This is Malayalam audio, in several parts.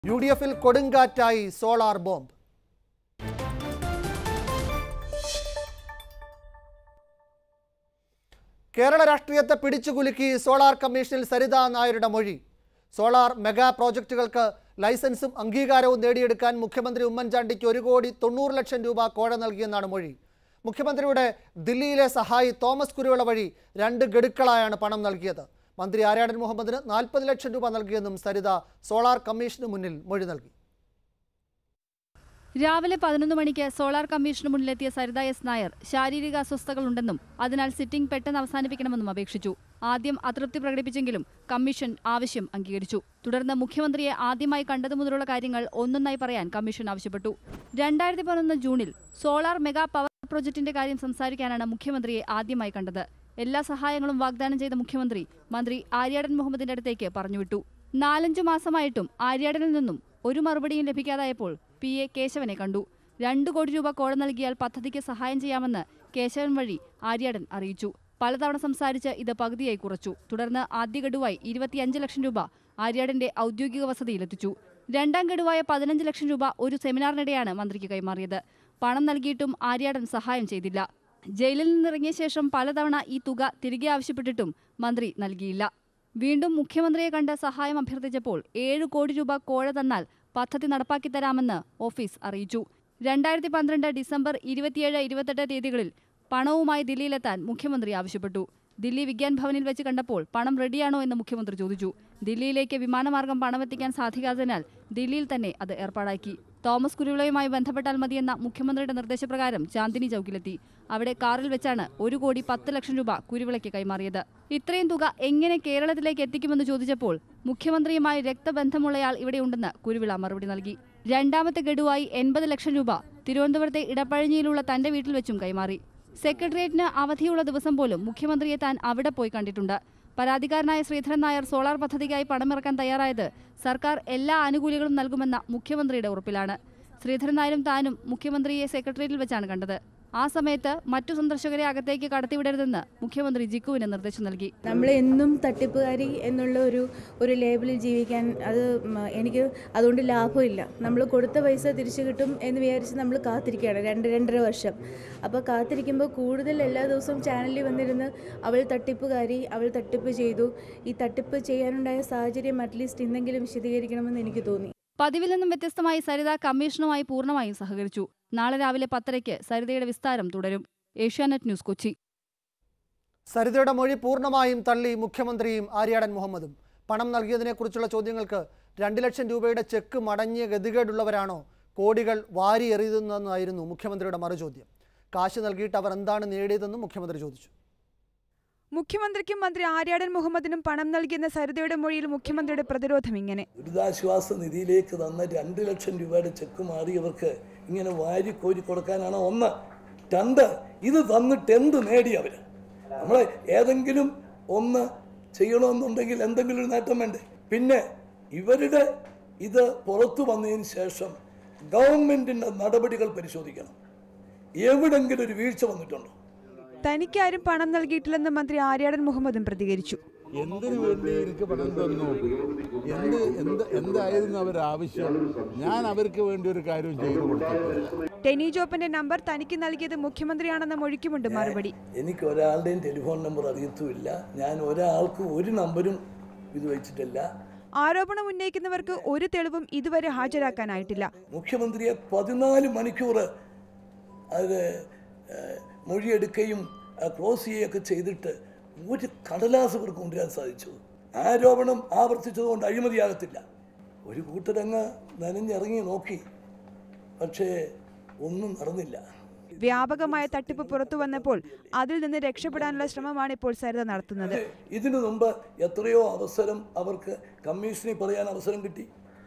യു ഡി എഫിൽ കൊടുങ്കാറ്റായി സോളാർ ബോംബ് കേരള രാഷ്ട്രീയത്തെ പിടിച്ചുകുലുക്കി സോളാർ കമ്മീഷനിൽ സരിത നായരുടെ മൊഴി സോളാർ മെഗാ പ്രോജക്റ്റുകൾക്ക് ലൈസൻസും അംഗീകാരവും നേടിയെടുക്കാൻ മുഖ്യമന്ത്രി ഉമ്മൻചാണ്ടിക്ക് ഒരു കോടി തൊണ്ണൂറ് ലക്ഷം രൂപ കോഴ നൽകിയെന്നാണ് മൊഴി മുഖ്യമന്ത്രിയുടെ ദില്ലിയിലെ സഹായി തോമസ് കുരുവിള വഴി രണ്ട് ഗഡുക്കളായാണ് പണം നൽകിയത് മന്ത്രി ആര്യാടൻ മുഹമ്മദിന് നാൽപ്പത് ലക്ഷം രൂപ നൽകിയെന്നും സരിത സോളാർ കമ്മീഷന് മുന്നിൽ മൊഴി നൽകി രാവിലെ പതിനൊന്ന് മണിക്ക് സോളാർ കമ്മീഷന് മുന്നിലെത്തിയ സരിത എസ് നായർ ശാരീരിക അസ്വസ്ഥതകളുണ്ടെന്നും അതിനാൽ സിറ്റിംഗ് പെട്ടെന്ന് അവസാനിപ്പിക്കണമെന്നും അപേക്ഷിച്ചു ആദ്യം അതൃപ്തി പ്രകടിപ്പിച്ചെങ്കിലും കമ്മീഷൻ ആവശ്യം അംഗീകരിച്ചു തുടർന്ന് മുഖ്യമന്ത്രിയെ ആദ്യമായി കണ്ടതു മുതലുള്ള കാര്യങ്ങൾ ഒന്നൊന്നായി പറയാൻ കമ്മീഷൻ ആവശ്യപ്പെട്ടു രണ്ടായിരത്തി പതിനൊന്ന് ജൂണിൽ സോളാർ മെഗാ പവർ പ്രൊജക്ടിന്റെ കാര്യം സംസാരിക്കാനാണ് മുഖ്യമന്ത്രിയെ ആദ്യമായി കണ്ടത് എല്ലാ സഹായങ്ങളും വാഗ്ദാനം ചെയ്ത മുഖ്യമന്ത്രി മന്ത്രി ആര്യാടൻ മുഹമ്മദിന്റെ അടുത്തേക്ക് പറഞ്ഞുവിട്ടു നാലഞ്ചു മാസമായിട്ടും ആര്യാടനിൽ നിന്നും ഒരു മറുപടിയും ലഭിക്കാതായപ്പോൾ പി എ കേശവനെ കണ്ടു രണ്ടു കോടി രൂപ കോഴ നൽകിയാൽ പദ്ധതിക്ക് സഹായം ചെയ്യാമെന്ന് കേശവൻ വഴി ആര്യാടൻ അറിയിച്ചു പലതവണ സംസാരിച്ച് ഇത് പകുതിയായി കുറച്ചു തുടർന്ന് ആദ്യ ഗഡുവായി ഇരുപത്തിയഞ്ച് ലക്ഷം രൂപ ആര്യാടന്റെ ഔദ്യോഗിക വസതിയിലെത്തിച്ചു രണ്ടാം ഗഡുവായ പതിനഞ്ച് ലക്ഷം രൂപ ഒരു സെമിനാറിനിടെയാണ് മന്ത്രിക്ക് കൈമാറിയത് പണം നൽകിയിട്ടും ആര്യാടൻ സഹായം ചെയ്തില്ല ജയിലിൽ നിന്നിറങ്ങിയ ശേഷം പലതവണ ഈ തുക തിരികെ ആവശ്യപ്പെട്ടിട്ടും മന്ത്രി നൽകിയില്ല വീണ്ടും മുഖ്യമന്ത്രിയെ കണ്ട് സഹായം അഭ്യർത്ഥിച്ചപ്പോൾ ഏഴ് കോടി രൂപ കോഴ തന്നാൽ പദ്ധതി നടപ്പാക്കി തരാമെന്ന് ഓഫീസ് അറിയിച്ചു രണ്ടായിരത്തി പന്ത്രണ്ട് ഡിസംബർ ഇരുപത്തിയേഴ് ഇരുപത്തെട്ട് തീയതികളിൽ പണവുമായി ദില്ലിയിലെത്താൻ മുഖ്യമന്ത്രി ആവശ്യപ്പെട്ടു ദില്ലി വിഗ്യാൻ ഭവനിൽ വെച്ച് കണ്ടപ്പോൾ പണം റെഡിയാണോ എന്ന് മുഖ്യമന്ത്രി ചോദിച്ചു ദില്ലിയിലേക്ക് വിമാനമാർഗം പണമെത്തിക്കാൻ സാധിക്കാത്തതിനാൽ ദില്ലിയിൽ തന്നെ അത് ഏർപ്പാടാക്കി തോമസ് കുരുവിളയുമായി ബന്ധപ്പെട്ടാൽ മതിയെന്ന മുഖ്യമന്ത്രിയുടെ നിർദ്ദേശപ്രകാരം ചാന്ദിനി ചൌക്കിലെത്തി അവിടെ കാറിൽ വെച്ചാണ് ഒരു കോടി പത്ത് ലക്ഷം രൂപ കുരുവിളയ്ക്ക് കൈമാറിയത് ഇത്രയും തുക എങ്ങനെ കേരളത്തിലേക്ക് എത്തിക്കുമെന്ന് ചോദിച്ചപ്പോൾ മുഖ്യമന്ത്രിയുമായി രക്തബന്ധമുള്ളയാൾ ഇവിടെയുണ്ടെന്ന് കുരുവിള മറുപടി നൽകി രണ്ടാമത്തെ ഗഡുവായി എൺപത് ലക്ഷം രൂപ തിരുവനന്തപുരത്തെ ഇടപ്പഴഞ്ഞിയിലുള്ള തന്റെ വീട്ടിൽ വെച്ചും കൈമാറി സെക്രട്ടേറിയറ്റിന് അവധിയുള്ള ദിവസം പോലും മുഖ്യമന്ത്രിയെ താൻ അവിടെ പോയി കണ്ടിട്ടുണ്ട് പരാതിക്കാരനായ ശ്രീധരൻ നായർ സോളാർ പദ്ധതിക്കായി പണമിറക്കാൻ തയ്യാറായത് സർക്കാർ എല്ലാ ആനുകൂല്യങ്ങളും നൽകുമെന്ന മുഖ്യമന്ത്രിയുടെ ഉറപ്പിലാണ് ശ്രീധരൻ നായരും താനും മുഖ്യമന്ത്രിയെ സെക്രട്ടേറിയറ്റിൽ വെച്ചാണ് കണ്ടത് ആ സമയത്ത് മറ്റു സന്ദർശകരെ അകത്തേക്ക് കടത്തിവിടരുതെന്ന് മുഖ്യമന്ത്രി ജിക്കുവിന് നിർദ്ദേശം നൽകി നമ്മൾ എന്നും തട്ടിപ്പുകാരി എന്നുള്ള ഒരു ഒരു ലേബലിൽ ജീവിക്കാൻ അത് മ, എനിക്ക് അതുകൊണ്ട് ലാഭമില്ല നമ്മൾ കൊടുത്ത പൈസ തിരിച്ചു കിട്ടും എന്ന് വിചാരിച്ച് നമ്മൾ കാത്തിരിക്കുകയാണ് രണ്ട് രണ്ടര വർഷം അപ്പോൾ കാത്തിരിക്കുമ്പോൾ കൂടുതൽ എല്ലാ ദിവസവും ചാനലിൽ വന്നിരുന്ന് അവൾ തട്ടിപ്പുകാരി അവൾ തട്ടിപ്പ് ചെയ്തു ഈ തട്ടിപ്പ് ചെയ്യാനുണ്ടായ സാഹചര്യം അറ്റ്ലീസ്റ്റ് ഇന്നെങ്കിലും വിശദീകരിക്കണമെന്ന് എനിക്ക് തോന്നി പതിവിൽ നിന്നും വ്യത്യസ്തമായി സരിത കമ്മീഷനുമായി പൂർണ്ണമായും സഹകരിച്ചു നാളെ രാവിലെ പത്തരയ്ക്ക് സരിതയുടെ വിസ്താരം തുടരും ഏഷ്യാനെറ്റ് ന്യൂസ് കൊച്ചി സരിതയുടെ മൊഴി പൂർണ്ണമായും തള്ളി മുഖ്യമന്ത്രിയും ആര്യാടൻ മുഹമ്മദും പണം നൽകിയതിനെക്കുറിച്ചുള്ള ചോദ്യങ്ങൾക്ക് രണ്ട് ലക്ഷം രൂപയുടെ ചെക്ക് മടങ്ങിയ ഗതികേടുള്ളവരാണോ കോടികൾ വാരി എറിയുന്നതെന്നായിരുന്നു മുഖ്യമന്ത്രിയുടെ മറുചോദ്യം കാശ് നൽകിയിട്ട് അവർ എന്താണ് നേടിയതെന്നും മുഖ്യമന്ത്രി ചോദിച്ചു മുഖ്യമന്ത്രിക്കും മന്ത്രി ആര്യാടൻ മുഹമ്മദിനും പണം നൽകിയെന്ന സരിതയുടെ മൊഴിയിൽ മുഖ്യമന്ത്രിയുടെ പ്രതിരോധം ഇങ്ങനെ ദുരിതാശ്വാസ നിധിയിലേക്ക് തന്ന രണ്ട് ലക്ഷം രൂപയുടെ ചെക്ക് മാറിയവർക്ക് ഇങ്ങനെ വാരി കോരി കൊടുക്കാനാണ് ഒന്ന് രണ്ട് ഇത് തന്നിട്ട് എന്ത് നേടി അവർ നമ്മൾ ഏതെങ്കിലും ഒന്ന് ചെയ്യണമെന്നുണ്ടെങ്കിൽ എന്തെങ്കിലും ഒരു നേട്ടം വേണ്ടേ പിന്നെ ഇവരുടെ ഇത് പുറത്തു വന്നതിന് ശേഷം ഗവൺമെൻറ്റിൻ്റെ നടപടികൾ പരിശോധിക്കണം എവിടെങ്കിലും ഒരു വീഴ്ച വന്നിട്ടുണ്ടോ തനിക്കാരും പണം നൽകിയിട്ടില്ലെന്ന് മന്ത്രി ആര്യാടൻ മുഹമ്മദും പ്രതികരിച്ചു എന്തിനു വേണ്ടി എനിക്ക് പണം തന്നു എന്ത് എന്ത് എന്തായിരുന്നു അവരുടെ ആവശ്യം ഞാൻ അവർക്ക് വേണ്ടി ഒരു കാര്യം ചെയ്തു കൊടുത്തിട്ടില്ല ടെനി ജോപ്പന്റെ നമ്പർ തനിക്ക് നൽകിയത് മുഖ്യമന്ത്രിയാണെന്ന മൊഴിക്കുമുണ്ട് മറുപടി എനിക്ക് ഒരാളുടെയും ടെലിഫോൺ നമ്പർ അറിയത്തുമില്ല ഞാൻ ഒരാൾക്ക് ഒരു നമ്പരും ഇത് വെച്ചിട്ടില്ല ആരോപണം ഉന്നയിക്കുന്നവർക്ക് ഒരു തെളിവും ഇതുവരെ ഹാജരാക്കാനായിട്ടില്ല മുഖ്യമന്ത്രിയെ പതിനാല് മണിക്കൂർ അത് ഏഹ്, മൊഴിയെടുക്കുകയും ആ, ക്ലോസ് ചെയ്യുകയൊക്കെ ചെയ്തിട്ട് ഒരു കടലാസ് ഇവർക്ക് കൊണ്ടുവരാൻ സാധിച്ചു ആരോപണം ആവർത്തിച്ചതുകൊണ്ട് അഴിമതിയാകത്തില്ല ഒരു കൂട്ടരങ്ങ് നനഞ്ഞിറങ്ങി നോക്കി പക്ഷേ ഒന്നും നടന്നില്ല വ്യാപകമായ തട്ടിപ്പ് പുറത്തു വന്നപ്പോൾ അതിൽ നിന്ന് രക്ഷപ്പെടാനുള്ള ശ്രമമാണ് ഇപ്പോൾ സരിത നടത്തുന്നത് ഇതിനു മുമ്പ് എത്രയോ അവസരം അവർക്ക് കമ്മീഷനിൽ പറയാൻ അവസരം കിട്ടി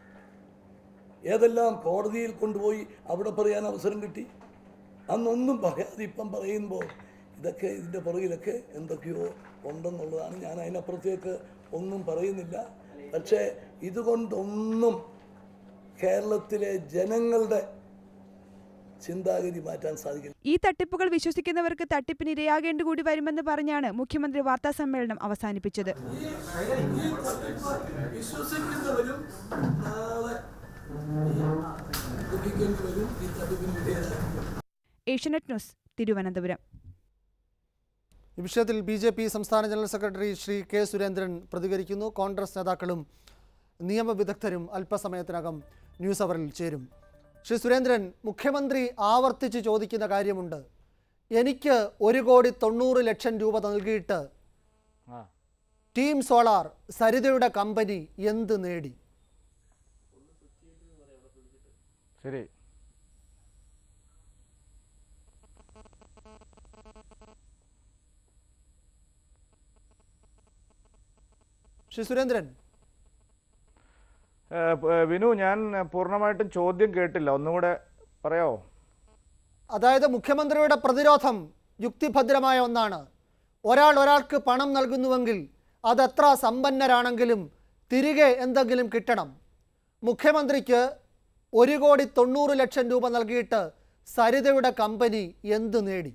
ഏതെല്ലാം കോടതിയിൽ കൊണ്ടുപോയി അവിടെ പറയാൻ അവസരം കിട്ടി അന്നൊന്നും പറയാതെ ഇപ്പം പറയുമ്പോൾ ഇതൊക്കെ ഇതിൻ്റെ പുറകിലൊക്കെ എന്തൊക്കെയോ ഉണ്ടെന്നുള്ളതാണ് ഞാൻ അതിനപ്പുറത്തേക്ക് ഒന്നും പറയുന്നില്ല പക്ഷേ ഇതുകൊണ്ടൊന്നും കേരളത്തിലെ ജനങ്ങളുടെ ചിന്താഗതി മാറ്റാൻ സാധിക്കില്ല ഈ തട്ടിപ്പുകൾ വിശ്വസിക്കുന്നവർക്ക് തട്ടിപ്പിന് ഇരയാകേണ്ടി കൂടി വരുമെന്ന് പറഞ്ഞാണ് മുഖ്യമന്ത്രി വാർത്താ സമ്മേളനം അവസാനിപ്പിച്ചത് വിശ്വസിക്കുന്നവരും നാളെ ലഭിക്കേണ്ടി വരും ഈ തട്ടിപ്പിന് വിധേയരാകും ഏഷ്യനെറ്റ് ന്യൂസ് തിരുവനന്തപുരം ഈ വിഷയത്തിൽ ബി ജെ പി സംസ്ഥാന general secretary Shri K Surendran പ്രതികരിക്കുന്നു കോൺഗ്രസ് നേതാക്കളും നിയമവിദഗ്ധരും അല്പസമയത്തിനകം ന്യൂസ് അവറിൽ ചേരും ശ്രീ സുരേന്ദ്രൻ മുഖ്യമന്ത്രി ആവർത്തിച്ച് ചോദിക്കുന്ന കാര്യമുണ്ട് എനിക്ക് ഒരു കോടി തൊണ്ണൂറ് ലക്ഷം രൂപ നൽകിയിട്ട് ആ ടീം സോളാർ സരിതയുടെ കമ്പനി എന്ത് നേടി ശരി ശ്രീ സുരേന്ദ്രൻ ഏ, പ- വിനു ഞാൻ പൂർണ്ണമായിട്ടും ചോദ്യം കേട്ടില്ല ഒന്നുകൂടെ പറയാവോ അതായത് മുഖ്യമന്ത്രിയുടെ പ്രതിരോധം യുക്തിഭദ്രമായ ഒന്നാണ് ഒരാൾ ഒരാൾക്ക് പണം നൽകുന്നുവെങ്കിൽ അതെത്ര സമ്പന്നരാണെങ്കിലും തിരികെ എന്തെങ്കിലും കിട്ടണം മുഖ്യമന്ത്രിക്ക് ഒരു കോടി തൊണ്ണൂറ് ലക്ഷം രൂപ നൽകിയിട്ട് സരിതയുടെ കമ്പനി എന്ത് നേടി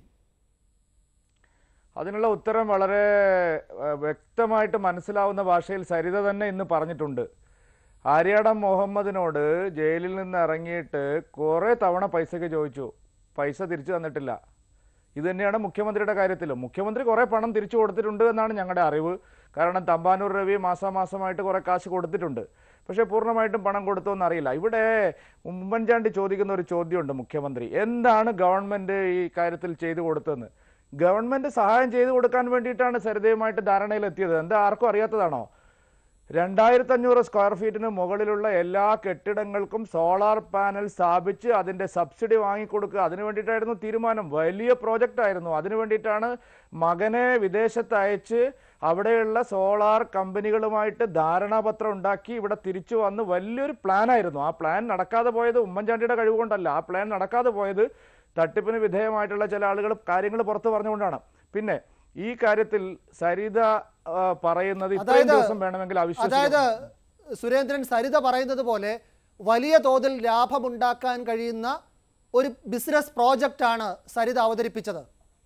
അതിനുള്ള ഉത്തരം വളരെ ഏ, വ്യക്തമായിട്ട് മനസ്സിലാവുന്ന ഭാഷയിൽ സരിത തന്നെ ഇന്ന് പറഞ്ഞിട്ടുണ്ട് ആര്യാടം മുഹമ്മദിനോട് ജയിലിൽ നിന്ന് ഇറങ്ങിയിട്ട് കുറേ തവണ പൈസയ്ക്ക് ചോദിച്ചു പൈസ തിരിച്ചു തന്നിട്ടില്ല ഇത് തന്നെയാണ് മുഖ്യമന്ത്രിയുടെ കാര്യത്തിലും മുഖ്യമന്ത്രി കുറേ പണം തിരിച്ചു കൊടുത്തിട്ടുണ്ട് എന്നാണ് ഞങ്ങളുടെ അറിവ് കാരണം തമ്പാനൂർ രവി മാസാമാസമായിട്ട് കുറേ കാശ് കൊടുത്തിട്ടുണ്ട് പക്ഷേ പൂർണ്ണമായിട്ടും പണം കൊടുത്തോ എന്നറിയില്ല ഇവിടെ ഉമ്മൻചാണ്ടി ചോദിക്കുന്ന ഒരു ചോദ്യമുണ്ട് മുഖ്യമന്ത്രി എന്താണ് ഗവൺമെൻറ് ഈ കാര്യത്തിൽ ചെയ്തു കൊടുത്തതെന്ന് ഗവൺമെൻറ് സഹായം ചെയ്തു കൊടുക്കാൻ വേണ്ടിയിട്ടാണ് സരിതയുമായിട്ട് ധാരണയിലെത്തിയത് എന്താ ആർക്കും അറിയാത്തതാണോ രണ്ടായിരത്തി അഞ്ഞൂറ് സ്ക്വയർ ഫീറ്റിന് മുകളിലുള്ള എല്ലാ കെട്ടിടങ്ങൾക്കും സോളാർ പാനൽ സ്ഥാപിച്ച് അതിൻ്റെ സബ്സിഡി വാങ്ങിക്കൊടുക്കുക അതിനു വേണ്ടിയിട്ടായിരുന്നു തീരുമാനം വലിയ പ്രോജക്റ്റ് ആയിരുന്നു അതിനു വേണ്ടിയിട്ടാണ് മകനെ വിദേശത്ത് അയച്ച് അവിടെയുള്ള സോളാർ കമ്പനികളുമായിട്ട് ധാരണാപത്രം ഉണ്ടാക്കി ഇവിടെ തിരിച്ചു വന്ന് വലിയൊരു പ്ലാനായിരുന്നു ആ പ്ലാൻ നടക്കാതെ പോയത് ഉമ്മൻചാണ്ടിയുടെ കഴിവ് കൊണ്ടല്ല ആ പ്ലാൻ നടക്കാതെ പോയത് തട്ടിപ്പിന് വിധേയമായിട്ടുള്ള ചില ആളുകൾ കാര്യങ്ങൾ പുറത്തു പറഞ്ഞുകൊണ്ടാണ് പിന്നെ ഈ കാര്യത്തിൽ സരിത ആ, പറയുന്നത് ഇത്രയും അതായത് ദിവസം വേണമെങ്കിൽ അവിശ്വസിക്കണം അതായത് സുരേന്ദ്രൻ സരിത പറയുന്നത് പോലെ വലിയ തോതിൽ ലാഭമുണ്ടാക്കാൻ കഴിയുന്ന ഒരു ബിസിനസ് പ്രോജക്റ്റാണ് സരിത അവതരിപ്പിച്ചത്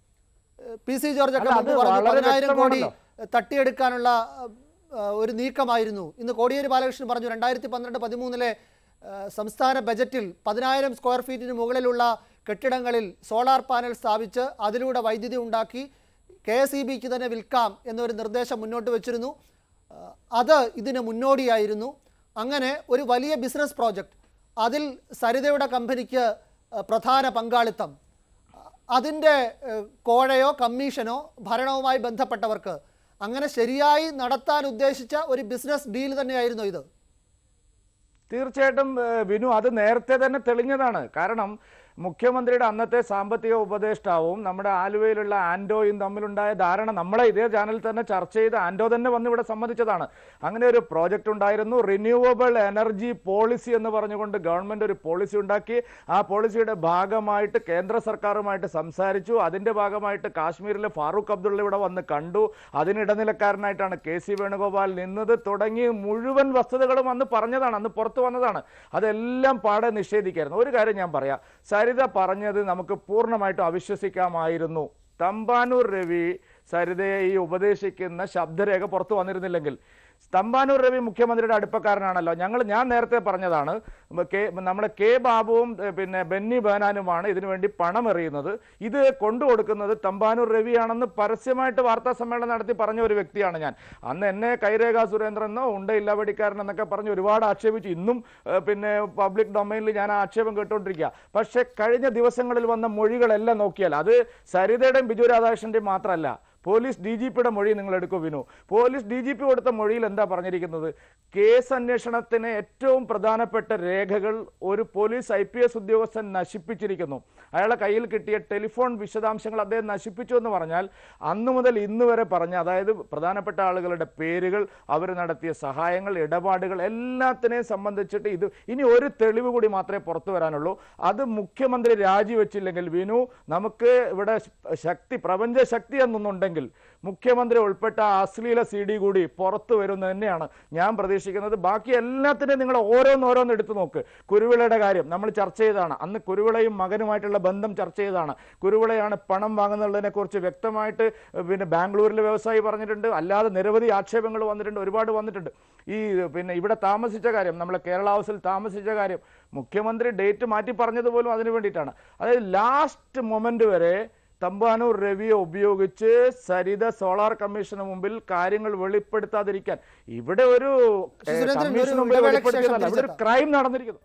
ഏഹ് പി സി ജോർജ് ഒക്കെ അല്ല, മുമ്പ് അത് പറഞ്ഞു വളരെ പതിനായിരം കോടി വ്യക്തമാണല്ലോ. തട്ടിയെടുക്കാനുള്ള ഏഹ്, ഒരു നീക്കമായിരുന്നു ഇന്ന് കോടിയേരി ബാലകൃഷ്ണൻ പറഞ്ഞു രണ്ടായിരത്തി പന്ത്രണ്ട് പതിമൂന്നിലെ ഏഹ്, സംസ്ഥാന ബജറ്റിൽ പതിനായിരം സ്ക്വയർ ഫീറ്റിന് മുകളിലുള്ള കെട്ടിടങ്ങളിൽ സോളാർ പാനൽ സ്ഥാപിച്ച് അതിലൂടെ വൈദ്യുതി ഉണ്ടാക്കി കെ എസ് ഇ ബിക്ക് തന്നെ വിൽക്കാം എന്നൊരു നിർദ്ദേശം മുന്നോട്ട് വെച്ചിരുന്നു ഏഹ്, അത് ഇതിന് മുന്നോടിയായിരുന്നു അങ്ങനെ ഒരു വലിയ ബിസിനസ് പ്രോജക്റ്റ് അതിൽ സരിതയുടെ കമ്പനിക്ക് ഏഹ്, പ്രധാന പങ്കാളിത്തം അതിൻ്റെ ഏഹ്, കോഴയോ കമ്മീഷനോ ഭരണവുമായി ബന്ധപ്പെട്ടവർക്ക് അങ്ങനെ ശരിയായി നടത്താൻ ഉദ്ദേശിച്ച ഒരു ബിസിനസ് ഡീൽ തന്നെയായിരുന്നു ഇത് തീർച്ചയായിട്ടും ഏഹ്, വിനു അത് നേരത്തെ തന്നെ തെളിഞ്ഞതാണ് കാരണം മുഖ്യമന്ത്രിയുടെ അന്നത്തെ സാമ്പത്തിക ഉപദേഷ്ടാവും നമ്മുടെ ആലുവയിലുള്ള ആൻഡോയും തമ്മിലുണ്ടായ ധാരണ നമ്മളെ ഇതേ ചാനലിൽ തന്നെ ചർച്ച ചെയ്ത് ആൻഡോ തന്നെ വന്ന് ഇവിടെ സമ്മതിച്ചതാണ് അങ്ങനെ ഒരു പ്രോജക്റ്റ് ഉണ്ടായിരുന്നു റിന്യൂവബിൾ എനർജി പോളിസി എന്ന് പറഞ്ഞുകൊണ്ട് ഗവൺമെന്റ് ഒരു പോളിസി ഉണ്ടാക്കി ആ പോളിസിയുടെ ഭാഗമായിട്ട് കേന്ദ്ര സർക്കാരുമായിട്ട് സംസാരിച്ചു അതിന്റെ ഭാഗമായിട്ട് കാശ്മീരിലെ ഫാറൂഖ് അബ്ദുള്ള ഇവിടെ വന്ന് കണ്ടു അതിന് ഇടനിലക്കാരനായിട്ടാണ് കെ സി വേണുഗോപാൽ നിന്നത് തുടങ്ങി മുഴുവൻ വസ്തുതകളും അന്ന് പറഞ്ഞതാണ് അന്ന് പുറത്തു വന്നതാണ് അതെല്ലാം പാടെ നിഷേധിക്കായിരുന്നു ഒരു കാര്യം ഞാൻ പറയാം സരിത പറഞ്ഞത് നമുക്ക് പൂർണ്ണമായിട്ടും അവിശ്വസിക്കാമായിരുന്നു തമ്പാനൂർ രവി സരിതയെ ഈ ഉപദേശിക്കുന്ന ശബ്ദരേഖ പുറത്തു വന്നിരുന്നില്ലെങ്കിൽ തമ്പാനൂർ രവി മുഖ്യമന്ത്രിയുടെ അടുപ്പക്കാരനാണല്ലോ ഞങ്ങൾ ഞാൻ നേരത്തെ പറഞ്ഞതാണ് കെ നമ്മുടെ കെ ബാബുവും ഏ, പിന്നെ ബെന്നി ബേനാനുമാണ് ഇതിനു വേണ്ടി പണം എറിയുന്നത് ഇത് കൊണ്ടുകൊടുക്കുന്നത് തമ്പാനൂർ രവിയാണെന്ന് പരസ്യമായിട്ട് വാർത്താ സമ്മേളനം നടത്തി പറഞ്ഞ ഒരു വ്യക്തിയാണ് ഞാൻ അന്ന് എന്നെ കൈരേഖ സുരേന്ദ്രനോ ഉണ്ട ഇല്ലവടിക്കാരൻ എന്നൊക്കെ പറഞ്ഞ് ഒരുപാട് ആക്ഷേപിച്ചു ഇന്നും ഏ, പിന്നെ പബ്ലിക് ഡൊമൈനിൽ ഞാൻ ആ ആക്ഷേപം കേട്ടുകൊണ്ടിരിക്കുക പക്ഷേ കഴിഞ്ഞ ദിവസങ്ങളിൽ വന്ന മൊഴികളെല്ലാം നോക്കിയാൽ അത് സരിതയുടെയും ബിജു രാധാകൃഷ്ണന്റെയും മാത്രമല്ല പോലീസ് ഡി ജി പിയുടെ മൊഴി നിങ്ങൾ എടുക്കൂ Vinu police D G P കൊടുത്ത മൊഴിയിൽ എന്താ പറഞ്ഞിരിക്കുന്നത് കേസ് അന്വേഷണത്തിന് ഏറ്റവും പ്രധാനപ്പെട്ട രേഖകൾ ഒരു പോലീസ് ഐ പി എസ് ഉദ്യോഗസ്ഥൻ നശിപ്പിച്ചിരിക്കുന്നു അയാളെ കയ്യിൽ കിട്ടിയ ടെലിഫോൺ വിശദാംശങ്ങൾ അദ്ദേഹം നശിപ്പിച്ചു എന്ന് പറഞ്ഞാൽ അന്നു മുതൽ ഇന്ന് വരെ പറഞ്ഞ അതായത് പ്രധാനപ്പെട്ട ആളുകളുടെ പേരുകൾ അവർ നടത്തിയ സഹായങ്ങൾ ഇടപാടുകൾ എല്ലാത്തിനെയും സംബന്ധിച്ചിട്ട് ഇത് ഇനി ഒരു തെളിവ് കൂടി മാത്രമേ പുറത്തു വരാനുള്ളൂ അത് മുഖ്യമന്ത്രി രാജിവെച്ചില്ലെങ്കിൽ വിനു നമുക്ക് ഇവിടെ ശക്തി പ്രപഞ്ച ശക്തി എന്നൊന്നുണ്ടെങ്കിൽ മുഖ്യമന്ത്രി ഉൾപ്പെട്ട ആ അശ്ലീല സി ഡി കൂടി പുറത്തു വരുമെന്ന് തന്നെയാണ് ഞാൻ പ്രതീക്ഷിക്കുന്നത് ബാക്കി എല്ലാത്തിനും നിങ്ങൾ ഓരോന്നോരോന്ന് എടുത്തു നോക്ക് കുരുവിളയുടെ കാര്യം നമ്മൾ ചർച്ച ചെയ്തതാണ് അന്ന് കുരുവിളയും മകനുമായിട്ടുള്ള ബന്ധം ചർച്ച ചെയ്തതാണ് കുരുവിളയാണ് പണം വാങ്ങുന്നതിനെ കുറിച്ച് വ്യക്തമായിട്ട് പിന്നെ ബാംഗ്ലൂരിലെ വ്യവസായി പറഞ്ഞിട്ടുണ്ട് അല്ലാതെ നിരവധി ആക്ഷേപങ്ങൾ വന്നിട്ടുണ്ട് ഒരുപാട് വന്നിട്ടുണ്ട് ഈ പിന്നെ ഇവിടെ താമസിച്ച കാര്യം നമ്മളെ കേരള ഹൗസിൽ താമസിച്ച കാര്യം മുഖ്യമന്ത്രി ഡേറ്റ് മാറ്റി പറഞ്ഞത് പോലും അതിന് വേണ്ടിയിട്ടാണ് അതായത് ലാസ്റ്റ് മൊമെന്റ് വരെ തമ്പാനൂർ രവിയെ ഉപയോഗിച്ച് സരിത സോളാർ കമ്മീഷന് മുമ്പിൽ കാര്യങ്ങൾ വെളിപ്പെടുത്താതിരിക്കാൻ ഇവിടെ ഒരു ശ്രീ സുരേന്ദ്രൻ, ഒരു കമ്മീഷൻ മുമ്പിൽ ഇടവേളയ്ക്ക് ശേഷം വെളിപ്പെടുത്തിയതല്ല ഇവിടെ ഒരു തിരിച്ചെത്താം. ക്രൈം നടന്നിരിക്കുന്നു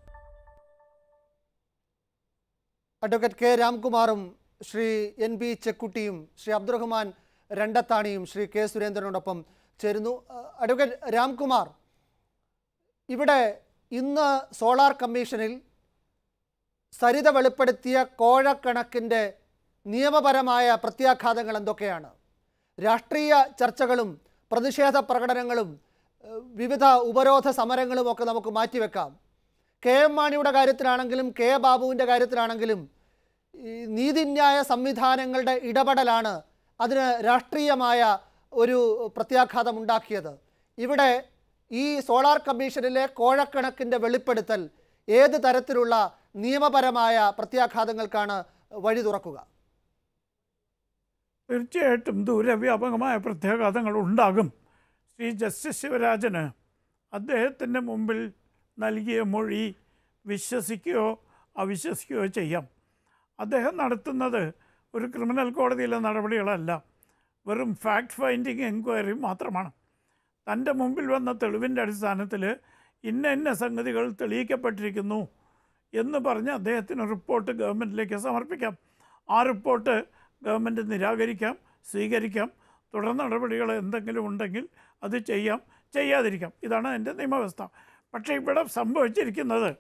അഡ്വക്കേറ്റ് കെ രാംകുമാറും ശ്രീ എൻ ബി ചെക്കുട്ടിയും ശ്രീ അബ്ദുറഹ്മാൻ രണ്ടത്താണിയും ശ്രീ കെ സുരേന്ദ്രനോടൊപ്പം ചേരുന്നു അഹ് അഡ്വക്കേറ്റ് രാംകുമാർ ഇവിടെ ഇന്ന് സോളാർ കമ്മീഷനിൽ സരിത വെളിപ്പെടുത്തിയ കോഴക്കണക്കിൻ്റെ നിയമപരമായ പ്രത്യാഘാതങ്ങൾ എന്തൊക്കെയാണ് രാഷ്ട്രീയ ചർച്ചകളും പ്രതിഷേധ പ്രകടനങ്ങളും ഏഹ്, വിവിധ ഉപരോധ സമരങ്ങളും ഒക്കെ നമുക്ക് മാറ്റിവെക്കാം കെ എം മാണിയുടെ കാര്യത്തിലാണെങ്കിലും കെ ബാബുവിൻ്റെ കാര്യത്തിലാണെങ്കിലും ഈ നീതിന്യായ സംവിധാനങ്ങളുടെ ഇടപെടലാണ് അതിന് രാഷ്ട്രീയമായ ഒരു പ്രത്യാഘാതം ഉണ്ടാക്കിയത് ഇവിടെ ഈ സോളാർ കമ്മീഷനിലെ കോഴക്കണക്കിൻ്റെ വെളിപ്പെടുത്തൽ ഏത് തരത്തിലുള്ള നിയമപരമായ പ്രത്യാഘാതങ്ങൾക്കാണ് വഴി തുറക്കുക തീർച്ചയായിട്ടും ദൂരവ്യാപകമായ പ്രത്യാഘാതങ്ങൾ ഉണ്ടാകും ശ്രീ ജസ്റ്റിസ് ശിവരാജന് അദ്ദേഹത്തിൻ്റെ മുമ്പിൽ നൽകിയ മൊഴി വിശ്വസിക്കുകയോ അവിശ്വസിക്കുകയോ ചെയ്യാം അദ്ദേഹം നടത്തുന്നത് ഒരു ക്രിമിനൽ കോടതിയിലെ നടപടികളല്ല വെറും ഫാക്ട് ഫൈൻഡിങ് എൻക്വയറി മാത്രമാണ് തൻ്റെ മുമ്പിൽ വന്ന തെളിവിൻ്റെ അടിസ്ഥാനത്തിൽ ഇന്ന ഇന്ന സംഗതികൾ തെളിയിക്കപ്പെട്ടിരിക്കുന്നു എന്ന് പറഞ്ഞ് അദ്ദേഹത്തിന് റിപ്പോർട്ട് ഗവൺമെൻറ്റിലേക്ക് സമർപ്പിക്കാം ആ റിപ്പോർട്ട് ഗവൺമെൻറ് നിരാകരിക്കാം സ്വീകരിക്കാം തുടർ നടപടികൾ എന്തെങ്കിലും ഉണ്ടെങ്കിൽ അത് ചെയ്യാം ചെയ്യാതിരിക്കാം ഇതാണ് എൻ്റെ നിയമവ്യവസ്ഥ പക്ഷേ ഇവിടെ സംഭവിച്ചിരിക്കുന്നത്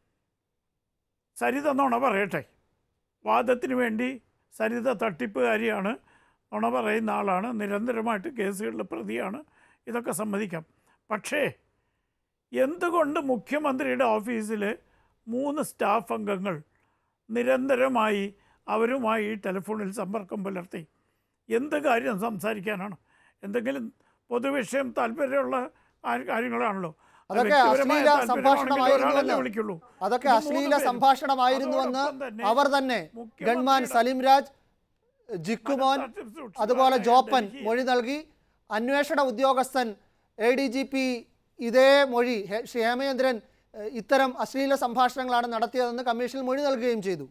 സരിത നുണ പറയട്ടെ വാദത്തിന് വേണ്ടി സരിത തട്ടിപ്പുകാരിയാണ് നുണ പറയുന്ന ആളാണ് നിരന്തരമായിട്ട് കേസുകളിൽ പ്രതിയാണ് ഇതൊക്കെ സമ്മതിക്കാം പക്ഷേ എന്തുകൊണ്ട് മുഖ്യമന്ത്രിയുടെ ഓഫീസിൽ മൂന്ന് സ്റ്റാഫ് അംഗങ്ങൾ നിരന്തരമായി അവരുമായി ടെലിഫോണിൽ സമ്പർക്കം പുലർത്തി എന്ത് കാര്യം സംസാരിക്കാനാണ് എന്തെങ്കിലും പൊതുവിഷയം താല്പര്യമുള്ള ആ- കാര്യങ്ങളാണല്ലോ അത് അതൊക്കെ വ്യക്തിപരമായ അശ്ലീല താല്പര്യമാണെങ്കിൽ ഒരാളല്ലേ സംഭാഷണമായിരുന്നുവെന്ന് വിളിക്കുള്ളൂ അതൊക്കെ ഇത് അശ്ലീല മൂന്ന് പേരും. സംഭാഷണമായിരുന്നുവെന്ന് അതോടൊപ്പം തന്നെ അവർ തന്നെ മുഖ്യമന്ത്രിയുടെ ഗൺമാൻ സലീം രാജ് ജിക്കുമോൻ അതുപോലെ ജോപ്പൻ മൊഴി നൽകി അന്വേഷണ ഉദ്യോഗസ്ഥൻ എ ഡി ജി പി ഇതേ മൊഴി ഹെ- ശ്രീ ഹേമചന്ദ്രൻ ഏഹ്, ഇത്തരം അശ്ലീല സംഭാഷണങ്ങളാണ് നടത്തിയതെന്ന് കമ്മീഷനിൽ മൊഴി നൽകുകയും ചെയ്തു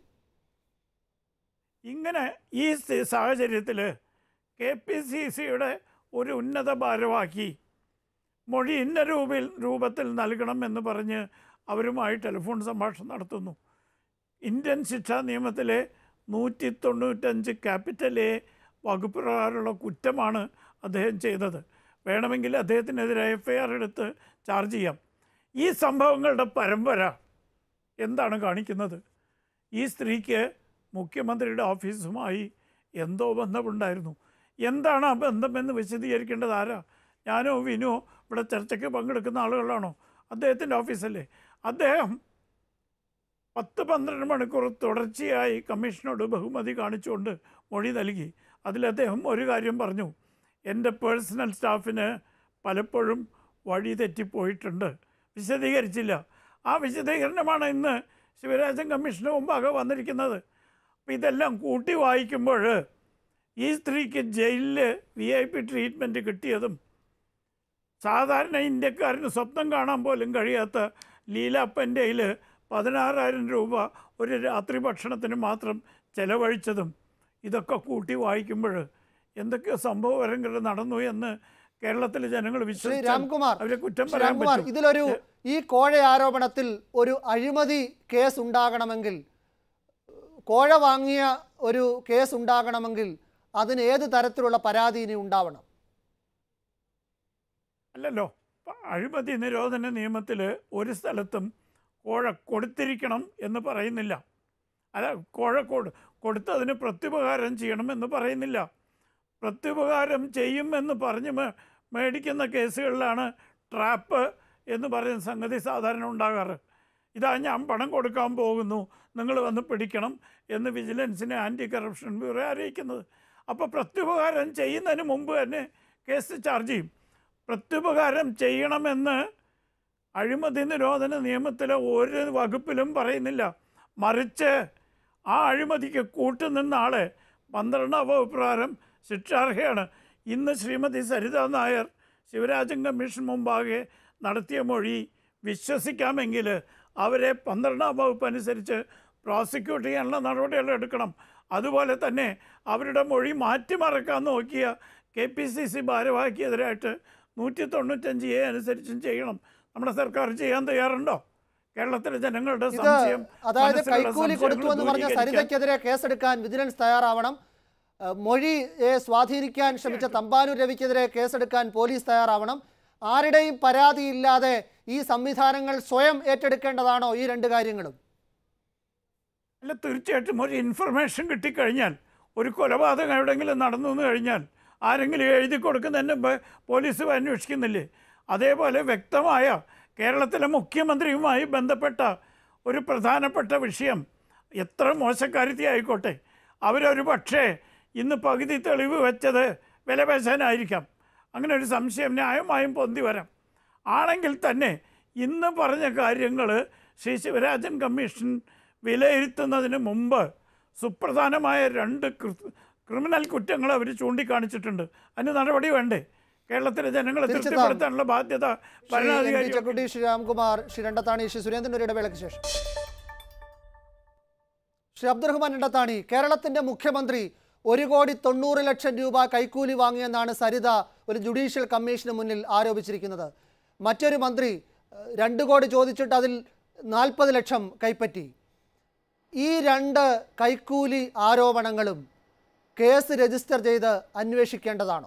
ഇങ്ങനെ ഈ സ്ഥി- സാഹചര്യത്തിൽ കെ പി സി സിയുടെ ഒരു ഉന്നത ഭാരവാഹി മൊഴി ഇന്ന രൂപയിൽ രൂപത്തിൽ നൽകണം എന്ന് പറഞ്ഞ് അവരുമായി ടെലിഫോൺ സംഭാഷണം നടത്തുന്നു ഇന്ത്യൻ ശിക്ഷാ നിയമത്തിലെ നൂറ്റി തൊണ്ണൂറ്റഞ്ച് ക്യാപിറ്റൽ എ വകുപ്പ് പ്രകാരമുള്ള കുറ്റമാണ് അദ്ദേഹം ചെയ്തത് വേണമെങ്കിൽ അദ്ദേഹത്തിനെതിരെ എഫ് ഐ ആർ എടുത്ത് ചാർജ് ചെയ്യാം ഈ സംഭവങ്ങളുടെ പരമ്പര എന്താണ് കാണിക്കുന്നത് ഈ സ്ത്രീക്ക് മുഖ്യമന്ത്രിയുടെ ഓഫീസുമായി എന്തോ ബന്ധമുണ്ടായിരുന്നു എന്താണ് ആ ബന്ധമെന്ന് വിശദീകരിക്കേണ്ടത് ആരാ ഞാനോ വിനുവോ ഇവിടെ ചർച്ചയ്ക്ക് പങ്കെടുക്കുന്ന ആളുകളാണോ അദ്ദേഹത്തിൻ്റെ ഓഫീസല്ലേ അദ്ദേഹം പത്ത് പന്ത്രണ്ട് മണിക്കൂർ തുടർച്ചയായി കമ്മീഷനോട് ബഹുമതി കാണിച്ചുകൊണ്ട് മൊഴി നൽകി അതിൽ അദ്ദേഹം ഒരു കാര്യം പറഞ്ഞു എൻ്റെ പേഴ്സണൽ സ്റ്റാഫിന് പലപ്പോഴും വഴി തെറ്റിപ്പോയിട്ടുണ്ട് വിശദീകരിച്ചില്ല ആ വിശദീകരണമാണ് ഇന്ന് ശിവരാജൻ കമ്മീഷന് മുമ്പാകെ വന്നിരിക്കുന്നത് അപ്പോൾ ഇതെല്ലാം കൂട്ടി വായിക്കുമ്പോൾ ഈ സ്ത്രീക്ക് ജയിലിൽ വി ഐ പി ട്രീറ്റ്മെൻറ്റ് കിട്ടിയതും സാധാരണ ഇന്ത്യക്കാരന് സ്വപ്നം കാണാൻ പോലും കഴിയാത്ത ലീലാപ്പൻ്റെ കയ്യിൽ പതിനാറായിരം രൂപ ഒരു രാത്രി ഭക്ഷണത്തിന് മാത്രം ചെലവഴിച്ചതും ഇതൊക്കെ കൂട്ടി വായിക്കുമ്പോൾ എന്തൊക്കെയോ സംഭവപരങ്ങൾ നടന്നു എന്ന് കേരളത്തിലെ ജനങ്ങൾ ശ്രീ വിശ്വസിച്ചു രാംകുമാർ അവരെ കുറ്റം ശ്രീ പറയാൻ രാംകുമാർ പറ്റും ഇതിലൊരു ഈ കോഴ ആരോപണത്തിൽ ഒരു അഴിമതി കേസ് ഉണ്ടാകണമെങ്കിൽ കോഴ വാങ്ങിയ ഒരു കേസ് ഉണ്ടാകണമെങ്കിൽ അതിന് ഏത് തരത്തിലുള്ള പരാതി ഇനി ഉണ്ടാവണം അല്ലല്ലോ പ- അഴിമതി നിരോധന നിയമത്തിൽ ഒരു സ്ഥലത്തും കോഴ കൊടുത്തിരിക്കണം എന്ന് പറയുന്നില്ല അല്ല കോഴ കൊടു കൊടുത്തതിന് പ്രത്യുപകാരം ചെയ്യണമെന്ന് പറയുന്നില്ല പ്രത്യുപകാരം ചെയ്യുമെന്ന് പറഞ്ഞ് മേ- മേടിക്കുന്ന കേസുകളിലാണ് ട്രാപ്പ് എന്ന് പറയുന്ന സംഗതി സാധാരണ ഉണ്ടാകാറ് ഇതാ ഞാൻ പണം കൊടുക്കാൻ പോകുന്നു നിങ്ങൾ വന്ന് പിടിക്കണം എന്ന് വിജിലൻസിനെ ആൻറ്റി കറപ്ഷൻ ബ്യൂറോ അറിയിക്കുന്നത് അപ്പോൾ പ്രത്യുപകാരം ചെയ്യുന്നതിന് മുമ്പ് തന്നെ കേസ് ചാർജ് ചെയ്യും പ്രത്യുപകാരം ചെയ്യണമെന്ന് അഴിമതി നിരോധന നിയമത്തിലെ ഒരു വകുപ്പിലും പറയുന്നില്ല മറിച്ച് ആ അഴിമതിക്ക് കൂട്ടുനിന്ന ആളെ പന്ത്രണ്ടാം വകുപ്പ് പ്രകാരം ശിക്ഷാർഹയാണ് ഇന്ന് ശ്രീമതി സരിത നായർ ശിവരാജൻ കമ്മീഷൻ മുമ്പാകെ നടത്തിയ മൊഴി വിശ്വസിക്കാമെങ്കിൽ അവരെ പന്ത്രണ്ടാം വകുപ്പ് അനുസരിച്ച് പ്രോസിക്യൂട്ട് ചെയ്യാനുള്ള നടപടികൾ എടുക്കണം അതുപോലെ തന്നെ അവരുടെ മൊഴി മാറ്റിമറക്കാൻ നോക്കിയ കെ പി സി സി ഭാരവാഹിക്കെതിരായിട്ട് നൂറ്റി തൊണ്ണൂറ്റഞ്ച് എ അനുസരിച്ചും ചെയ്യണം നമ്മുടെ സർക്കാർ ചെയ്യാൻ തയ്യാറുണ്ടോ കേരളത്തിലെ ജനങ്ങളുടെ ഇത് സംശയം അതായത് മനസ്സിലുള്ള കൈക്കൂലി സംശയങ്ങൾ കൊടുത്തു എന്ന് പറഞ്ഞ ദൂരീകരിക്കാൻ സരിതയ്ക്കെതിരെ കേസെടുക്കാൻ വിജിലൻസ് തയ്യാറാവണം ഏഹ് മൊഴിയെ സ്വാധീനിക്കാൻ ശ്രമിച്ച തമ്പാനൂർ രവിക്കെതിരെ കേസെടുക്കാൻ പോലീസ് തയ്യാറാവണം ആരുടെയും പരാതിയില്ലാതെ ഈ സംവിധാനങ്ങൾ സ്വയം ഏറ്റെടുക്കേണ്ടതാണോ ഈ രണ്ട് കാര്യങ്ങളും അല്ല തീർച്ചയായിട്ടും ഒരു ഇൻഫർമേഷൻ കിട്ടിക്കഴിഞ്ഞാൽ ഒരു കൊലപാതകം എവിടെയെങ്കിലും നടന്നു എന്ന് കഴിഞ്ഞാൽ ആരെങ്കിലും എഴുതി കൊടുക്കുന്നതിന് മുമ്പ് പോലീസ് അന്വേഷിക്കുന്നില്ലേ അതേപോലെ വ്യക്തമായ കേരളത്തിലെ മുഖ്യമന്ത്രിയുമായി ബന്ധപ്പെട്ട ഒരു പ്രധാനപ്പെട്ട വിഷയം എത്ര മോശക്കാരുത്തി ആയിക്കോട്ടെ അവരൊരു പക്ഷേ ഇന്ന് പകുതി തെളിവ് വെച്ചത് വിലപേശാനായിരിക്കാം അങ്ങനെ ഒരു സംശയം ന്യായമായും പൊന്തി വരാം ആണെങ്കിൽ തന്നെ ഇന്ന് പറഞ്ഞ കാര്യങ്ങൾ ശ്രീ ശിവരാജൻ കമ്മീഷൻ വിലയിരുത്തുന്നതിന് മുമ്പ് സുപ്രധാനമായ രണ്ട് കൃ- ക്രിമിനൽ കുറ്റങ്ങൾ അവർ ചൂണ്ടിക്കാണിച്ചിട്ടുണ്ട് അതിന് നടപടി വേണ്ടേ കേരളത്തിലെ ജനങ്ങളെ തിരിച്ചെത്താം. തൃപ്തിപ്പെടുത്താനുള്ള ബാധ്യത ശ്രീ എൻ വി ഭരണാധികാരി ചക്കുട്ടി ശ്രീ രാംകുമാർ ശ്രീ രണ്ടത്താണി ശ്രീ സുരേന്ദ്രൻ ഒരു ഇടവേളയ്ക്ക് ശേഷം ശ്രീ അബ്ദുറഹ്മാൻ രണ്ടത്താണി കേരളത്തിന്റെ മുഖ്യമന്ത്രി ഒരു കോടി തൊണ്ണൂറ് ലക്ഷം രൂപ കൈക്കൂലി വാങ്ങിയെന്നാണ് സരിത ഒരു ജുഡീഷ്യൽ കമ്മീഷന് മുന്നിൽ ആരോപിച്ചിരിക്കുന്നത് മറ്റൊരു മന്ത്രി ഏഹ്, രണ്ട് കോടി ചോദിച്ചിട്ട് അതിൽ നാൽപ്പത് ലക്ഷം കൈപ്പറ്റി ഈ രണ്ട് കൈക്കൂലി ആരോപണങ്ങളും കേസ് രജിസ്റ്റർ ചെയ്ത് അന്വേഷിക്കേണ്ടതാണോ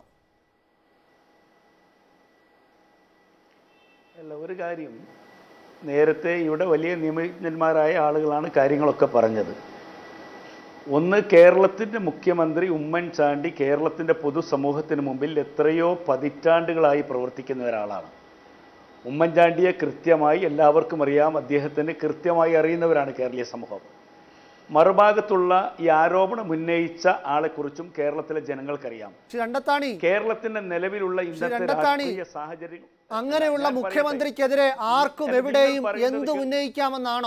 അല്ല ഒരു കാര്യം നേരത്തെ ഇവിടെ വലിയ നിയമജ്ഞന്മാരായ ആളുകളാണ് കാര്യങ്ങളൊക്കെ പറഞ്ഞത് ഒന്ന് കേരളത്തിൻ്റെ മുഖ്യമന്ത്രി ഉമ്മൻചാണ്ടി കേരളത്തിൻ്റെ പൊതുസമൂഹത്തിന് മുമ്പിൽ എത്രയോ പതിറ്റാണ്ടുകളായി പ്രവർത്തിക്കുന്ന ഒരാളാണ് ഉമ്മൻചാണ്ടിയെ കൃത്യമായി എല്ലാവർക്കും അറിയാം അദ്ദേഹത്തിന് കൃത്യമായി അറിയുന്നവരാണ് കേരളീയ സമൂഹം മറുഭാഗത്തുള്ള ഈ ആരോപണം ഉന്നയിച്ച ആളെക്കുറിച്ചും കേരളത്തിലെ ജനങ്ങൾക്കറിയാം ശ്രീ രണ്ടത്താണി കേരളത്തിന്റെ നിലവിലുള്ള ഇന്നത്തെ രണ്ടത്താണി, രാഷ്ട്രീയ സാഹചര്യം അങ്ങനെയുള്ള ഞാൻ പറയട്ടെ. മുഖ്യമന്ത്രിക്കെതിരെ ആർക്കും അല്ല, നിങ്ങൾ എവിടെയും പറയുന്നത് എന്ത് കേ- ഉന്നയിക്കാമെന്നാണോ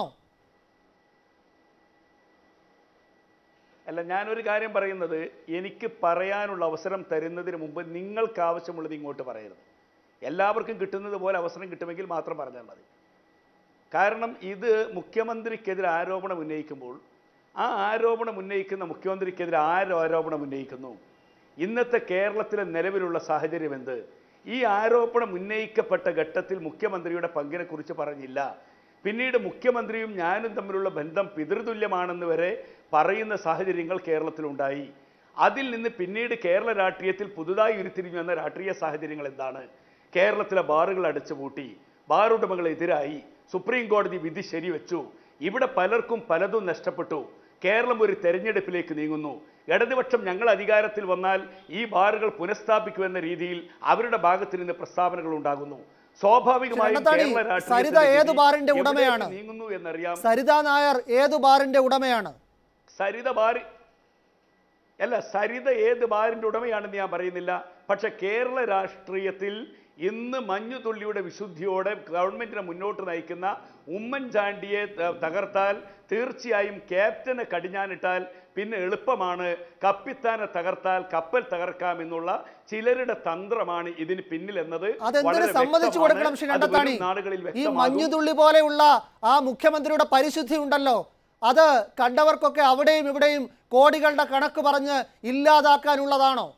അല്ല ഞാനൊരു കാര്യം പറയുന്നത് എനിക്ക് പറയാനുള്ള അവസരം തരുന്നതിന് മുമ്പ് നിങ്ങൾക്ക് ആവശ്യമുള്ളത് ഇങ്ങോട്ട് പറയരുത് എല്ലാവർക്കും കിട്ടുന്നത് പോലെ അവസരം കിട്ടുമെങ്കിൽ മാത്രം പറഞ്ഞാൽ മതി കാരണം ഇത് മുഖ്യമന്ത്രിക്കെതിരെ ആരോപണം ഉന്നയിക്കുമ്പോൾ ആ ആരോപണം ഉന്നയിക്കുന്ന മുഖ്യമന്ത്രിക്കെതിരെ ആര് ആരോപണം ഉന്നയിക്കുന്നു ഇന്നത്തെ കേരളത്തിലെ നിലവിലുള്ള സാഹചര്യം എന്ത് ഈ ആരോപണം ഉന്നയിക്കപ്പെട്ട ഘട്ടത്തിൽ മുഖ്യമന്ത്രിയുടെ പങ്കിനെക്കുറിച്ച് പറഞ്ഞില്ല പിന്നീട് മുഖ്യമന്ത്രിയും ഞാനും തമ്മിലുള്ള ബന്ധം പിതൃതുല്യമാണെന്ന് വരെ പറയുന്ന സാഹചര്യങ്ങൾ കേരളത്തിലുണ്ടായി അതിൽ നിന്ന് പിന്നീട് കേരള രാഷ്ട്രീയത്തിൽ പുതുതായി ഉരുത്തിരിഞ്ഞു വന്ന രാഷ്ട്രീയ സാഹചര്യങ്ങൾ എന്താണ് കേരളത്തിലെ ബാറുകൾ അടച്ചുപൂട്ടി ബാർ ഉടമകളെതിരായി സുപ്രീം കോടതി വിധി ശരിവെച്ചു ഇവിടെ പലർക്കും പലതും നഷ്ടപ്പെട്ടു കേരളം ഒരു തെരഞ്ഞെടുപ്പിലേക്ക് നീങ്ങുന്നു ഇടതുപക്ഷം ഞങ്ങൾ അധികാരത്തിൽ വന്നാൽ ഈ ബാറുകൾ പുനഃസ്ഥാപിക്കുമെന്ന രീതിയിൽ അവരുടെ ഭാഗത്ത് നിന്ന് പ്രസ്താവനകൾ ഉണ്ടാകുന്നു സ്വാഭാവികമായും രണ്ടത്താണി, കേരള സരിത രാഷ്ട്രീയത്തിന്റെ ഏത് ഗതി ബാറിന്റെ എവിടേക്ക് ഉടമയാണ്? നീങ്ങുന്നു എന്നറിയാം സരിത നായർ ഏതു ബാറിന്റെ ഉടമയാണ് സരിത ബാറി അല്ല സരിത ഏത് ബാറിന്റെ ഉടമയാണെന്ന് ഞാൻ പറയുന്നില്ല പക്ഷെ കേരള രാഷ്ട്രീയത്തിൽ ഇന്ന് മഞ്ഞുതുള്ളിയുടെ വിശുദ്ധിയോടെ ഗവൺമെന്റിനെ മുന്നോട്ട് നയിക്കുന്ന ഉമ്മൻചാണ്ടിയെ ത- തകർത്താൽ തീർച്ചയായും ക്യാപ്റ്റനെ കടിഞ്ഞാനിട്ടാൽ പിന്നെ എളുപ്പമാണ് കപ്പിത്താനെ തകർത്താൽ കപ്പൽ തകർക്കാം എന്നുള്ള ചിലരുടെ തന്ത്രമാണ് ഇതിന് പിന്നിൽ എന്നത് അതെന്തിനു വളരെ സമ്മതിച്ചു വ്യക്തമാണ്. കൊടുക്കണം ശ്രീ അത് വരും രണ്ടത്താണി നാടുകളിൽ ഈ വ്യക്തമാകും. മഞ്ഞുതുള്ളി പോലെയുള്ള ആ മുഖ്യമന്ത്രിയുടെ പരിശുദ്ധി ഉണ്ടല്ലോ അത് കണ്ടവർക്കൊക്കെ അവിടെയും ഇവിടെയും കോടികളുടെ കണക്ക് പറഞ്ഞ് ഇല്ലാതാക്കാനുള്ളതാണോ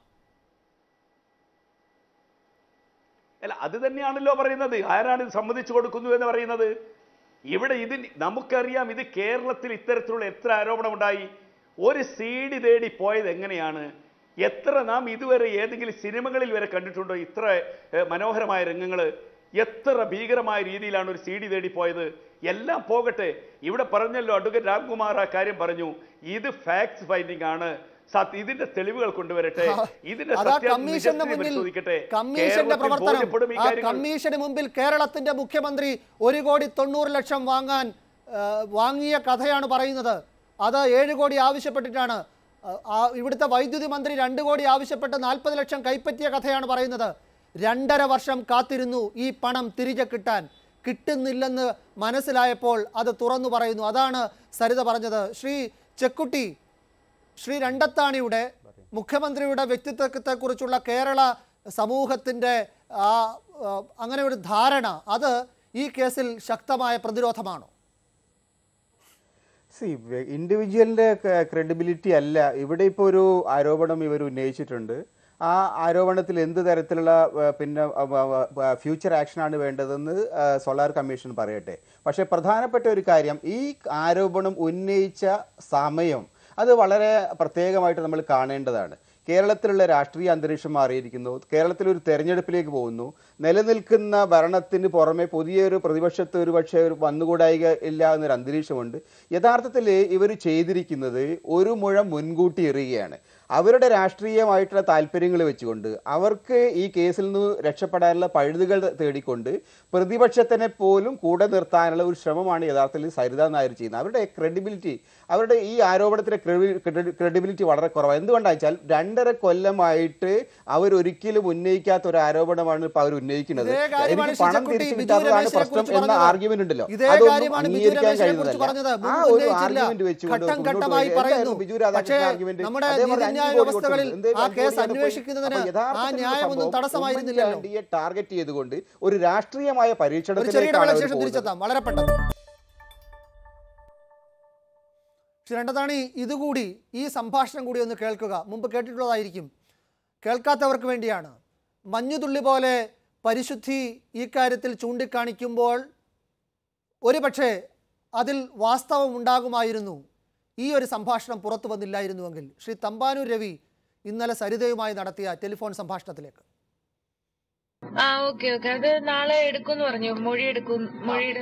അല്ല അത് തന്നെയാണല്ലോ പറയുന്നത് ആരാണ് ഇത് സമ്മതിച്ചു കൊടുക്കുന്നു എന്ന് പറയുന്നത് ഇവിടെ ഇത് നമുക്കറിയാം ഇത് കേരളത്തിൽ ഇത്തരത്തിലുള്ള എത്ര ആരോപണം ഉണ്ടായി ഒരു സീഡി തേടി പോയത് എങ്ങനെയാണ് എത്ര നാം ഇതുവരെ ഏതെങ്കിലും സിനിമകളിൽ വരെ കണ്ടിട്ടുണ്ടോ ഇത്ര ഏഹ്, മനോഹരമായ രംഗങ്ങൾ എത്ര ഭീകരമായ രീതിയിലാണ് ഒരു സി ഡി തേടി പോയത് എല്ലാം പോകട്ടെ ഇവിടെ പറഞ്ഞല്ലോ അഡ്വക്കേറ്റ് രാംകുമാർ ആ കാര്യം പറഞ്ഞു ഇത് ഫാക്ട്സ് ഫൈൻഡിംഗ് ആണ് സത്- ഇതിന്റെ തെളിവുകൾ കൊണ്ടുവരട്ടെ ഇതിന്റെ അതാ സത്യാ- കമ്മീഷന്റെ നിജസ്ഥിതി മുന്നിൽ പരിശോധിക്കട്ടെ കമ്മീഷന്റെ കേരളത്തിൽ പ്രവർത്തനം ബോധ്യപ്പെടും ഈ ആ കാര്യങ്ങൾ. കമ്മീഷന് മുമ്പിൽ കേരളത്തിന്റെ മുഖ്യമന്ത്രി ഒരു കോടി തൊണ്ണൂറ് ലക്ഷം വാങ്ങാൻ ആ, വാങ്ങിയ കഥയാണ് പറയുന്നത് അത് ഏഴ് കോടി ആവശ്യപ്പെട്ടിട്ടാണ് ആ, ആ ഇവിടുത്തെ വൈദ്യുതി മന്ത്രി രണ്ട് കോടി ആവശ്യപ്പെട്ട് നാൽപ്പത് ലക്ഷം കൈപ്പറ്റിയ കഥയാണ് പറയുന്നത് രണ്ടര വർഷം കാത്തിരുന്നു ഈ പണം തിരികെ കിട്ടാൻ കിട്ടുന്നില്ലെന്ന് മനസ്സിലായപ്പോൾ അത് തുറന്നു പറയുന്നു അതാണ് സരിത പറഞ്ഞത് ശ്രീ ചെക്കുട്ടി ശ്രീ രണ്ടത്താണിയുടെ മുഖ്യമന്ത്രിയുടെ വ്യക്തിത്വത്തെക്കുറിച്ചുള്ള കേരള സമൂഹത്തിൻ്റെ ആ ആ, അങ്ങനെ ഒരു ധാരണ അത് ഈ കേസിൽ ശക്തമായ പ്രതിരോധമാണോ സി ഇൻഡിവിജ്വലിൻ്റെ ക്രെഡിബിലിറ്റി അല്ല ഇവിടെ ഇപ്പോൾ ഒരു ആരോപണം ഇവർ ഉന്നയിച്ചിട്ടുണ്ട് ആ ആരോപണത്തിൽ എന്ത് തരത്തിലുള്ള ആ, പിന്നെ ഫ്യൂച്ചർ ആക്ഷനാണ് വേണ്ടതെന്ന് ആ, സോളാർ കമ്മീഷൻ പറയട്ടെ പക്ഷേ പ്രധാനപ്പെട്ട ഒരു കാര്യം ഈ ആരോപണം ഉന്നയിച്ച സമയം അത് വളരെ പ്രത്യേകമായിട്ട് നമ്മൾ കാണേണ്ടതാണ് കേരളത്തിലുള്ള രാഷ്ട്രീയ അന്തരീക്ഷം മാറിയിരിക്കുന്നു കേരളത്തിൽ ഒരു തെരഞ്ഞെടുപ്പിലേക്ക് പോകുന്നു നിലനിൽക്കുന്ന ഭരണത്തിന് പുറമെ പുതിയൊരു പ്രതിപക്ഷത്ത് ഒരു പക്ഷേ ഒരു വന്നുകൂടായിക ഇല്ല എന്നൊരു അന്തരീക്ഷമുണ്ട് യഥാർത്ഥത്തിൽ ഇവർ ചെയ്തിരിക്കുന്നത് ഒരു മുഴം മുൻകൂട്ടി എറിയുകയാണ് അവരുടെ രാഷ്ട്രീയമായിട്ടുള്ള താല്പര്യങ്ങൾ വെച്ചുകൊണ്ട് അവർക്ക് ഈ കേസിൽ നിന്ന് രക്ഷപ്പെടാനുള്ള പഴുതുകൾ തേടിക്കൊണ്ട് പ്രതിപക്ഷത്തിനെ പോലും കൂടെ നിർത്താനുള്ള ഒരു ശ്രമമാണ് യഥാർത്ഥത്തിൽ സരിത നായർ ചെയ്യുന്നത് അവരുടെ ക്രെഡിബിലിറ്റി അവരുടെ ഈ ആരോപണത്തിന്റെ ക്രെഡിബിലിറ്റി വളരെ കുറവാണ് എന്തുകൊണ്ടാണെന്ന് വെച്ചാൽ രണ്ടര കൊല്ലമായിട്ട് അവർ ഒരിക്കലും ഉന്നയിക്കാത്ത ഒരു ആരോപണമാണ് ഇപ്പൊ അവർ ഉന്നയിക്കുന്നത് ഇതേ കാര്യമാണ് എനിക്ക് പണം ശിവൻകുട്ടി തിരിച്ചു ബിജു കിട്ടാത്തതാണ് രമേശിനെ പ്രശ്നം കുറിച്ച് എന്ന പറഞ്ഞത്. ആർഗ്യുമെന്റ് ഉണ്ടല്ലോ ഇതേ അതൊന്നും കാര്യമാണ് ബിജു അംഗീകരിക്കാൻ രമേശിനെ കുറിച്ച് കഴിയുന്നതല്ല പറഞ്ഞത് ആ മുമ്പ് ഒരു ഉന്നയിച്ചില്ല ആർഗ്യുമെന്റ് വെച്ചുകൊണ്ട് ഘട്ടം മുന്നോട്ട് ഘട്ടമായി പോയി. പറയുന്നു എന്തായിരുന്നു ബിജു പക്ഷേ രാധാകൃഷ്ണൻ ആർഗ്യുമെന്റ് നമ്മുടെ അദ്ദേഹം പറഞ്ഞു, നീതിന്യായ അഞ്ച് കോടി വ്യവസ്ഥകളിൽ കൊടുത്തിട്ടുണ്ട്. ആ എന്തേ കേസ് അഞ്ച് കോടിയാണ് പോയി. അന്വേഷിക്കുന്നതിന് അപ്പോൾ യഥാർത്ഥത്തിലുള്ള ആ ന്യായമൊന്നും സംഭവം തടസ്സമായിരുന്നില്ലല്ലോ ഉമ്മൻചാണ്ടിയെ ടാർഗറ്റ് ചെയ്തുകൊണ്ട് ഒരു രാഷ്ട്രീയമായ ഒരു ചെറിയ പരീക്ഷണത്തിലേക്കാണ് ഇടവേളയ്ക്ക് അവർ ശേഷം പോകുന്നത്. തിരിച്ചെത്താം വളരെ പെട്ടെന്ന് ശ്രീ രണ്ടതാണി ഇതുകൂടി ഈ സംഭാഷണം കൂടി ഒന്ന് കേൾക്കുക മുമ്പ് കേട്ടിട്ടുള്ളതായിരിക്കും കേൾക്കാത്തവർക്ക് വേണ്ടിയാണ് മഞ്ഞുതുള്ളി പോലെ പരിശുദ്ധി ഈ കാര്യത്തിൽ ചൂണ്ടിക്കാണിക്കുമ്പോൾ ഒരുപക്ഷെ അതിൽ വാസ്തവം ഉണ്ടാകുമായിരുന്നു ഈ ഒരു സംഭാഷണം പുറത്തു വന്നില്ലായിരുന്നുവെങ്കിൽ ശ്രീ തമ്പാനൂർ രവി ഇന്നലെ സരിതയുമായി നടത്തിയ ടെലിഫോൺ സംഭാഷണത്തിലേക്ക് ആ ഓക്കെ ഓക്കെ അത് നാളെ എടുക്കുമെന്ന് പറഞ്ഞു മൊഴി എടുക്കും മൊഴിയുടെ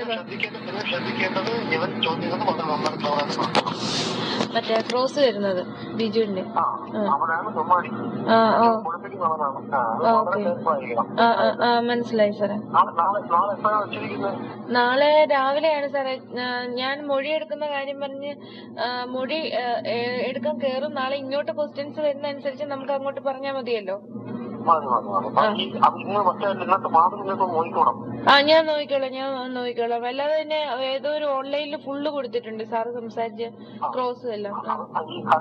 മറ്റേ ക്രോസ് വരുന്നത് ബിജുവിന്റെ ആ ആ ഓ ആ ഓക്കെ ആ ആ, ആ മനസ്സിലായി സാറേ നാളെ രാവിലെയാണ് സാറേ ആ, ഞാൻ മൊഴി എടുക്കുന്ന കാര്യം പറഞ്ഞ് ആ, മൊഴി ആ, ഏ, എടുക്കാൻ കയറും നാളെ ഇങ്ങോട്ട് ക്വസ്റ്റ്യൻസ് വരുന്ന അനുസരിച്ച് നമുക്ക് അങ്ങോട്ട് പറഞ്ഞാൽ മതിയല്ലോ ആ ഞാൻ നോക്കിക്കോളാം ഞാൻ നോക്കിക്കോളാം അല്ലാതെ തന്നെ ഏതോ ഒരു ഓൺലൈനിൽ ഫുള്ള് കൊടുത്തിട്ടുണ്ട് സാറ് സംസാരിച്ച് ക്രോസ് എല്ലാം ആ.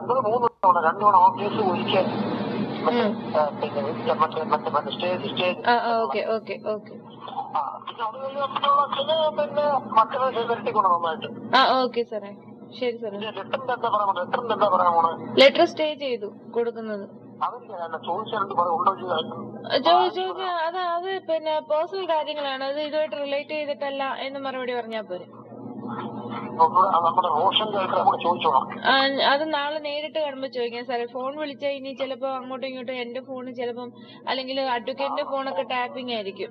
ഉം. ആ ആ ഓക്കെ ഓക്കെ ഓക്കെ ആ ഓക്കെ സാറേ ശരി സാറേ ലെറ്റർ സ്റ്റേ ചെയ്തു കൊടുക്കുന്നത് ചോദിച്ചു അത് അത് പിന്നെ പേഴ്സണൽ കാര്യങ്ങളാണ് അത് ഇതുമായിട്ട് റിലേറ്റ് ചെയ്തിട്ടല്ല എന്ന് മറുപടി പറഞ്ഞാൽ പോരെ ആ, അത് നാളെ നേരിട്ട് കാണുമ്പോ ചോദിക്കാം സാറേ ഫോൺ വിളിച്ചാൽ ഇനി ചിലപ്പോ അങ്ങോട്ടും ഇങ്ങോട്ടും എന്റെ ഫോൺ ചിലപ്പം അല്ലെങ്കിൽ അഡ്വക്കേറ്റിന്റെ ഫോണൊക്കെ ടാപ്പിംഗ് ആയിരിക്കും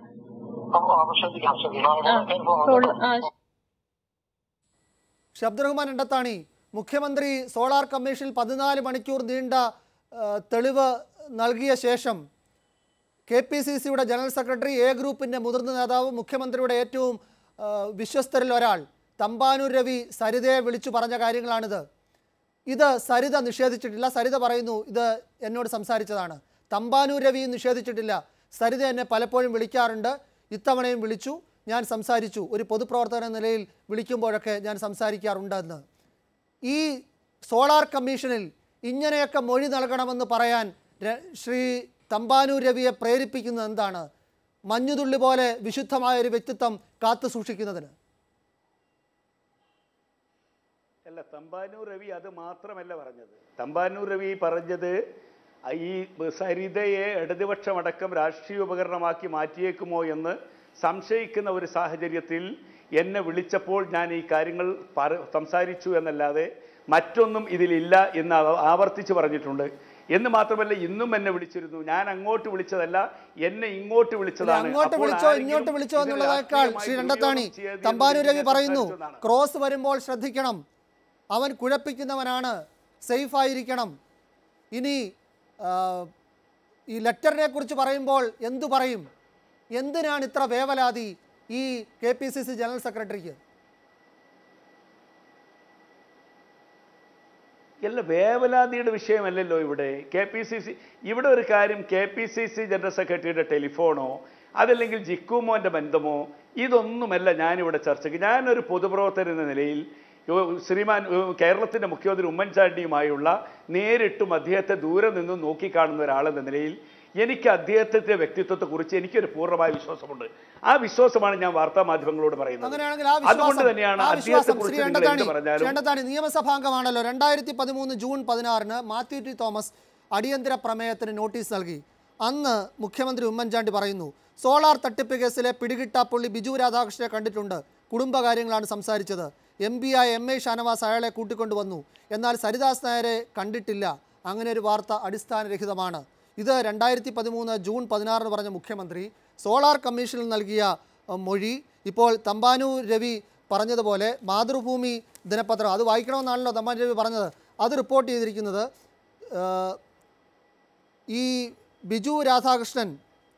ആ ഫോൺ ആ ഷബ്ദുറഹ്മാൻ എണ്ടത്താണി മുഖ്യമന്ത്രി സോളാർ കമ്മീഷനിൽ പതിനാല് മണിക്കൂർ നീണ്ട ആ, തെളിവ് നൽകിയ ശേഷം കെ പി സി സിയുടെ ജനറൽ സെക്രട്ടറി എ ഗ്രൂപ്പിൻ്റെ മുതിർന്ന നേതാവ് മുഖ്യമന്ത്രിയുടെ ഏറ്റവും ആ, വിശ്വസ്തരിൽ ഒരാൾ തമ്പാനൂർ രവി സരിതയെ വിളിച്ചു പറഞ്ഞ കാര്യങ്ങളാണിത് ഇത് സരിത നിഷേധിച്ചിട്ടില്ല സരിത പറയുന്നു ഇത് എന്നോട് സംസാരിച്ചതാണ് തമ്പാനൂർ രവിയും നിഷേധിച്ചിട്ടില്ല സരിത എന്നെ പലപ്പോഴും വിളിക്കാറുണ്ട് ഇത്തവണയും വിളിച്ചു ഞാൻ സംസാരിച്ചു ഒരു പൊതുപ്രവർത്തകൻ എന്ന നിലയിൽ വിളിക്കുമ്പോഴൊക്കെ ഞാൻ സംസാരിക്കാറുണ്ടെന്ന് ഈ സോളാർ കമ്മീഷനിൽ ഇങ്ങനെയൊക്കെ മൊഴി നൽകണമെന്ന് പറയാൻ ര- ശ്രീ തമ്പാനൂർ രവിയെ പ്രേരിപ്പിക്കുന്നത് എന്താണ് മഞ്ഞുതുള്ളി പോലെ വിശുദ്ധമായ ഒരു വ്യക്തിത്വം കാത്തു സൂക്ഷിക്കുന്നതിന് അല്ല തമ്പാനൂർ രവി അത് മാത്രമല്ല പറഞ്ഞത് തമ്പാനൂർ രവി പറഞ്ഞത് ഈ സരിതയെ ഇടതുപക്ഷമടക്കം രാഷ്ട്രീയ ഉപകരണമാക്കി മാറ്റിയേക്കുമോ എന്ന് സംശയിക്കുന്ന ഒരു സാഹചര്യത്തിൽ എന്നെ വിളിച്ചപ്പോൾ ഞാൻ ഈ കാര്യങ്ങൾ പറ സംസാരിച്ചു എന്നല്ലാതെ മറ്റൊന്നും ഇതിലില്ല എന്ന് അവ- ആവർത്തിച്ച് പറഞ്ഞിട്ടുണ്ട് എന്ന് മാത്രമല്ല ഇന്നും എന്നെ വിളിച്ചിരുന്നു ഞാൻ അങ്ങോട്ട് വിളിച്ചതല്ല എന്നെ ഇങ്ങോട്ട് അല്ല, വിളിച്ചതാണ് അങ്ങോട്ട് അപ്പോൾ വിളിച്ചോ ആരെങ്കിലും ഇങ്ങോട്ട് വിളിച്ചോ ഇതിന് എന്നുള്ളതേക്കാൾ രാഷ്ട്രീയമായി ശ്രീ രണ്ടത്താണി ദുരുപയോഗം ചെയ്യരുത് തമ്പാനൂർ എന്ന് രവി ഞാൻ പറയുന്നു സംസാരിച്ചതാണ്. ക്രോസ് വരുമ്പോൾ ശ്രദ്ധിക്കണം അവൻ കുഴപ്പിക്കുന്നവനാണ് സേഫായിരിക്കണം ഇനി ആ, ഈ ലെറ്ററിനെ കുറിച്ച് പറയുമ്പോൾ എന്തു പറയും എന്തിനാണ് ഇത്ര വേവലാതി ഈ K P C C general സെക്രട്ടറിക്ക് അല്ല വേവലാതിയുടെ വിഷയമല്ലല്ലോ ഇവിടെ കെ പി സി സി ഇവിടെ ഒരു കാര്യം K P C C general സെക്രട്ടറിയുടെ ടെലിഫോണോ അതല്ലെങ്കിൽ ജിക്കുമോൻ്റെ ബന്ധമോ ഇതൊന്നുമല്ല ഞാനിവിടെ ചർച്ചയ്ക്ക് ഞാനൊരു പൊതുപ്രവർത്തകൻ എന്ന നിലയിൽ യോ- ശ്രീമാൻ ഏഹ്, കേരളത്തിൻ്റെ മുഖ്യമന്ത്രി ഉമ്മൻചാണ്ടിയുമായുള്ള നേരിട്ടും അദ്ദേഹത്തെ ദൂരെ നിന്നും നോക്കിക്കാണുന്ന ഒരാളെന്ന നിലയിൽ എനിക്ക് അദ്ദേഹത്തിൻ്റെ വ്യക്തിത്വത്തെക്കുറിച്ച് എനിക്കൊരു പൂർണ്ണമായ വിശ്വാസമുണ്ട് ആ വിശ്വാസമാണ് ഞാൻ വാർത്താ മാധ്യമങ്ങളോട് പറയുന്നത് അങ്ങനെയാണെങ്കിൽ ആ അതുകൊണ്ട് വിശ്വാസം തന്നെയാണ് ആ അദ്ദേഹത്തെ വിശ്വാസം ശ്രീ കുറിച്ച് നിങ്ങൾ എണ്ടത്താണി എന്ത് പറഞ്ഞാലും എണ്ടത്താണി നിയമസഭാംഗമാണല്ലോ രണ്ടായിരത്തി പതിമൂന്ന് ജൂൺ പതിനാറിന് മാത്യു ടി തോമസ് അടിയന്തര പ്രമേയത്തിന് നോട്ടീസ് നൽകി അന്ന് മുഖ്യമന്ത്രി ഉമ്മൻചാണ്ടി പറയുന്നു സോളാർ തട്ടിപ്പ് കേസിലെ പിടികിട്ടാപ്പുള്ളി ബിജു രാധാകൃഷ്ണനെ കണ്ടിട്ടുണ്ട് കുടുംബകാര്യങ്ങളാണ് സംസാരിച്ചത് എം പി ആയ എം എ ഷാനവാസ് അയാളെ കൂട്ടിക്കൊണ്ടുവന്നു എന്നാൽ സരിദാസ് നായരെ കണ്ടിട്ടില്ല അങ്ങനെ ഒരു വാർത്ത അടിസ്ഥാനരഹിതമാണ് ഇത് രണ്ടായിരത്തി പതിമൂന്ന് ജൂൺ പതിനാറിന് പറഞ്ഞ മുഖ്യമന്ത്രി സോളാർ കമ്മീഷനിൽ നൽകിയ അഹ്, മൊഴി ഇപ്പോൾ തമ്പാനൂർ രവി പറഞ്ഞതുപോലെ മാതൃഭൂമി ദിനപത്രം അത് വായിക്കണമെന്നാണല്ലോ തമ്പാനൂർ രവി പറഞ്ഞത് അത് റിപ്പോർട്ട് ചെയ്തിരിക്കുന്നത് ആഹ്, ഈ ബിജു രാധാകൃഷ്ണൻ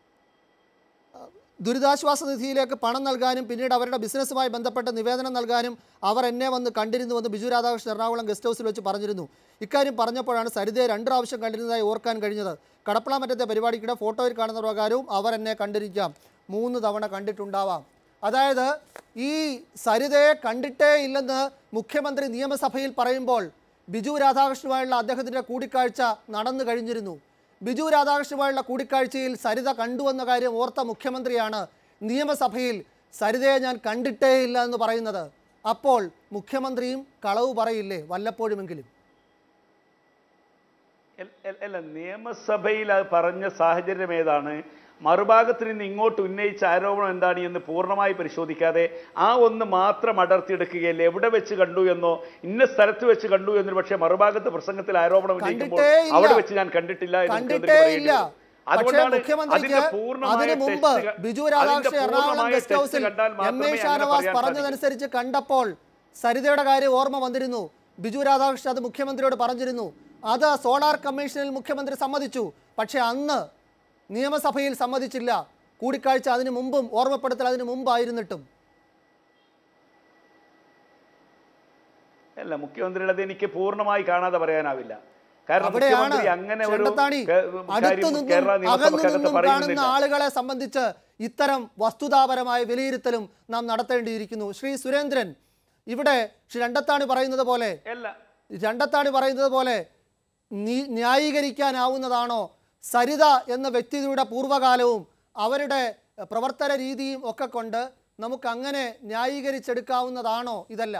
ദുരിതാശ്വാസ നിധിയിലേക്ക് പണം നൽകാനും പിന്നീട് അവരുടെ ബിസിനസ്സുമായി ബന്ധപ്പെട്ട് നിവേദനം നൽകാനും അവർ എന്നെ വന്ന് കണ്ടിരുന്നുവെന്ന് ബിജു രാധാകൃഷ്ണൻ എറണാകുളം ഗസ്റ്റ് ഹൗസിൽ വെച്ച് പറഞ്ഞിരുന്നു ഇക്കാര്യം പറഞ്ഞപ്പോഴാണ് സരിതയെ രണ്ട് പ്രാവശ്യം കണ്ടിരുന്നതായി ഓർക്കാൻ കഴിഞ്ഞത് കടപ്പളമറ്റത്തെ പരിപാടിക്കിടെ ഫോട്ടോയിൽ കാണുന്ന പ്രകാരവും അവർ എന്നെ കണ്ടിരിക്കാം മൂന്ന് തവണ കണ്ടിട്ടുണ്ടാവാം അതായത് ഈ സരിതയെ കണ്ടിട്ടേ ഇല്ലെന്ന് മുഖ്യമന്ത്രി നിയമസഭയിൽ പറയുമ്പോൾ ബിജു രാധാകൃഷ്ണനുമായുള്ള അദ്ദേഹത്തിൻ്റെ കൂടിക്കാഴ്ച നടന്നു കഴിഞ്ഞിരുന്നു ബിജു രാധാകൃഷ്ണനുമായുള്ള കൂടിക്കാഴ്ചയിൽ സരിത കണ്ടുവെന്ന കാര്യം ഓർത്ത മുഖ്യമന്ത്രിയാണ് നിയമസഭയിൽ സരിതയെ ഞാൻ കണ്ടിട്ടേ ഇല്ല എന്ന് പറയുന്നത് അപ്പോൾ മുഖ്യമന്ത്രിയും കളവ് പറയില്ലേ വല്ലപ്പോഴുമെങ്കിലും എൽ- എൽ- അല്ല നിയമസഭയിൽ അത് പറഞ്ഞ സാഹചര്യം ഏതാണ് മറുഭാഗത്ത് നിന്ന് ഇങ്ങോട്ട് ഉന്നയിച്ച ആരോപണം എന്താണ് എന്ന് പൂർണ്ണമായി പരിശോധിക്കാതെ ആ ഒന്ന് മാത്രം അടർത്തിയെടുക്കുകയല്ലേ എവിടെ വെച്ച് കണ്ടു എന്നോ ഇന്ന സ്ഥലത്ത് വെച്ച് കണ്ടു എന്നൊരു പക്ഷേ മറുഭാഗത്ത് പ്രസംഗത്തിൽ ആരോപണം ഉന്നയിക്കുമ്പോൾ കണ്ടിട്ടേ ഇല്ല. അവിടെ വെച്ച് ഞാൻ കണ്ടിട്ടില്ല എന്ന് മുഖ്യമന്ത്രി കണ്ടിട്ടേ പറയേണ്ടി ഇല്ല വരും. പക്ഷേ അതുകൊണ്ടാണ് മുഖ്യമന്ത്രിക്ക് അതിന്റെ പൂർണ്ണമായ അതിനു മുമ്പ് ടെസ്റ്റ് ക- ബിജു അതിന്റെ രാധാകൃഷ്ണൻ എറണാകുളം പൂർണ്ണമായ ഗസ്റ്റ് ടെസ്റ്റ് ഹൗസിൽ കണ്ടാൽ എം മാത്രമേ എ അങ്ങനെ ഷാനവാസ് പറയാൻ സാധിക്കൂ. പറഞ്ഞതനുസരിച്ച് കണ്ടപ്പോൾ സരിതയുടെ കാര്യം ഓർമ്മ വന്നിരുന്നു ബിജു രാധാകൃഷ്ണൻ അത് മുഖ്യമന്ത്രിയോട് പറഞ്ഞിരുന്നു അത് സോളാർ കമ്മീഷനിൽ മുഖ്യമന്ത്രി സമ്മതിച്ചു പക്ഷേ അന്ന് നിയമസഭയിൽ സമ്മതിച്ചില്ല കൂടിക്കാഴ്ച അതിനു മുമ്പും ഓർമ്മപ്പെടുത്തൽ അതിനു മുമ്പായിരുന്നിട്ടും അല്ല മുഖ്യമന്ത്രിയുടെ അത് എനിക്ക് പൂർണ്ണമായി കാണാതെ പറയാനാവില്ല കാരണം അവിടെയാണ് മുഖ്യമന്ത്രി അങ്ങനെ ഒരു ചെണ്ടത്താണി കേ- അടുത്തു കാര്യം നിന്നും കേരള അകന്നു നിയമസഭക്കകത്ത് നിന്നും കാണുന്ന പറയുന്നില്ല ആളുകളെ സംബന്ധിച്ച് ഇത്തരം വസ്തുതാപരമായ വിലയിരുത്തലും നാം നടത്തേണ്ടിയിരിക്കുന്നു ശ്രീ സുരേന്ദ്രൻ ഇവിടെ ശ്രീ രണ്ടത്താണി പറയുന്നത് പോലെ അല്ല രണ്ടത്താണി പറയുന്നത് പോലെ നീ- ന്യായീകരിക്കാനാവുന്നതാണോ സരിത എന്ന വ്യക്തിയുടെ പൂർവ്വകാലവും അവരുടെ പ്രവർത്തന രീതിയും ഒക്കെ കൊണ്ട് നമുക്ക് അങ്ങനെ ന്യായീകരിച്ചെടുക്കാവുന്നതാണോ ഇതെല്ലാം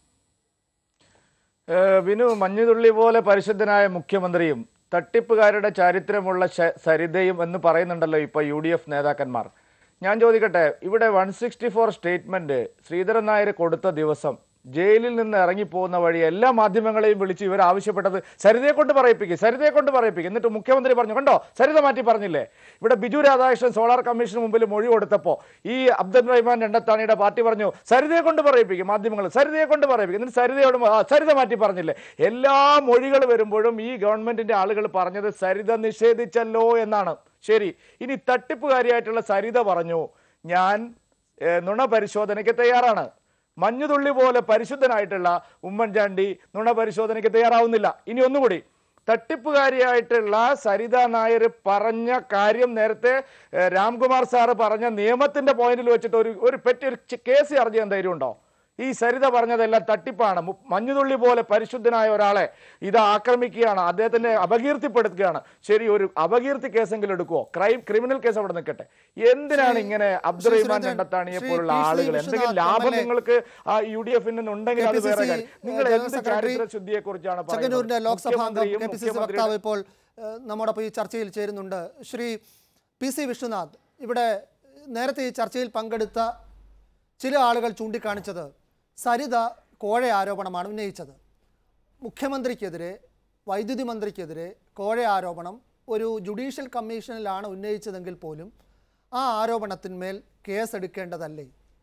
ഏഹ് വിനു മഞ്ഞുതുള്ളി പോലെ പരിശുദ്ധനായ മുഖ്യമന്ത്രിയും തട്ടിപ്പുകാരുടെ ചരിത്രമുള്ള ശ- സരിതയും എന്ന് പറയുന്നുണ്ടല്ലോ ഇപ്പോൾ യു ഡി എഫ് നേതാക്കന്മാർ ഞാൻ ചോദിക്കട്ടെ ഇവിടെ one sixty four statement Sreedharan Nair കൊടുത്ത ദിവസം ജയിലിൽ നിന്ന് ഇറങ്ങിപ്പോകുന്ന വഴി എല്ലാ മാധ്യമങ്ങളെയും വിളിച്ച് ഇവർ ആവശ്യപ്പെട്ടത് സരിതയെ കൊണ്ട് പറയിപ്പിക്കും സരിതയെ കൊണ്ട് പറയിപ്പിക്കും എന്നിട്ട് മുഖ്യമന്ത്രി പറഞ്ഞു കണ്ടോ സരിത മാറ്റി പറഞ്ഞില്ലേ ഇവിടെ ബിജു രാധാകൃഷ്ണൻ സോളാർ കമ്മീഷന് മുമ്പിൽ മൊഴി കൊടുത്തപ്പോൾ ഈ അബ്ദുൽ റഹ്മാൻ രണ്ടത്താണിയുടെ പാർട്ടി പറഞ്ഞു സരിതയെ കൊണ്ട് പറയിപ്പിക്കും മാധ്യമങ്ങൾ സരിതയെ കൊണ്ട് പറയിപ്പിക്കും എന്നിട്ട് സരിതയോട് ആ, സരിത മാറ്റി പറഞ്ഞില്ലേ എല്ലാ മൊഴികൾ വരുമ്പോഴും ഈ ഗവൺമെന്റിന്റെ ആളുകൾ പറഞ്ഞത് സരിത നിഷേധിച്ചല്ലോ എന്നാണ് ശരി ഇനി തട്ടിപ്പുകാരിയായിട്ടുള്ള സരിത പറഞ്ഞു ഞാൻ ഏ, നുണ പരിശോധനയ്ക്ക് തയ്യാറാണ് മഞ്ഞുതുള്ളി പോലെ പരിശുദ്ധനായിട്ടുള്ള ഉമ്മൻചാണ്ടി നുണ പരിശോധനയ്ക്ക് തയ്യാറാവുന്നില്ല ഇനി ഒന്നുകൂടി തട്ടിപ്പുകാരിയായിട്ടുള്ള സരിത നായർ പറഞ്ഞ കാര്യം നേരത്തെ ഏ, രാംകുമാർ സാറ് പറഞ്ഞ നിയമത്തിന്റെ പോയിന്റിൽ വെച്ചിട്ട് ഒരു ഒരു പെറ്റി ഒരു ചി- കേസ് ചാർജ് ചെയ്യാൻ ധൈര്യമുണ്ടോ ഈ സരിത പറഞ്ഞതെല്ലാം തട്ടിപ്പാണ് മു- മഞ്ഞുതുള്ളി പോലെ പരിശുദ്ധനായ ഒരാളെ ഇത് ആക്രമിക്കുകയാണ് അദ്ദേഹത്തിനെ അപകീർത്തിപ്പെടുത്തുകയാണ് ശരി ഒരു അപകീർത്തി കേസെങ്കിലും എടുക്കുവോ ക്രൈം ക്രിമിനൽ കേസ് അവിടെ നിൽക്കട്ടെ എന്തിനാണ് ഇങ്ങനെ അബ്ദുറഹിമാൻ സുരേന്ദ്രൻ, രണ്ടത്താണിയെ ശ്രീ പോലുള്ള പി. ശ്രീ ആളുകൾ വിശ്വനാഥ് എന്തെങ്കിലും ലാഭം എം.എൽ.എ. നിങ്ങൾക്ക് ആ യു ഡി എഫിൽ നിന്നുണ്ടെങ്കിൽ അത് വേറെ KPCC, കാര്യം നിങ്ങൾ ജനറൽ എന്ത് സെക്രട്ടറി ചാരിത്ര ശുദ്ധിയെ കുറിച്ചാണ് ചെങ്ങന്നൂരിന്റെ ലോക്സഭാ അംഗം മുഖ്യമന്ത്രിയും കെ പി സി സി മുഖ്യമന്ത്രിയുടെ- വക്താവ് ഇപ്പോൾ ഏഹ്, നമ്മോടൊപ്പം ഈ ചർച്ചയിൽ ചേരുന്നുണ്ട് ശ്രീ പി സി വിശ്വനാഥ് ഇവിടെ നേരത്തെ ഈ ചർച്ചയിൽ പങ്കെടുത്ത ചില ആളുകൾ ചൂണ്ടിക്കാണിച്ചത് സരിത കോഴ ആരോപണമാണ് ഉന്നയിച്ചത് മുഖ്യമന്ത്രിക്കെതിരെ വൈദ്യുതി മന്ത്രിക്കെതിരെ കോഴ ആരോപണം ഒരു ജുഡീഷ്യൽ കമ്മീഷനിലാണ് ഉന്നയിച്ചതെങ്കിൽ പോലും ആ ആരോപണത്തിന്മേൽ കേസെടുക്കേണ്ടതല്ലേ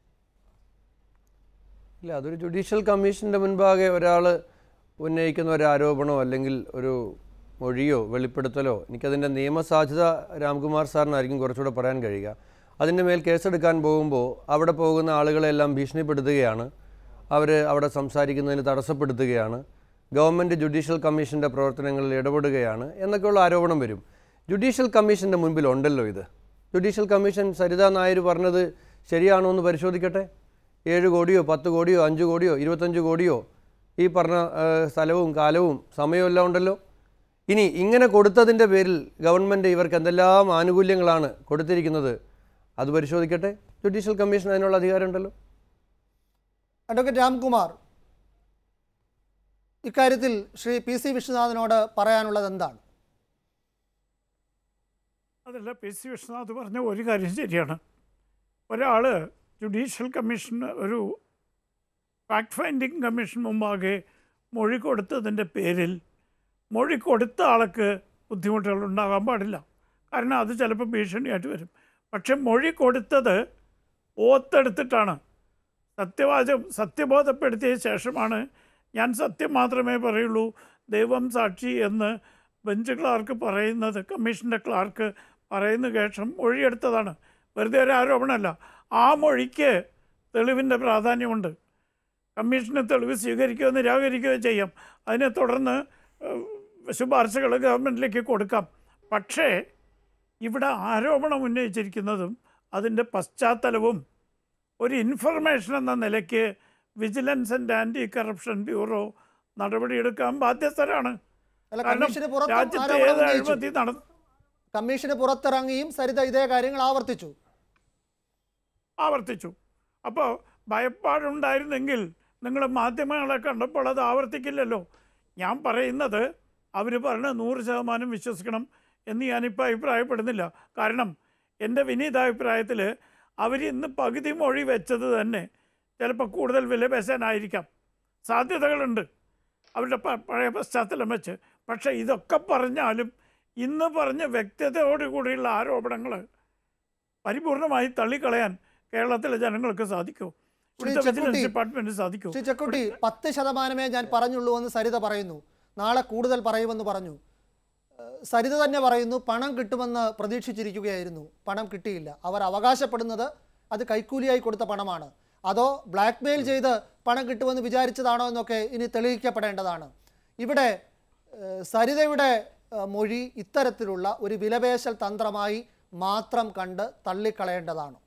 ഇല്ല അതൊരു ജുഡീഷ്യൽ കമ്മീഷൻ്റെ മുൻപാകെ ഒരാൾ ഉന്നയിക്കുന്ന ഒരു ആരോപണമോ അല്ലെങ്കിൽ ഒരു മൊഴിയോ വെളിപ്പെടുത്തലോ എനിക്കതിൻ്റെ നിയമസാധ്യത രാംകുമാർ സാറിനായിരിക്കും കുറച്ചുകൂടെ പറയാൻ കഴിയുക അതിൻ്റെ മേൽ കേസെടുക്കാൻ പോകുമ്പോൾ അവിടെ പോകുന്ന ആളുകളെല്ലാം ഭീഷണിപ്പെടുത്തുകയാണ് അവർ അവിടെ സംസാരിക്കുന്നതിന് തടസ്സപ്പെടുത്തുകയാണ് ഗവൺമെൻറ് ജുഡീഷ്യൽ കമ്മീഷൻ്റെ പ്രവർത്തനങ്ങളിൽ ഇടപെടുകയാണ് എന്നൊക്കെയുള്ള ആരോപണം വരും ജുഡീഷ്യൽ കമ്മീഷൻ്റെ മുൻപിൽ ഉണ്ടല്ലോ ഇത് ജുഡീഷ്യൽ കമ്മീഷൻ സരിതാ നായർ പറഞ്ഞത് ശരിയാണോ എന്ന് പരിശോധിക്കട്ടെ ഏഴ് കോടിയോ പത്ത് കോടിയോ അഞ്ച് കോടിയോ ഇരുപത്തഞ്ച് കോടിയോ ഈ പറഞ്ഞ ആ, സ്ഥലവും കാലവും സമയവും എല്ലാം ഉണ്ടല്ലോ ഇനി ഇങ്ങനെ കൊടുത്തതിൻ്റെ പേരിൽ ഗവൺമെൻറ് ഇവർക്ക് എന്തെല്ലാം ആനുകൂല്യങ്ങളാണ് കൊടുത്തിരിക്കുന്നത് അത് പരിശോധിക്കട്ടെ ജുഡീഷ്യൽ കമ്മീഷൻ അതിനുള്ള അധികാരമുണ്ടല്ലോ അഡ്വക്കേറ്റ് രാംകുമാർ ഇക്കാര്യത്തിൽ ശ്രീ പി സി വിശ്വനാഥനോട് പറയാനുള്ളത് എന്താണ് അതല്ല പി സി വിശ്വനാഥ് പറഞ്ഞ ഒരു കാര്യം ശരിയാണ് ഒരാൾ ജുഡീഷ്യൽ കമ്മീഷന് ഒരു ഫാക്ട് ഫൈൻഡിങ് കമ്മീഷൻ മുമ്പാകെ മൊഴി കൊടുത്തതിൻ്റെ പേരിൽ മൊഴി കൊടുത്ത ആൾക്ക് ബുദ്ധിമുട്ടുകൾ ഉണ്ടാകാൻ പാടില്ല കാരണം അത് ചിലപ്പോൾ ഭീഷണിയായിട്ട് വരും പക്ഷെ മൊഴി കൊടുത്തത് ഓത്തെടുത്തിട്ടാണ് സത്യവാചം സത്യബോധപ്പെടുത്തിയ ശേഷമാണ് ഞാൻ സത്യം മാത്രമേ പറയുള്ളൂ ദൈവം സാക്ഷി എന്ന് ബെഞ്ച് ക്ലാർക്ക് പറയുന്നത് കമ്മീഷൻ്റെ ക്ലാർക്ക് പറയുന്ന ശേഷം മൊഴിയെടുത്തതാണ് വെറുതെ ഒരു ആരോപണമല്ല ആ മൊഴിക്ക് തെളിവിൻ്റെ പ്രാധാന്യമുണ്ട് കമ്മീഷന് തെളിവ് സ്വീകരിക്കുകയോ നിരാകരിക്കുകയോ ചെയ്യാം അതിനെ തുടർന്ന് ഏഹ്, ശുപാർശകൾ ഗവൺമെൻറ്റിലേക്ക് കൊടുക്കാം പക്ഷേ ഇവിടെ ആരോപണം ഉന്നയിച്ചിരിക്കുന്നതും അതിൻ്റെ പശ്ചാത്തലവും ഒരു ഇൻഫർമേഷൻ എന്ന നിലയ്ക്ക് vigilance and anti corruption bureau നടപടിയെടുക്കാൻ ബാധ്യസ്ഥരാണ് അല്ല കാരണം കമ്മീഷന് പുറത്തും രാജ്യത്ത് ആരോപണം ഏത് ഉന്നയിച്ചു. അഴിമതി നട കമ്മീഷന് പുറത്തിറങ്ങിയും സരിത ഇതേ കാര്യങ്ങൾ ആവർത്തിച്ചു ആവർത്തിച്ചു അപ്പോൾ ഭയപ്പാടുണ്ടായിരുന്നെങ്കിൽ നിങ്ങൾ മാധ്യമങ്ങളെ കണ്ടപ്പോൾ അത് ആവർത്തിക്കില്ലല്ലോ ഞാൻ പറയുന്നത് അവർ പറഞ്ഞ നൂറ് ശതമാനം വിശ്വസിക്കണം എന്ന് ഞാനിപ്പോൾ അഭിപ്രായപ്പെടുന്നില്ല കാരണം എൻ്റെ വിനീത അഭിപ്രായത്തിൽ അവർ ഇന്ന് പകുതി മൊഴി വെച്ചത് തന്നെ ചിലപ്പോൾ കൂടുതൽ വിലപേശാനായിരിക്കാം സാധ്യതകളുണ്ട് അവരുടെ പ- പഴയ പശ്ചാത്തലം വെച്ച് പക്ഷേ ഇതൊക്കെ പറഞ്ഞാലും ഇന്ന് പറഞ്ഞ വ്യക്തതയോടുകൂടിയുള്ള ആരോപണങ്ങൾ പരിപൂർണമായി തള്ളിക്കളയാൻ കേരളത്തിലെ ജനങ്ങൾക്ക് സാധിക്കൂ ശ്രീ ഇവിടുത്തെ വിജിലൻസ് ചെക്കുട്ടി, ഡിപ്പാർട്ട്മെന്റ് സാധിക്കൂ ശ്രീ ചെക്കുട്ടി പത്ത് ശതമാനമേ ഞാൻ പറഞ്ഞുള്ളൂ എന്ന് സരിത പറയുന്നു നാളെ കൂടുതൽ പറയുമെന്ന് പറഞ്ഞു ഏഹ് സരിത തന്നെ പറയുന്നു പണം കിട്ടുമെന്ന് പ്രതീക്ഷിച്ചിരിക്കുകയായിരുന്നു പണം കിട്ടിയില്ല അവർ അവകാശപ്പെടുന്നത് അത് കൈക്കൂലിയായി കൊടുത്ത പണമാണ് അതോ ബ്ലാക്ക് മെയിൽ ചെയ്ത് പണം കിട്ടുമെന്ന് വിചാരിച്ചതാണോ എന്നൊക്കെ ഇനി തെളിയിക്കപ്പെടേണ്ടതാണ് ഇവിടെ ഏഹ് സരിതയുടെ ഏഹ് മൊഴി ഇത്തരത്തിലുള്ള ഒരു വിലപേശൽ തന്ത്രമായി മാത്രം കണ്ട് തള്ളിക്കളയേണ്ടതാണ്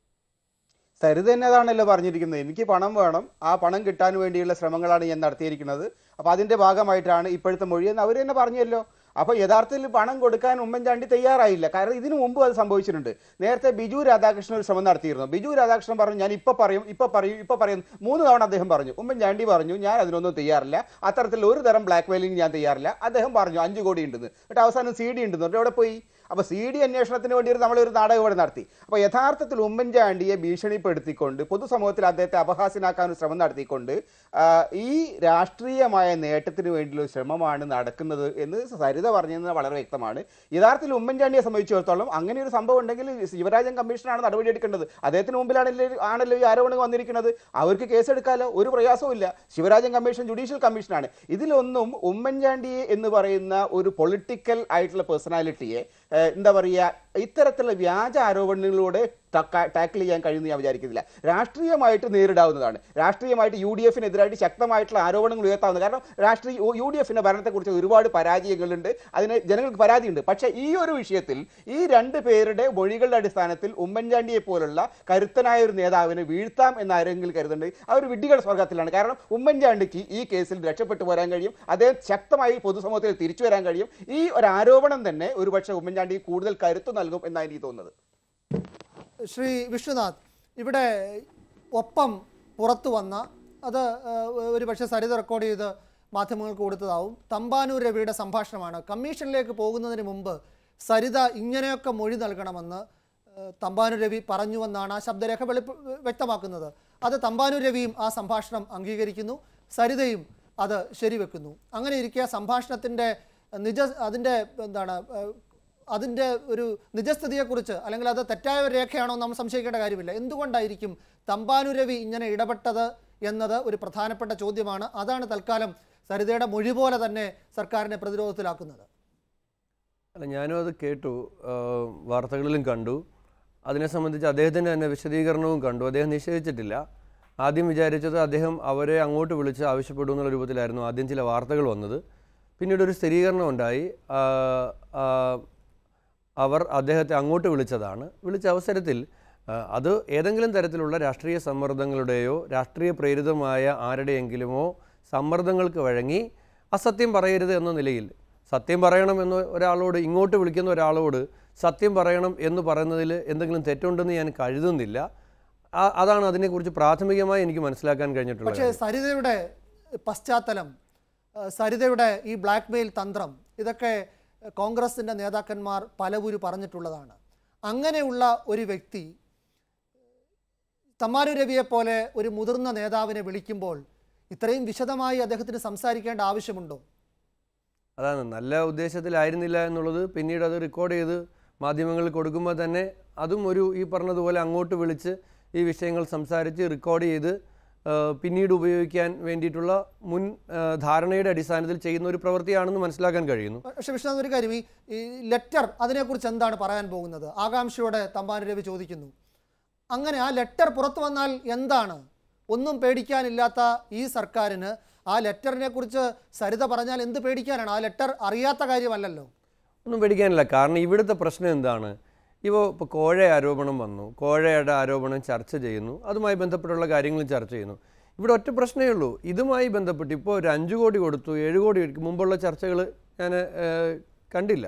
സരിത തന്നെ അതാണല്ലോ പറഞ്ഞിരിക്കുന്നത് എനിക്ക് പണം വേണം ആ പണം കിട്ടാൻ വേണ്ടിയുള്ള ശ്രമങ്ങളാണ് ഞാൻ നടത്തിയിരിക്കുന്നത് അപ്പോൾ അതിൻ്റെ ഭാഗമായിട്ടാണ് ഇപ്പോഴത്തെ മൊഴി എന്ന് അവർ തന്നെ പറഞ്ഞല്ലോ അപ്പോൾ യഥാർത്ഥത്തിൽ പണം കൊടുക്കാൻ ഉമ്മൻചാണ്ടി തയ്യാറായില്ല കാരണം ഇതിനു മുമ്പ് അത് സംഭവിച്ചിട്ടുണ്ട് നേരത്തെ ബിജു രാധാകൃഷ്ണൻ ഒരു ശ്രമം നടത്തിയിരുന്നു ബിജു രാധാകൃഷ്ണൻ പറഞ്ഞു ഞാൻ ഇപ്പൊ പറയും ഇപ്പൊ പറയും ഇപ്പൊ പറയും മൂന്ന് തവണ അദ്ദേഹം പറഞ്ഞു ഉമ്മൻചാണ്ടി പറഞ്ഞു ഞാൻ അതിനൊന്നും തയ്യാറില്ല അത്തരത്തിൽ ഒരു തരം ബ്ലാക്ക് മെയിലിംഗ് ഞാൻ തയ്യാറില്ല അദ്ദേഹം പറഞ്ഞു അഞ്ച് കോടി ഉണ്ടെന്ന് എന്നിട്ട് അവസാനം സി ഡി ഉണ്ടെന്ന് പറഞ്ഞിട്ട് എവിടെ പോയി അപ്പോൾ സി ഡി അന്വേഷണത്തിന് വേണ്ടി ഒരു നമ്മളൊരു നാടകം ഇവിടെ നടത്തി അപ്പോൾ യഥാർത്ഥത്തിൽ ഉമ്മൻചാണ്ടിയെ ഭീഷണിപ്പെടുത്തിക്കൊണ്ട് പൊതുസമൂഹത്തിൽ അദ്ദേഹത്തെ അപഹാസ്യനാക്കാൻ ഒരു ശ്രമം നടത്തിക്കൊണ്ട് ആ, ഈ രാഷ്ട്രീയമായ നേട്ടത്തിന് വേണ്ടിയുള്ള ഒരു ശ്രമമാണ് നടക്കുന്നത് എന്ന് സരിത പറഞ്ഞത് വളരെ വ്യക്തമാണ് യഥാർത്ഥത്തിൽ ഉമ്മൻചാണ്ടിയെ സംബന്ധിച്ചിടത്തോളം അങ്ങനെ ഒരു സംഭവം ഉണ്ടെങ്കിൽ ശിവരാജൻ കമ്മീഷനാണ് നടപടിയെടുക്കേണ്ടത് അദ്ദേഹത്തിന് മുമ്പിലാണല്ലോ ആണല്ലോ ഈ ആരോപണങ്ങൾ വന്നിരിക്കുന്നത് അവർക്ക് കേസെടുക്കാലോ ഒരു പ്രയാസവും ഇല്ല ശിവരാജൻ കമ്മീഷൻ ജുഡീഷ്യൽ കമ്മീഷനാണ് ഇതിലൊന്നും ഉമ്മൻചാണ്ടിയെ എന്ന് പറയുന്ന ഒരു പൊളിറ്റിക്കൽ ആയിട്ടുള്ള പേഴ്സണാലിറ്റിയെ ഏഹ്, എന്താ പറയുക ഇത്തരത്തിലുള്ള വ്യാജ ആരോപണങ്ങളിലൂടെ ടാക്കിൾ ചെയ്യാൻ കഴിയുമെന്ന് ഞാൻ വിചാരിക്കുന്നില്ല രാഷ്ട്രീയമായിട്ട് നേരിടാവുന്നതാണ് രാഷ്ട്രീയമായിട്ട് യു ഡി എഫിനെതിരായിട്ട് ശക്തമായിട്ടുള്ള ആരോപണങ്ങൾ ഉയർത്താവുന്നത് കാരണം രാഷ്ട്രീയ യു ഡി എഫിന്റെ ഭരണത്തെക്കുറിച്ച് ഒരുപാട് പരാജയങ്ങളുണ്ട് അതിന് ജനങ്ങൾക്ക് പരാതിയുണ്ട് പക്ഷേ ഈ ഒരു വിഷയത്തിൽ ഈ രണ്ട് പേരുടെ മൊഴികളുടെ അടിസ്ഥാനത്തിൽ ഉമ്മൻചാണ്ടിയെ പോലുള്ള കരുത്തനായ ഒരു നേതാവിനെ വീഴ്ത്താം എന്ന് ആരെങ്കിലും കരുതുന്നുണ്ട് ആ ഒരു വിഡ്ഢികളുടെ സ്വർഗത്തിലാണ് കാരണം ഉമ്മൻചാണ്ടിക്ക് ഈ കേസിൽ രക്ഷപ്പെട്ടു പോരാൻ കഴിയും അദ്ദേഹം ശക്തമായി പൊതുസമൂഹത്തിൽ തിരിച്ചു വരാൻ കഴിയും ഈ ഒരു ആരോപണം തന്നെ ഒരുപക്ഷെ ഉമ്മൻചാണ്ടി കൂടുതൽ കരുത്ത് നൽകും എന്നാണ് എനിക്ക് തോന്നുന്നത് ശ്രീ വിശ്വനാഥ് ഇവിടെ ഒപ്പം പുറത്തു വന്ന അത് ഏഹ്, ഒരു പക്ഷേ സരിത റെക്കോർഡ് ചെയ്ത് മാധ്യമങ്ങൾക്ക് കൊടുത്തതാവും തമ്പാനൂർ രവിയുടെ സംഭാഷണമാണ് കമ്മീഷനിലേക്ക് പോകുന്നതിന് മുമ്പ് സരിത ഇങ്ങനെയൊക്കെ മൊഴി നൽകണമെന്ന് ഏഹ്, തമ്പാനൂർ രവി പറഞ്ഞുവെന്നാണ് ആ ശബ്ദരേഖ വെളിപ്പ് വ്യക്തമാക്കുന്നത് അത് തമ്പാനൂർ രവിയും ആ സംഭാഷണം അംഗീകരിക്കുന്നു സരിതയും അത് ശരിവെക്കുന്നു അങ്ങനെ ഇരിക്കെ സംഭാഷണത്തിൻ്റെ നിജ അതിൻ്റെ എന്താണ് ഏഹ്, അതിൻ്റെ ഒരു നിജസ്ഥിതിയെക്കുറിച്ച് അല്ലെങ്കിൽ അത് തെറ്റായ ഒരു രേഖയാണോ എന്ന് നമ്മൾ സംശയിക്കേണ്ട കാര്യമില്ല എന്തുകൊണ്ടായിരിക്കും തമ്പാനു രവി ഇങ്ങനെ ഇടപെട്ടത് എന്നത് ഒരു പ്രധാനപ്പെട്ട ചോദ്യമാണ് അതാണ് തൽക്കാലം സരിതയുടെ മൊഴി പോലെ തന്നെ സർക്കാരിനെ പ്രതിരോധത്തിലാക്കുന്നത് അല്ല ഞാനും അത് കേട്ടു ആ, വാർത്തകളിലും കണ്ടു അതിനെ സംബന്ധിച്ച് അദ്ദേഹത്തിൻ്റെ തന്നെ വിശദീകരണവും കണ്ടു അദ്ദേഹം നിഷേധിച്ചിട്ടില്ല ആദ്യം വിചാരിച്ചത് അദ്ദേഹം അവരെ അങ്ങോട്ട് വിളിച്ച് ആവശ്യപ്പെടും എന്നുള്ള രൂപത്തിലായിരുന്നു ആദ്യം ചില വാർത്തകൾ വന്നത് പിന്നീട് ഒരു സ്ഥിരീകരണം ഉണ്ടായി ആ, ആ, അവർ അദ്ദേഹത്തെ അങ്ങോട്ട് വിളിച്ചതാണ് വിളിച്ച അവസരത്തിൽ ആ, അത് ഏതെങ്കിലും തരത്തിലുള്ള രാഷ്ട്രീയ സമ്മർദ്ദങ്ങളുടെയോ രാഷ്ട്രീയ പ്രേരിതമായ ആരുടെയെങ്കിലുമോ സമ്മർദ്ദങ്ങൾക്ക് വഴങ്ങി അസത്യം പറയരുത് എന്ന നിലയിൽ സത്യം പറയണം എന്ന് ഒരാളോട് ഇങ്ങോട്ട് വിളിക്കുന്ന ഒരാളോട് സത്യം പറയണം എന്ന് പറയുന്നതിൽ എന്തെങ്കിലും തെറ്റുണ്ടെന്ന് ഞാൻ കരുതുന്നില്ല ആ- അതാണ് അതിനെക്കുറിച്ച് പ്രാഥമികമായി എനിക്ക് മനസ്സിലാക്കാൻ കഴിഞ്ഞിട്ടുള്ളത് പക്ഷേ സരിതയുടെ പശ്ചാത്തലം ആ, സരിതയുടെ ഈ ബ്ലാക്ക് മെയിൽ തന്ത്രം ഇതൊക്കെ കോൺഗ്രസിൻ്റെ നേതാക്കന്മാർ പലവുരു പറഞ്ഞിട്ടുള്ളതാണ് അങ്ങനെയുള്ള ഒരു വ്യക്തി തമ്മാനു രവിയെ പോലെ ഒരു മുതിർന്ന നേതാവിനെ വിളിക്കുമ്പോൾ ഇത്രയും വിശദമായി അദ്ദേഹത്തിന് സംസാരിക്കേണ്ട ആവശ്യമുണ്ടോ അതാണ് നല്ല ഉദ്ദേശത്തിലായിരുന്നില്ല എന്നുള്ളത് പിന്നീട് അത് റെക്കോർഡ് ചെയ്ത് മാധ്യമങ്ങളിൽ കൊടുക്കുമ്പോൾ തന്നെ അതും ഒരു ഈ പറഞ്ഞതുപോലെ അങ്ങോട്ട് വിളിച്ച് ഈ വിഷയങ്ങൾ സംസാരിച്ച് റെക്കോർഡ് ചെയ്ത് ആ, പിന്നീട് ഉപയോഗിക്കാൻ വേണ്ടിയിട്ടുള്ള മുൻ ആ, ധാരണയുടെ അടിസ്ഥാനത്തിൽ ചെയ്യുന്ന ഒരു പ്രവൃത്തിയാണെന്ന് മനസ്സിലാക്കാൻ കഴിയുന്നു പക്ഷേ വിശ്വനാഥ് ഒരു കാര്യം ഈ ഈ ലെറ്റർ അതിനെക്കുറിച്ച് എന്താണ് പറയാൻ പോകുന്നത് ആകാംക്ഷയോടെ തമ്പാനു രവി ചോദിക്കുന്നു അങ്ങനെ ആ ലെറ്റർ പുറത്തു വന്നാൽ എന്താണ് ഒന്നും പേടിക്കാനില്ലാത്ത ഈ സർക്കാരിന് ആ ലെറ്ററിനെ കുറിച്ച് സരിത പറഞ്ഞാൽ എന്ത് പേടിക്കാനാണ് ആ ലെറ്റർ അറിയാത്ത കാര്യമല്ലല്ലോ ഒന്നും പേടിക്കാനില്ല കാരണം ഇവിടുത്തെ പ്രശ്നം എന്താണ് ഇപ്പോൾ ഇപ്പോൾ കോഴ ആരോപണം വന്നു കോഴയുടെ ആരോപണം ചർച്ച ചെയ്യുന്നു അതുമായി ബന്ധപ്പെട്ടുള്ള കാര്യങ്ങളും ചർച്ച ചെയ്യുന്നു ഇവിടെ ഒറ്റ പ്രശ്നമേ ഉള്ളൂ ഇതുമായി ബന്ധപ്പെട്ട് ഇപ്പോൾ ഒരു അഞ്ച് കോടി കൊടുത്തു ഏഴ് കോടി കൊടുത്തു. മുമ്പുള്ള ചർച്ചകൾ ഞാൻ ഏഹ്, കണ്ടില്ല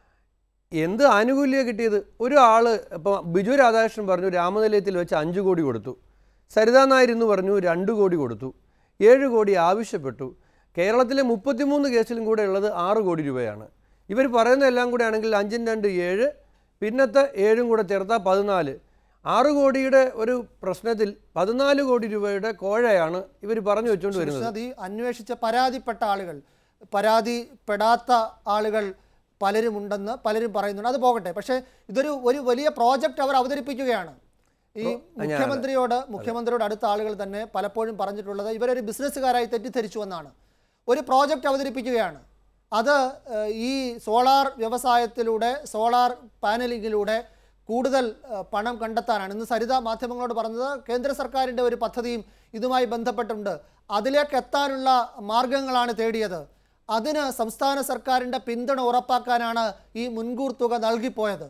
എന്ത് ആനുകൂല്യം കിട്ടിയത് ഒരു ആൾ ഇപ്പോൾ ബിജു രാധാകൃഷ്ണൻ പറഞ്ഞു രാമനിലയത്തിൽ വെച്ച് അഞ്ച് കോടി കൊടുത്തു സരിതാ നായർ എന്ന് പറഞ്ഞു രണ്ട് കോടി കൊടുത്തു ഏഴ് കോടി ആവശ്യപ്പെട്ടു കേരളത്തിലെ മുപ്പത്തിമൂന്ന് കേസിലും കൂടെ ഉള്ളത് ആറ് കോടി രൂപയാണ് ഇവർ പറയുന്ന എല്ലാം കൂടെ ആണെങ്കിൽ അഞ്ചും രണ്ട് ഏഴ് പിന്നത്തെ ഏഴും കൂടെ ചേർത്താൽ പതിനാല് ആറ് കോടിയുടെ ഒരു പ്രശ്നത്തിൽ പതിനാല് കോടി രൂപയുടെ കോഴയാണ് ഇവർ പറഞ്ഞു വെച്ചുകൊണ്ട് വരുന്നത് വിശ്വനാഥ് ഈ അന്വേഷിച്ച പരാതിപ്പെട്ട ആളുകൾ പരാതിപ്പെടാത്ത ആളുകൾ പലരും ഉണ്ടെന്ന് പലരും പറയുന്നുണ്ട് അത് പോകട്ടെ പക്ഷേ ഇതൊരു ഒരു വലിയ പ്രോജക്റ്റ് അവർ അവതരിപ്പിക്കുകയാണ് ഈ പ്രോ- ഞാൻ- മുഖ്യമന്ത്രിയോട് മുഖ്യമന്ത്രിയോട് അടുത്ത ആളുകൾ തന്നെ പലപ്പോഴും പറഞ്ഞിട്ടുള്ളത് ഇവരൊരു ബിസിനസ്സുകാരായി തെറ്റിദ്ധരിച്ചു എന്നാണ് ഒരു പ്രോജക്റ്റ് അവതരിപ്പിക്കുകയാണ് അത് ഏഹ്, ഈ സോളാർ വ്യവസായത്തിലൂടെ സോളാർ പാനലിങ്ങിലൂടെ കൂടുതൽ ഏഹ്, പണം കണ്ടെത്താനാണ് ഇന്ന് സരിത മാധ്യമങ്ങളോട് പറഞ്ഞത് കേന്ദ്ര സർക്കാരിൻ്റെ ഒരു പദ്ധതിയും ഇതുമായി ബന്ധപ്പെട്ടുണ്ട് അതിലേക്ക് എത്താനുള്ള മാർഗങ്ങളാണ് തേടിയത് അതിന് സംസ്ഥാന സർക്കാരിൻ്റെ പിന്തുണ ഉറപ്പാക്കാനാണ് ഈ മുൻകൂർ തുക നൽകിപ്പോയത്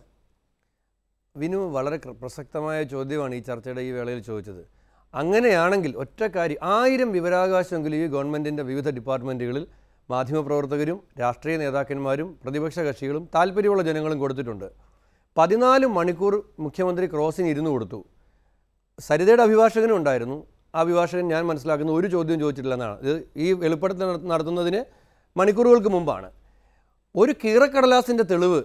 വിനു വളരെ ക്ര- പ്രസക്തമായ ചോദ്യമാണ് ഈ ചർച്ചയുടെ ഈ വേളയിൽ ചോദിച്ചത് അങ്ങനെയാണെങ്കിൽ ഒറ്റ കാര്യം ആയിരം വിവരാവകാശമെങ്കിലും ഈ ഗവൺമെൻറ്റിൻ്റെ വിവിധ ഡിപ്പാർട്ട്മെൻറ്റുകളിൽ മാധ്യമപ്രവർത്തകരും രാഷ്ട്രീയ നേതാക്കന്മാരും പ്രതിപക്ഷ കക്ഷികളും താല്പര്യമുള്ള ജനങ്ങളും കൊടുത്തിട്ടുണ്ട് പതിനാല് മണിക്കൂർ മുഖ്യമന്ത്രി ക്രോസിന് ഇരുന്ന് കൊടുത്തു സരിതയുടെ അഭിഭാഷകനും ഉണ്ടായിരുന്നു ആ അഭിഭാഷകൻ ഞാൻ മനസ്സിലാക്കുന്ന ഒരു ചോദ്യം ചോദിച്ചിട്ടില്ലെന്നാണ് ഇത് ഈ വെളിപ്പെടുത്തൽ നട- നടത്തുന്നതിന് മണിക്കൂറുകൾക്ക് മുമ്പാണ് ഒരു കീറക്കടലാസിൻ്റെ തെളിവ്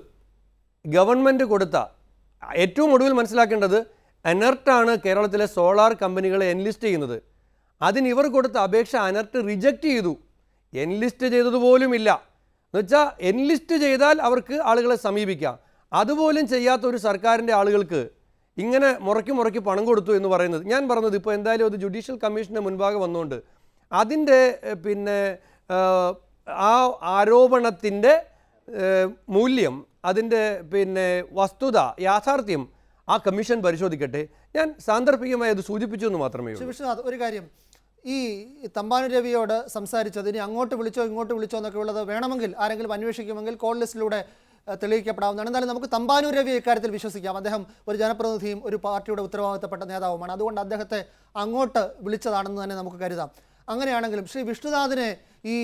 ഗവൺമെൻറ് കൊടുത്ത ഏറ്റവും ഒടുവിൽ മനസ്സിലാക്കേണ്ടത് അനർട്ടാണ് കേരളത്തിലെ സോളാർ കമ്പനികളെ എൻലിസ്റ്റ് ചെയ്യുന്നത് അതിന് ഇവർ കൊടുത്ത അപേക്ഷ അനർട്ട് റിജക്റ്റ് ചെയ്തു എൻലിസ്റ്റ് ചെയ്തതുപോലുമില്ല എന്നുവെച്ചാൽ എൻലിസ്റ്റ് ചെയ്താൽ അവർക്ക് ആളുകളെ സമീപിക്കാം അതുപോലും ചെയ്യാത്ത ഒരു സർക്കാരിൻ്റെ ആളുകൾക്ക് ഇങ്ങനെ മുറയ്ക്ക് മുറയ്ക്ക് പണം കൊടുത്തു എന്ന് പറയുന്നത് ഞാൻ പറഞ്ഞത് ഇപ്പോൾ എന്തായാലും അത് ജുഡീഷ്യൽ കമ്മീഷൻ്റെ മുൻപാകെ വന്നുകൊണ്ട് അതിൻ്റെ ഏഹ്, പിന്നെ ഏഹ്, ആ ആരോപണത്തിൻ്റെ ഏഹ്, മൂല്യം അതിൻ്റെ പിന്നെ വസ്തുത യാഥാർത്ഥ്യം ആ കമ്മീഷൻ പരിശോധിക്കട്ടെ ഞാൻ സാന്ദർഭികമായി അത് സൂചിപ്പിച്ചു എന്ന് മാത്രമേ ശ്രീ ഉള്ളൂ വിശ്വനാഥ് ഒരു കാര്യം ഈ തമ്പാനു രവിയോട് സംസാരിച്ചത് ഇനി അങ്ങോട്ട് വിളിച്ചോ ഇങ്ങോട്ട് വിളിച്ചോ എന്നൊക്കെ ഉള്ളത് വേണമെങ്കിൽ ആരെങ്കിലും അന്വേഷിക്കുമെങ്കിൽ കോൾ ലിസ്റ്റിലൂടെ ഏഹ്, തെളിയിക്കപ്പെടാവുന്നതാണ് എന്നാലും നമുക്ക് തമ്പാനു രവി ഇക്കാര്യത്തിൽ വിശ്വസിക്കാം അദ്ദേഹം ഒരു ജനപ്രതിനിധിയും ഒരു പാർട്ടിയുടെ ഉത്തരവാദിത്തപ്പെട്ട നേതാവുമാണ് അതുകൊണ്ട് അദ്ദേഹത്തെ അങ്ങോട്ട് വിളിച്ചതാണെന്ന് തന്നെ നമുക്ക് കരുതാം അങ്ങനെയാണെങ്കിലും ശ്രീ വിഷ്ണുനാഥിനെ ഈ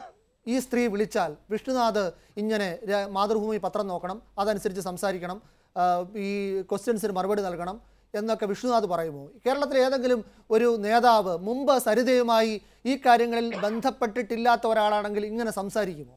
ഈ സ്ത്രീ വിളിച്ചാൽ വിഷ്ണുനാഥ് ഇങ്ങനെ ര- മാതൃഭൂമി പത്രം നോക്കണം അതനുസരിച്ച് സംസാരിക്കണം ആ, ഈ ക്വസ്റ്റ്യൻസിന് മറുപടി നൽകണം എന്നൊക്കെ വിഷ്ണുനാഥ് പറയുമോ കേരളത്തിലെ ഏതെങ്കിലും ഒരു നേതാവ് മുമ്പ് സരിതയുമായി ഈ കാര്യങ്ങളിൽ ബന്ധപ്പെട്ടിട്ടില്ലാത്ത ഒരാളാണെങ്കിൽ ഇങ്ങനെ സംസാരിക്കുമോ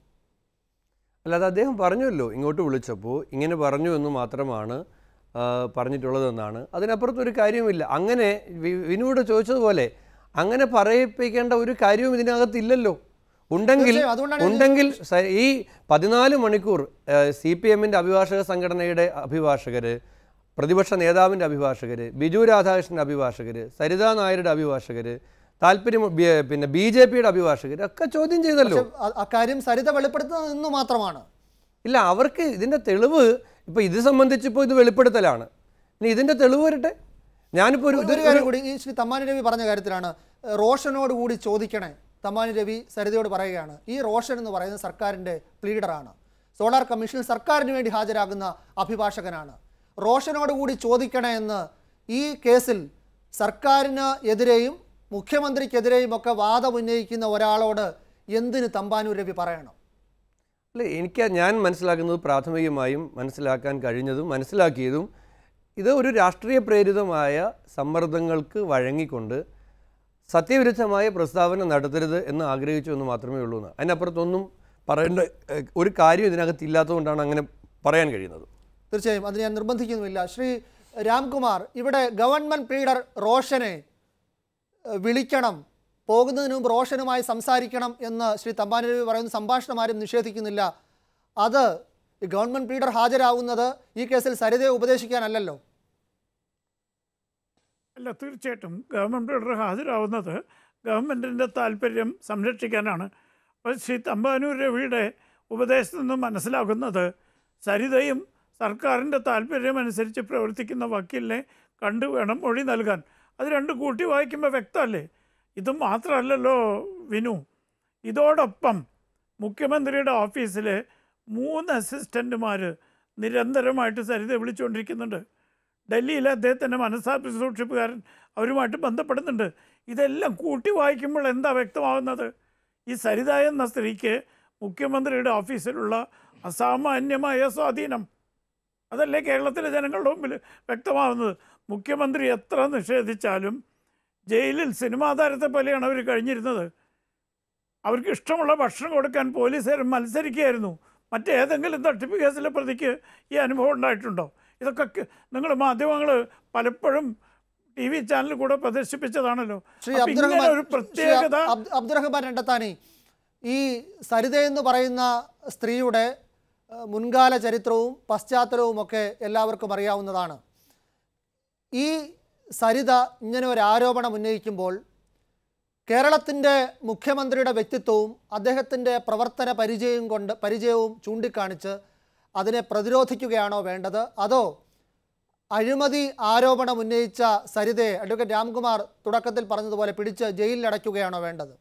അല്ലാതെ അദ്ദേഹം പറഞ്ഞല്ലോ ഇങ്ങോട്ട് വിളിച്ചപ്പോൾ ഇങ്ങനെ പറഞ്ഞു എന്ന് മാത്രമാണ് ആ, പറഞ്ഞിട്ടുള്ളതെന്നാണ് അതിനപ്പുറത്തൊരു കാര്യവുമില്ല അങ്ങനെ വി- വിനുവിടെ ചോദിച്ചതുപോലെ അങ്ങനെ പറയിപ്പിക്കേണ്ട ഒരു കാര്യവും ഇതിനകത്തില്ലല്ലോ ഉണ്ടെങ്കിൽ തീർച്ചയായും, അതുകൊണ്ടാണ് ഞാൻ ഉണ്ടെങ്കിൽ സ- ഈ പതിനാല് മണിക്കൂർ സി പി എമ്മിൻ്റെ അഭിഭാഷക സംഘടനയുടെ അഭിഭാഷകർ പ്രതിപക്ഷ നേതാവിൻ്റെ അഭിഭാഷകർ ബിജു രാധാകൃഷ്ണൻ്റെ അഭിഭാഷകർ സരിതാ നായരുടെ അഭിഭാഷകർ താല്പര്യം ബി- പിന്നെ ബി ജെ പിയുടെ അഭിഭാഷകർ ഒക്കെ ചോദ്യം ചെയ്തല്ലോ പക്ഷെ അ- അക്കാര്യം സരിത വെളിപ്പെടുത്തുന്നത് ഇന്ന് മാത്രമാണ് ഇല്ല അവർക്ക് ഇതിൻ്റെ തെളിവ് ഇപ്പോൾ ഇത് സംബന്ധിച്ചിപ്പോൾ ഇത് വെളിപ്പെടുത്തലാണ് ഇനി ഇതിൻ്റെ തെളിവ് വരട്ടെ ഞാനിപ്പോൾ ഒരു ഇതൊരു കാര്യം കൂടി ഈ ശ്രീ തമ്മാനി രവി പറഞ്ഞ കാര്യത്തിലാണ് ഏഹ്, റോഷനോട് കൂടി ചോദിക്കണേ തമ്മാനി രവി സരിതയോട് പറയുകയാണ് ഈ റോഷൻ എന്ന് പറയുന്നത് സർക്കാരിൻ്റെ പ്ലീഡറാണ് സോളാർ കമ്മീഷനിൽ സർക്കാരിന് വേണ്ടി ഹാജരാകുന്ന അഭിഭാഷകനാണ് റോഷനോട് കൂടി ചോദിക്കണേ എന്ന് ഈ കേസിൽ സർക്കാരിന് എതിരെയും മുഖ്യമന്ത്രിക്കെതിരെയും ഒക്കെ വാദം ഉന്നയിക്കുന്ന ഒരാളോട് എന്തിന് തമ്പാനൂർ രവി പറയണം അല്ല എനിക്ക് ഞാൻ മനസ്സിലാക്കുന്നത് പ്രാഥമികമായും മനസ്സിലാക്കാൻ കഴിഞ്ഞതും മനസ്സിലാക്കിയതും ഇത് ഒരു രാഷ്ട്രീയ പ്രേരിതമായ സമ്മർദ്ദങ്ങൾക്ക് വഴങ്ങിക്കൊണ്ട് സത്യവിരുദ്ധമായ പ്രസ്താവന നടത്തരുത് എന്ന് ആഗ്രഹിച്ചു എന്ന് മാത്രമേ ഉള്ളൂ എന്ന് അതിനപ്പുറത്തൊന്നും പറയേണ്ട ഏഹ്, ഒരു കാര്യം ഇതിനകത്ത് ഇല്ലാത്തതുകൊണ്ടാണ് അങ്ങനെ പറയാൻ കഴിയുന്നത് തീർച്ചയായും അത് ഞാൻ നിർബന്ധിക്കുന്നുമില്ല ശ്രീ രാംകുമാർ ഇവിടെ ഗവൺമെൻറ് പ്ലീഡർ റോഷനെ ഏഹ്, വിളിക്കണം പോകുന്നതിന് മുമ്പ് റോഷനുമായി സംസാരിക്കണം എന്ന് ശ്രീ തമ്പാനി രവി പറയുന്ന സംഭാഷണം ആരും നിഷേധിക്കുന്നില്ല അത് ഈ ഗവൺമെൻറ് പ്ലീഡർ ഹാജരാകുന്നത് ഈ കേസിൽ സരിതയെ ഉപദേശിക്കാനല്ലല്ലോ അല്ല തീർച്ചയായിട്ടും ഗവൺമെൻറ് ഓർഡർ ഹാജരാവുന്നത് ഗവൺമെൻറ്റിൻ്റെ താല്പര്യം സംരക്ഷിക്കാനാണ് അപ്പോൾ ശ്രീ തമ്പാനൂർ രവിയുടെ ഉപദേശത്തിൽ നിന്ന് മനസ്സിലാകുന്നത് സരിതയും സർക്കാരിൻ്റെ താല്പര്യമനുസരിച്ച് പ്രവർത്തിക്കുന്ന വക്കീലിനെ കണ്ടു വേണം മൊഴി നൽകാൻ അത് രണ്ട് കൂട്ടി വായിക്കുമ്പോൾ വ്യക്തമല്ലേ ഇത് മാത്രമല്ലല്ലോ വിനു ഇതോടൊപ്പം മുഖ്യമന്ത്രിയുടെ ഓഫീസിൽ മൂന്ന് അസിസ്റ്റൻറ്റുമാർ നിരന്തരമായിട്ട് സരിത വിളിച്ചുകൊണ്ടിരിക്കുന്നുണ്ട് ഡൽഹിയിലെ അദ്ദേഹത്തിൻ്റെ മനസ്സാപ്പി സൂക്ഷിപ്പുകാരൻ അവരുമായിട്ട് ബന്ധപ്പെടുന്നുണ്ട് ഇതെല്ലാം കൂട്ടി വായിക്കുമ്പോൾ എന്താ വ്യക്തമാകുന്നത് ഈ സരിത എന്ന സ്ത്രീക്ക് മുഖ്യമന്ത്രിയുടെ ഓഫീസിലുള്ള അസാമാന്യമായ സ്വാധീനം അതല്ലേ കേരളത്തിലെ ജനങ്ങളുടെ മുമ്പിൽ വ്യക്തമാവുന്നത് മുഖ്യമന്ത്രി എത്ര നിഷേധിച്ചാലും ജയിലിൽ സിനിമാ താരത്തെ പോലെയാണ് അവർ കഴിഞ്ഞിരുന്നത് അവർക്ക് ഇഷ്ടമുള്ള ഭക്ഷണം കൊടുക്കാൻ പോലീസുകാർ മത്സരിക്കുകയായിരുന്നു മറ്റേതെങ്കിലും തട്ടിപ്പ് കേസിലെ പ്രതിക്ക് ഈ അനുഭവം ഉണ്ടായിട്ടുണ്ടോ ഇതൊക്കെ നിങ്ങൾ മാധ്യമങ്ങൾ പലപ്പോഴും ടി വി ചാനലിൽ കൂടെ പ്രദർശിപ്പിച്ചതാണല്ലോ ശ്രീ അപ്പൊ ഇങ്ങനെ അബ്ദുറഹ്മാൻ ഒരു ശ്രീ പ്രത്യേകത അബ്ദ് അബ്ദുറഹ്മാൻ രണ്ടത്താനി ഈ സരിത എന്ന് പറയുന്ന സ്ത്രീയുടെ ഏഹ്, മുൻകാല ചരിത്രവും പശ്ചാത്തലവും ഒക്കെ എല്ലാവർക്കും അറിയാവുന്നതാണ് ഈ സരിത ഇങ്ങനെ ഒരു ആരോപണം ഉന്നയിക്കുമ്പോൾ കേരളത്തിൻ്റെ മുഖ്യമന്ത്രിയുടെ വ്യക്തിത്വവും അദ്ദേഹത്തിൻ്റെ പ്രവർത്തന പരിചയവും കൊണ്ട് പരിചയവും ചൂണ്ടിക്കാണിച്ച് അതിനെ പ്രതിരോധിക്കുകയാണോ വേണ്ടത് അതോ അഴിമതി ആരോപണം ഉന്നയിച്ച സരിതയെ അഡ്വക്കേറ്റ് രാംകുമാർ തുടക്കത്തിൽ പറഞ്ഞതുപോലെ പിടിച്ച് ജയിലിൽ അടയ്ക്കുകയാണോ വേണ്ടത്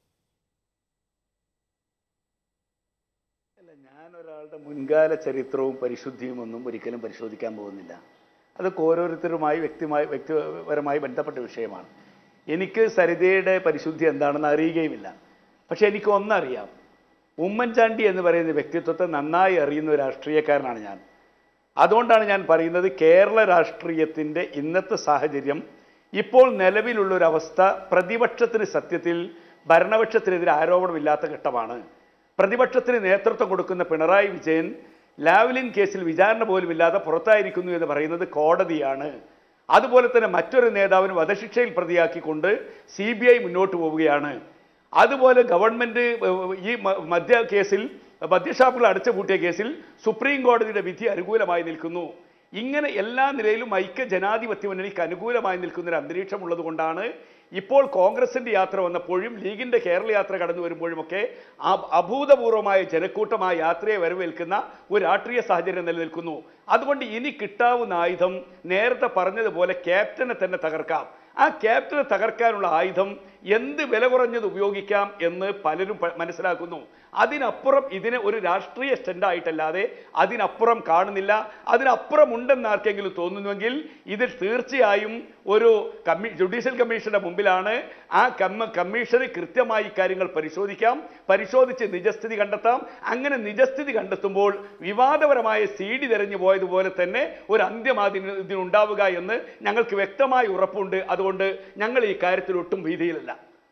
ഞാൻ ഒരാളുടെ മുൻകാല ചരിത്രവും പരിശുദ്ധിയും ഒന്നും ഒരിക്കലും പരിശോധിക്കാൻ പോകുന്നില്ല അതൊക്കെ ഓരോരുത്തരുമായി വ്യക്തിമായി വ്യക്തിപരമായി ബന്ധപ്പെട്ട വിഷയമാണ് എനിക്ക് സരിതയുടെ പരിശുദ്ധി എന്താണെന്ന് അറിയുകയുമില്ല പക്ഷെ എനിക്ക് ഒന്നറിയാം ഉമ്മൻചാണ്ടി എന്ന് പറയുന്ന വ്യക്തിത്വത്തെ നന്നായി അറിയുന്ന ഒരു രാഷ്ട്രീയക്കാരനാണ് ഞാൻ അതുകൊണ്ടാണ് ഞാൻ പറയുന്നത് കേരള രാഷ്ട്രീയത്തിൻ്റെ ഇന്നത്തെ സാഹചര്യം ഇപ്പോൾ നിലവിലുള്ള ഒരു അവസ്ഥ പ്രതിപക്ഷത്തിന് സത്യത്തിൽ ഭരണപക്ഷത്തിനെതിരെ ആരോപണമില്ലാത്ത ഘട്ടമാണ് പ്രതിപക്ഷത്തിന് നേതൃത്വം കൊടുക്കുന്ന പിണറായി വിജയൻ ലാവ്ലിൻ കേസിൽ വിചാരണ പോലും ഇല്ലാതെ പുറത്തായിരിക്കുന്നു എന്ന് പറയുന്നത് കോടതിയാണ് അതുപോലെ തന്നെ മറ്റൊരു നേതാവിന് വധശിക്ഷയിൽ പ്രതിയാക്കിക്കൊണ്ട് സി ബി ഐ മുന്നോട്ട് പോവുകയാണ് അതുപോലെ ഗവൺമെന്റ് ഏഹ്, ഈ മ- മദ്യ കേസിൽ മദ്യഷാപ്പുകൾ അടച്ചുപൂട്ടിയ കേസിൽ സുപ്രീം കോടതിയുടെ വിധി അനുകൂലമായി നിൽക്കുന്നു ഇങ്ങനെ എല്ലാ നിലയിലും ഐക്യ ജനാധിപത്യ മുന്നണിക്ക് അനുകൂലമായി നിൽക്കുന്ന ഒരു അന്തരീക്ഷം ഉള്ളത് കൊണ്ടാണ് ഇപ്പോൾ കോൺഗ്രസിന്റെ യാത്ര വന്നപ്പോഴും ലീഗിന്റെ കേരള യാത്ര കടന്നു വരുമ്പോഴുമൊക്കെ ആ- അഭൂതപൂർവമായ ജനക്കൂട്ടമായ യാത്രയെ വരവേൽക്കുന്ന ഒരു രാഷ്ട്രീയ സാഹചര്യം നിലനിൽക്കുന്നു അതുകൊണ്ട് ഇനി കിട്ടാവുന്ന ആയുധം നേരത്തെ പറഞ്ഞതുപോലെ ക്യാപ്റ്റനെ തന്നെ തകർക്കാം ആ ക്യാപ്റ്റനെ തകർക്കാനുള്ള ആയുധം എന്ത് വില കുറഞ്ഞത് ഉപയോഗിക്കാം എന്ന് പലരും പ- മനസ്സിലാക്കുന്നു അതിനപ്പുറം ഇതിനെ ഒരു രാഷ്ട്രീയ സ്റ്റണ്ടായിട്ടല്ലാതെ അതിനപ്പുറം കാണുന്നില്ല അതിനപ്പുറം ഉണ്ടെന്ന് ആർക്കെങ്കിലും തോന്നുന്നുവെങ്കിൽ ഇതിൽ തീർച്ചയായും ഒരു കമ്മീ ജുഡീഷ്യൽ കമ്മീഷന്റെ മുമ്പിലാണ് ആ കമ്മ കമ്മീഷന് കൃത്യമായി കാര്യങ്ങൾ പരിശോധിക്കാം പരിശോധിച്ച് നിജസ്ഥിതി കണ്ടെത്താം അങ്ങനെ നിജസ്ഥിതി കണ്ടെത്തുമ്പോൾ വിവാദപരമായ സി ഡി തെരഞ്ഞു പോയതുപോലെ തന്നെ ഒരു അന്ത്യം അതിന് ഇതിനുണ്ടാവുക എന്ന് ഞങ്ങൾക്ക് വ്യക്തമായി ഉറപ്പുണ്ട് അതുകൊണ്ട് ഞങ്ങൾ ഈ കാര്യത്തിൽ ഒട്ടും ഭീതിയിലല്ല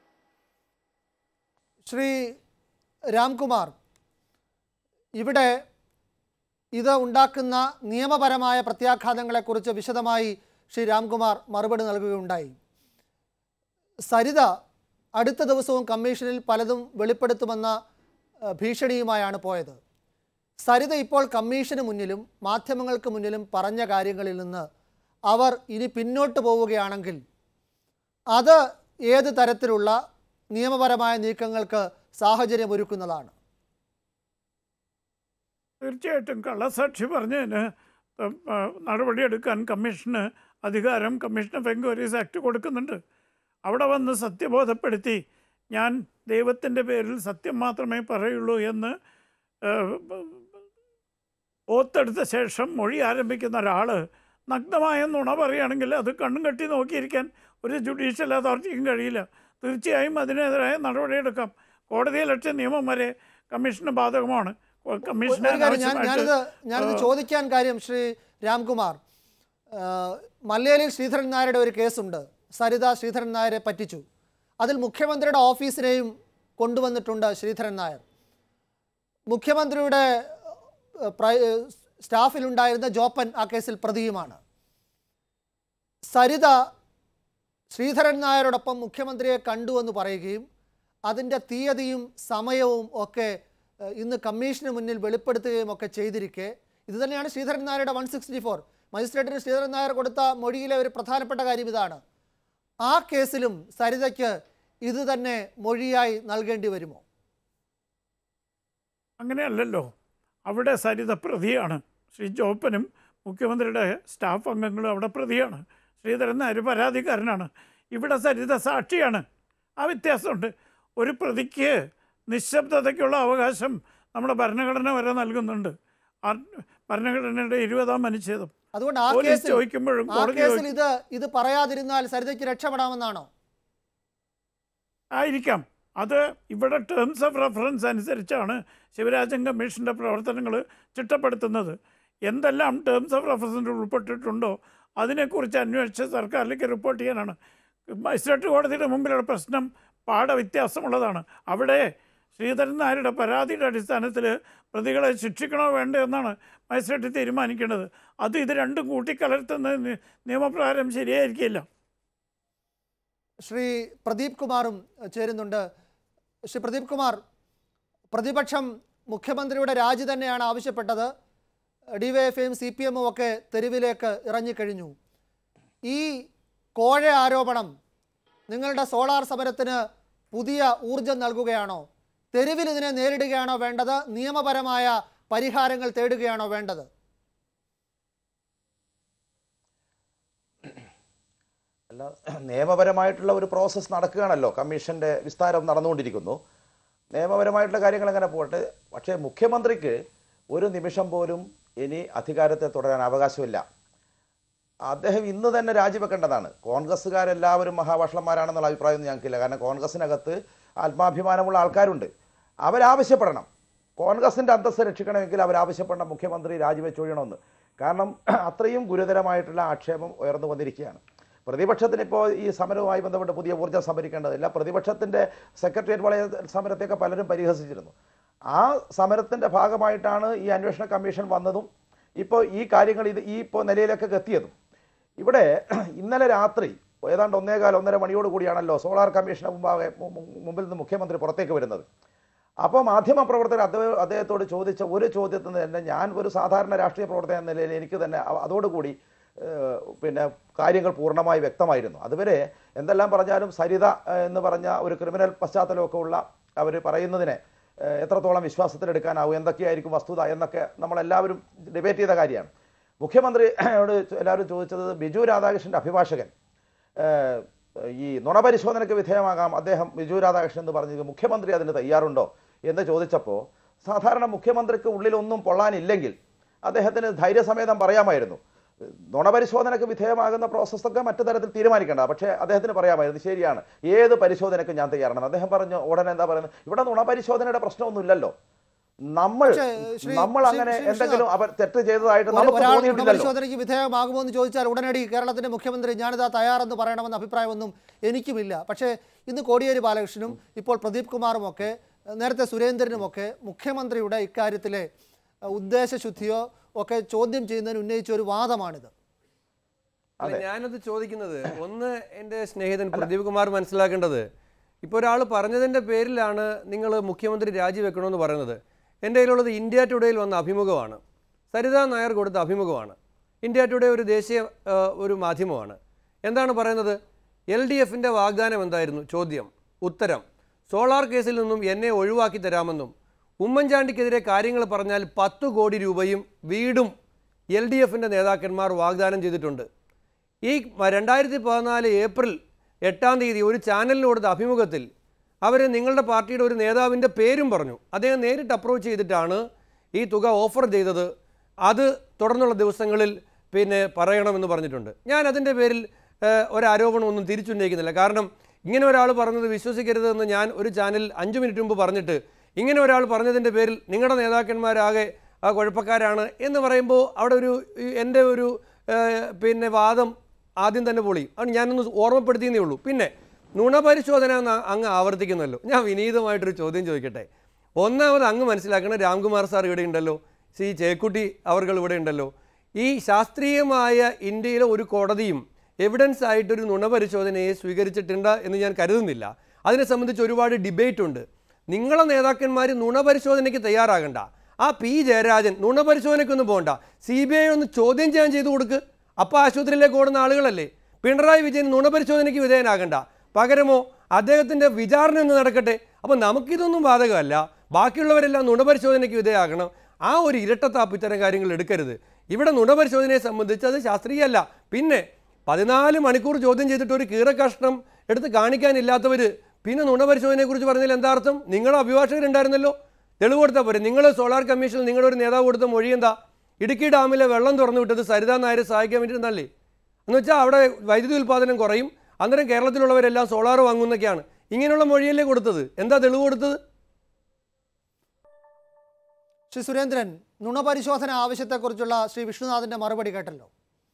ശ്രീ രാംകുമാർ ഇവിടെ ഇത് ഉണ്ടാക്കുന്ന നിയമപരമായ പ്രത്യാഘാതങ്ങളെക്കുറിച്ച് വിശദമായി ശ്രീ രാംകുമാർ മറുപടി നൽകുകയുണ്ടായി സരിത അടുത്ത ദിവസവും കമ്മീഷനിൽ പലതും വെളിപ്പെടുത്തുമെന്ന ഏഹ്, ഭീഷണിയുമായാണ് പോയത് സരിത ഇപ്പോൾ കമ്മീഷന് മുന്നിലും മാധ്യമങ്ങൾക്ക് മുന്നിലും പറഞ്ഞ കാര്യങ്ങളിൽ നിന്ന് അവർ ഇനി പിന്നോട്ട് പോവുകയാണെങ്കിൽ അത് ഏത് തരത്തിലുള്ള നിയമപരമായ നീക്കങ്ങൾക്ക് സാഹചര്യം ഒരുക്കുന്നതാണ് തീർച്ചയായിട്ടും കള്ളസാക്ഷി പറഞ്ഞതിന് ഉം, ആ, നടപടിയെടുക്കാൻ കമ്മീഷന് അധികാരം കമ്മീഷൻ ഓഫ് എൻക്വയറീസ് ആക്ട് കൊടുക്കുന്നുണ്ട് അവിടെ വന്ന് സത്യബോധപ്പെടുത്തി ഞാൻ ദൈവത്തിൻ്റെ പേരിൽ സത്യം മാത്രമേ പറയുള്ളൂ എന്ന് ഏഹ്, ഓത്തെടുത്ത ശേഷം മൊഴി ആരംഭിക്കുന്ന ഒരാൾ നഗ്നമായ നുണ പറയുകയാണെങ്കിൽ അത് കണ്ണും കെട്ടി നോക്കിയിരിക്കാൻ ഒരു ജുഡീഷ്യൽ അതോറിറ്റിക്കും കഴിയില്ല തീർച്ചയായും അതിനെതിരായ നടപടിയെടുക്കാം കോടതിയിലൊറ്റ നിയമം വരെ കമ്മീഷന് ബാധകമാണ് കമ്മീഷന് ഒരു കാര്യം ഞാൻ ഞാനിത് അനാവശ്യമായിട്ട്, ഞാനിത് ഏഹ്, ചോദിക്കാൻ കാര്യം ശ്രീ രാംകുമാർ ആഹ് മല്ലയാലിൽ ശ്രീധരൻ നായരുടെ ഒരു കേസുണ്ട് സരിത ശ്രീധരൻ നായരെ പറ്റിച്ചു അതിൽ മുഖ്യമന്ത്രിയുടെ ഓഫീസിനെയും കൊണ്ടുവന്നിട്ടുണ്ട് ശ്രീധരൻ നായർ മുഖ്യമന്ത്രിയുടെ ഏഹ്, പ്രൈ- ഏഹ്, സ്റ്റാഫിലുണ്ടായിരുന്ന ജോപ്പൻ ആ കേസിൽ പ്രതിയുമാണ് സരിത ശ്രീധരൻ നായരോടൊപ്പം മുഖ്യമന്ത്രിയെ കണ്ടു എന്ന് പറയുകയും അതിൻ്റെ തീയതിയും സമയവും ഒക്കെ ഏഹ്, ഇന്ന് കമ്മീഷന് മുന്നിൽ വെളിപ്പെടുത്തുകയും ഒക്കെ ചെയ്തിരിക്കെ ഇത് തന്നെയാണ് ശ്രീധരൻ നായരുടെ വൺ സിക്സ്റ്റി ഫോർ മജിസ്ട്രേറ്റിന് ശ്രീധരൻ നായർ കൊടുത്ത മൊഴിയിലെ ഒരു പ്രധാനപ്പെട്ട കാര്യം ഇതാണ് ആ കേസിലും സരിതയ്ക്ക് ഇത് തന്നെ മൊഴിയായി നൽകേണ്ടി വരുമോ അങ്ങനെയല്ലല്ലോ അവിടെ സരിത പ്രതിയാണ് ശ്രീ ജോപ്പനും മുഖ്യമന്ത്രിയുടെ സ്റ്റാഫ് അംഗങ്ങളും അവിടെ പ്രതിയാണ് ശ്രീധരൻ നായർ പരാതിക്കാരനാണ് ഇവിടെ സരിത സാക്ഷിയാണ് ആ വ്യത്യാസമുണ്ട് ഒരു പ്രതിക്ക് നിശബ്ദതയ്ക്കുള്ള അവകാശം നമ്മുടെ ഭരണഘടന വരെ നൽകുന്നുണ്ട് ആ ഭരണഘടനയുടെ ഇരുപതാം അനുച്ഛേദം അതുകൊണ്ട് ആ പോലീസ് കേസിൽ ചോദിക്കുമ്പോഴും ആ കോടതി കേസിൽ ചോദിക്കും- ഇത് ഇത് പറയാതിരുന്നാൽ സരിതയ്ക്ക് രക്ഷപ്പെടാമെന്നാണോ ആയിരിക്കാം അത് ഇവിടെ ടേംസ് ഓഫ് റെഫറൻസ് അനുസരിച്ചാണ് ശിവരാജൻ കമ്മീഷൻ്റെ പ്രവർത്തനങ്ങൾ ചിട്ടപ്പെടുത്തുന്നത് എന്തെല്ലാം ടേംസ് ഓഫ് റെഫറൻസിൽ ഉൾപ്പെട്ടിട്ടുണ്ടോ അതിനെക്കുറിച്ച് അന്വേഷിച്ച് സർക്കാരിലേക്ക് റിപ്പോർട്ട് ചെയ്യാനാണ് മജിസ്ട്രേറ്റ് കോടതിയുടെ മുമ്പിലുള്ള പ്രശ്നം പാഠ വ്യത്യാസമുള്ളതാണ് അവിടെ ശ്രീധരൻ നായരുടെ പരാതിയുടെ അടിസ്ഥാനത്തിൽ പ്രതികളെ ശിക്ഷിക്കണോ വേണ്ടോ എന്നാണ് മജിസ്ട്രേറ്റ് തീരുമാനിക്കേണ്ടത് അത് ഇത് രണ്ടും കൂട്ടിക്കലർത്തുന്നത് നി- നിയമപ്രകാരം ശരിയായിരിക്കില്ല ശ്രീ പ്രദീപ് കുമാറും അഹ്, ചേരുന്നുണ്ട് ശ്രീ പ്രദീപ് കുമാർ പ്രതിപക്ഷം മുഖ്യമന്ത്രിയുടെ രാജി തന്നെയാണ് ആവശ്യപ്പെട്ടത് ഡി വൈ എഫ് ഐയും സി പി എമ്മും ഒക്കെ തെരുവിലേക്ക് ഇറങ്ങിക്കഴിഞ്ഞു ഈ കോഴ ആരോപണം നിങ്ങളുടെ സോളാർ സമരത്തിന് പുതിയ ഊർജം നൽകുകയാണോ തെരുവിൽ ഇതിനെ നേരിടുകയാണോ വേണ്ടത് നിയമപരമായ പരിഹാരങ്ങൾ തേടുകയാണോ വേണ്ടത് അല്ല നിയമപരമായിട്ടുള്ള ഒരു പ്രോസസ്സ് നടക്കുകയാണല്ലോ കമ്മീഷന്റെ വിസ്താരം നടന്നുകൊണ്ടിരിക്കുന്നു നിയമപരമായിട്ടുള്ള കാര്യങ്ങൾ എങ്ങനെ പോകട്ടെ പക്ഷേ മുഖ്യമന്ത്രിക്ക് ഒരു നിമിഷം പോലും ഇനി അധികാരത്തെ തുടരാൻ അവകാശമില്ല അദ്ദേഹം ഇന്ന് തന്നെ രാജിവെക്കേണ്ടതാണ് കോൺഗ്രസ്സുകാരെല്ലാവരും മഹാഭാഷണന്മാരാണെന്നുള്ള അഭിപ്രായമൊന്നും ഞങ്ങൾക്കില്ല കാരണം കോൺഗ്രസിനകത്ത് ആത്മാഭിമാനമുള്ള ആൾക്കാരുണ്ട് അവരാവശ്യപ്പെടണം കോൺഗ്രസിൻ്റെ അന്തസ്സ് രക്ഷിക്കണമെങ്കിൽ അവരാവശ്യപ്പെടണം മുഖ്യമന്ത്രി രാജിവെച്ചൊഴിയണമെന്ന് കാരണം അത്രയും ഗുരുതരമായിട്ടുള്ള ആക്ഷേപം ഉയർന്നു വന്നിരിക്കുകയാണ് പ്രതിപക്ഷത്തിന് ഇപ്പോൾ ഈ സമരവുമായി ബന്ധപ്പെട്ട് പുതിയ ഊർജ്ജം സംഭരിക്കേണ്ടതില്ല പ്രതിപക്ഷത്തിൻ്റെ സെക്രട്ടേറിയറ്റ് വളയ സമരത്തെയൊക്കെ പലരും പരിഹസിച്ചിരുന്നു ആ സമരത്തിൻ്റെ ഭാഗമായിട്ടാണ് ഈ അന്വേഷണ കമ്മീഷൻ വന്നതും ഇപ്പോൾ ഈ കാര്യങ്ങൾ ഇത് ഈ ഇപ്പോൾ നിലയിലൊക്കെ എത്തിയതും ഇവിടെ ഇന്നലെ രാത്രി ഏതാണ്ട് ഒന്നേകാൽ ഒന്നര മണിയോട് കൂടിയാണല്ലോ സോളാർ കമ്മീഷന് മുമ്പാകെ മു- മു- മുമ്പിൽ നിന്ന് മുഖ്യമന്ത്രി പുറത്തേക്ക് വരുന്നത് അപ്പോൾ മാധ്യമ പ്രവർത്തകർ അദ്ദേഹം അദ്ദേഹത്തോട് ചോദിച്ച ഒരു ചോദ്യത്തിന് തന്നെ ഞാൻ ഒരു സാധാരണ രാഷ്ട്രീയ പ്രവർത്തകൻ എന്ന നിലയിൽ എനിക്ക് തന്നെ അ- അതോടുകൂടി ഏഹ്, പിന്നെ കാര്യങ്ങൾ പൂർണ്ണമായി വ്യക്തമായിരുന്നു അതുവരെ എന്തെല്ലാം പറഞ്ഞാലും സരിത ഏഹ്, എന്ന് പറഞ്ഞ ഒരു ക്രിമിനൽ പശ്ചാത്തലമൊക്കെ ഉള്ള അവർ പറയുന്നതിനെ ഏഹ്, എത്രത്തോളം വിശ്വാസത്തിലെടുക്കാനാവും എന്തൊക്കെയായിരിക്കും വസ്തുത എന്നൊക്കെ നമ്മളെല്ലാവരും ഡിബേറ്റ് ചെയ്ത കാര്യമാണ് മുഖ്യമന്ത്രിയോട് എല്ലാവരും ചോദിച്ചത് ബിജു രാധാകൃഷ്ണൻ്റെ അഭിഭാഷകൻ ഏഹ്, ഈ നുണപരിശോധനയ്ക്ക് വിധേയമാകാം അദ്ദേഹം ബിജു രാധാകൃഷ്ണൻ എന്ന് പറഞ്ഞത് മുഖ്യമന്ത്രി അതിന് തയ്യാറുണ്ടോ എന്ന് ചോദിച്ചപ്പോൾ സാധാരണ മുഖ്യമന്ത്രിക്ക് ഉള്ളിലൊന്നും പൊള്ളാനില്ലെങ്കിൽ അദ്ദേഹത്തിന് ധൈര്യസമേതം പറയാമായിരുന്നു നുണപരിശോധനയ്ക്ക് വിധേയമാകുന്ന പ്രോസസ്സൊക്കെ മറ്റു തരത്തിൽ തീരുമാനിക്കേണ്ട പക്ഷേ അദ്ദേഹത്തിന് പറയാമായിരുന്നു ശരിയാണ് ഏത് പരിശോധനയ്ക്കും ഞാൻ തയ്യാറാണ് അദ്ദേഹം പറഞ്ഞു ഉടനെ എന്താ പറയുന്നത് ഇവിടെ നുണപരിശോധനയുടെ പ്രശ്നമൊന്നുമില്ലല്ലോ നമ്മൾ പക്ഷേ, ശ്രീ- നമ്മൾ ശ്രീ- അങ്ങനെ ശ്രീ എന്തെങ്കിലും അവർ തെറ്റ് ചെയ്തതായിട്ട് ഒരു- നമുക്ക് ഒരാൾ തോന്നിയിട്ടില്ലല്ലോ പരിശോധനയ്ക്ക് വിധേയമാകുമോ എന്ന് ചോദിച്ചാൽ ഉടനടി കേരളത്തിന്റെ മുഖ്യമന്ത്രി ഞാനിതാ തയ്യാറെന്ന് പറയണമെന്ന അഭിപ്രായമൊന്നും എനിക്കുമില്ല പക്ഷേ ഇന്ന് കോടിയേരി ബാലകൃഷ്ണനും ഇപ്പോൾ പ്രദീപ് കുമാറും ഒക്കെ നേരത്തെ സുരേന്ദ്രനുമൊക്കെ മുഖ്യമന്ത്രിയുടെ ഇക്കാര്യത്തിലെ അഹ്, ഉദ്ദേശശുദ്ധിയോ ഒക്കെ ചോദ്യം ചെയ്യുന്നതിന് ഉന്നയിച്ച ഒരു വാദമാണിത് അല്ല ഞാനത് ചോദിക്കുന്നത് ഒന്ന് എൻ്റെ സ്നേഹിതൻ പ്രദീപ് കുമാർ മനസ്സിലാക്കേണ്ടത് ഇപ്പോൾ ഒരാൾ പറഞ്ഞതിൻ്റെ പേരിലാണ് നിങ്ങൾ മുഖ്യമന്ത്രി രാജിവെക്കണമെന്ന് പറയുന്നത് എൻ്റെ കയ്യിലുള്ളത് ഇന്ത്യ ടുഡേയിൽ വന്ന അഭിമുഖമാണ് സരിതാ നായർ കൊടുത്ത അഭിമുഖമാണ് ഇന്ത്യ ടുഡേ ഒരു ദേശീയ ആ, ഒരു മാധ്യമമാണ് എന്താണ് പറയുന്നത് എൽ ഡി എഫിൻ്റെ വാഗ്ദാനം എന്തായിരുന്നു ചോദ്യം ഉത്തരം സോളാർ കേസിൽ നിന്നും എന്നെ ഒഴിവാക്കി തരാമെന്നും ഉമ്മൻചാണ്ടിക്കെതിരെ കാര്യങ്ങൾ പറഞ്ഞാൽ പത്ത് കോടി രൂപയും വീടും എൽ ഡി എഫിൻ്റെ നേതാക്കന്മാർ വാഗ്ദാനം ചെയ്തിട്ടുണ്ട് ഈ രണ്ടായിരത്തി പതിനാല് ഏപ്രിൽ എട്ടാം തീയതി ഒരു ചാനലിന് കൊടുത്ത അഭിമുഖത്തിൽ അവർ നിങ്ങളുടെ പാർട്ടിയുടെ ഒരു നേതാവിൻ്റെ പേരും പറഞ്ഞു അദ്ദേഹം നേരിട്ട് അപ്രോച്ച് ചെയ്തിട്ടാണ് ഈ തുക ഓഫർ ചെയ്തത് അത് തുടർന്നുള്ള ദിവസങ്ങളിൽ പിന്നെ പറയണമെന്ന് പറഞ്ഞിട്ടുണ്ട് ഞാൻ അതിൻ്റെ പേരിൽ ഏഹ്, ഒരാരോപണമൊന്നും തിരിച്ചുന്നയിക്കുന്നില്ല കാരണം ഇങ്ങനെ ഒരാൾ പറഞ്ഞത് വിശ്വസിക്കരുതെന്ന് ഞാൻ ഒരു ചാനൽ അഞ്ച് മിനിറ്റ് മുമ്പ് പറഞ്ഞിട്ട് ഇങ്ങനെ ഒരാൾ പറഞ്ഞതിൻ്റെ പേരിൽ നിങ്ങളുടെ നേതാക്കന്മാരാകെ ആ കുഴപ്പക്കാരാണ് എന്ന് പറയുമ്പോൾ അവിടെ ഒരു ഈ എൻ്റെ ഒരു ഏഹ്, പിന്നെ വാദം ആദ്യം തന്നെ പൊളിയും അത് ഞാനൊന്ന് ഓർമ്മപ്പെടുത്തിയെന്നേ ഉള്ളൂ പിന്നെ നുണപരിശോധന എന്ന് അങ്ങ് ആവർത്തിക്കുന്നല്ലോ ഞാൻ വിനീതമായിട്ടൊരു ചോദ്യം ചോദിക്കട്ടെ ഒന്നാമത് അങ്ങ് മനസ്സിലാക്കണം രാംകുമാർ സാർ ഇവിടെ ഉണ്ടല്ലോ സി ചേക്കുട്ടി അവർകൾ ഇവിടെ ഉണ്ടല്ലോ ഈ ശാസ്ത്രീയമായ ഇന്ത്യയിലെ ഒരു കോടതിയും എവിഡൻസ് ആയിട്ടൊരു നുണപരിശോധനയെ സ്വീകരിച്ചിട്ടുണ്ട് എന്ന് ഞാൻ കരുതുന്നില്ല അതിനെ സംബന്ധിച്ച് ഒരുപാട് ഡിബേറ്റ് ഉണ്ട് നിങ്ങളെ നേതാക്കന്മാർ നുണപരിശോധനയ്ക്ക് തയ്യാറാകണ്ട ആ പി ജയരാജൻ നുണപരിശോധനയ്ക്കൊന്നും പോകണ്ട സി ബി ഐ ഒന്ന് ചോദ്യം ചെയ്യാൻ ചെയ്തു കൊടുക്ക് അപ്പോൾ ആശുപത്രിയിലേക്ക് ഓടുന്ന ആളുകളല്ലേ പിണറായി വിജയൻ നുണപരിശോധനയ്ക്ക് വിധേയനാകണ്ട പകരമോ അദ്ദേഹത്തിൻ്റെ വിചാരണ ഒന്ന് നടക്കട്ടെ അപ്പോൾ നമുക്കിതൊന്നും ബാധകമല്ല ബാക്കിയുള്ളവരെല്ലാം നുണപരിശോധനയ്ക്ക് വിധേയമാകണം ആ ഒരു ഇരട്ടത്താപ്പ് ഇത്തരം കാര്യങ്ങൾ എടുക്കരുത് ഇവിടെ നുണപരിശോധനയെ സംബന്ധിച്ച് അത് ശാസ്ത്രീയമല്ല പിന്നെ പതിനാല് മണിക്കൂർ ചോദ്യം ചെയ്തിട്ട് ഒരു കീറക്കഷ്ണം എടുത്ത് കാണിക്കാനില്ലാത്തവർ പിന്നെ നുണപരിശോധനയെക്കുറിച്ച് പറഞ്ഞതിൽ എന്താ അർത്ഥം നിങ്ങളുടെ അഭിഭാഷകരുണ്ടായിരുന്നല്ലോ തെളിവ് കൊടുത്താൽ പോരെ നിങ്ങൾ സോളാർ കമ്മീഷനിൽ നിങ്ങളുടെ ഒരു നേതാവ് കൊടുത്ത മൊഴി എന്താ ഇടുക്കി ഡാമിലെ വെള്ളം തുറന്നു വിട്ടത് സരിതാ നായരെ സഹായിക്കാൻ വേണ്ടിയിരുന്നല്ലേ എന്ന് വെച്ചാൽ അവിടെ വൈദ്യുതി ഉൽപ്പാദനം കുറയും അന്നേരം കേരളത്തിലുള്ളവരെല്ലാം സോളാർ വാങ്ങുന്നൊക്കെയാണ് ഇങ്ങനെയുള്ള മൊഴിയല്ലേ കൊടുത്തത് എന്താ തെളിവ് കൊടുത്തത് ശ്രീ സുരേന്ദ്രൻ നുണപരിശോധന ആവശ്യത്തെക്കുറിച്ചുള്ള ശ്രീ വിഷ്ണുനാഥിന്റെ മറുപടി കേട്ടല്ലോ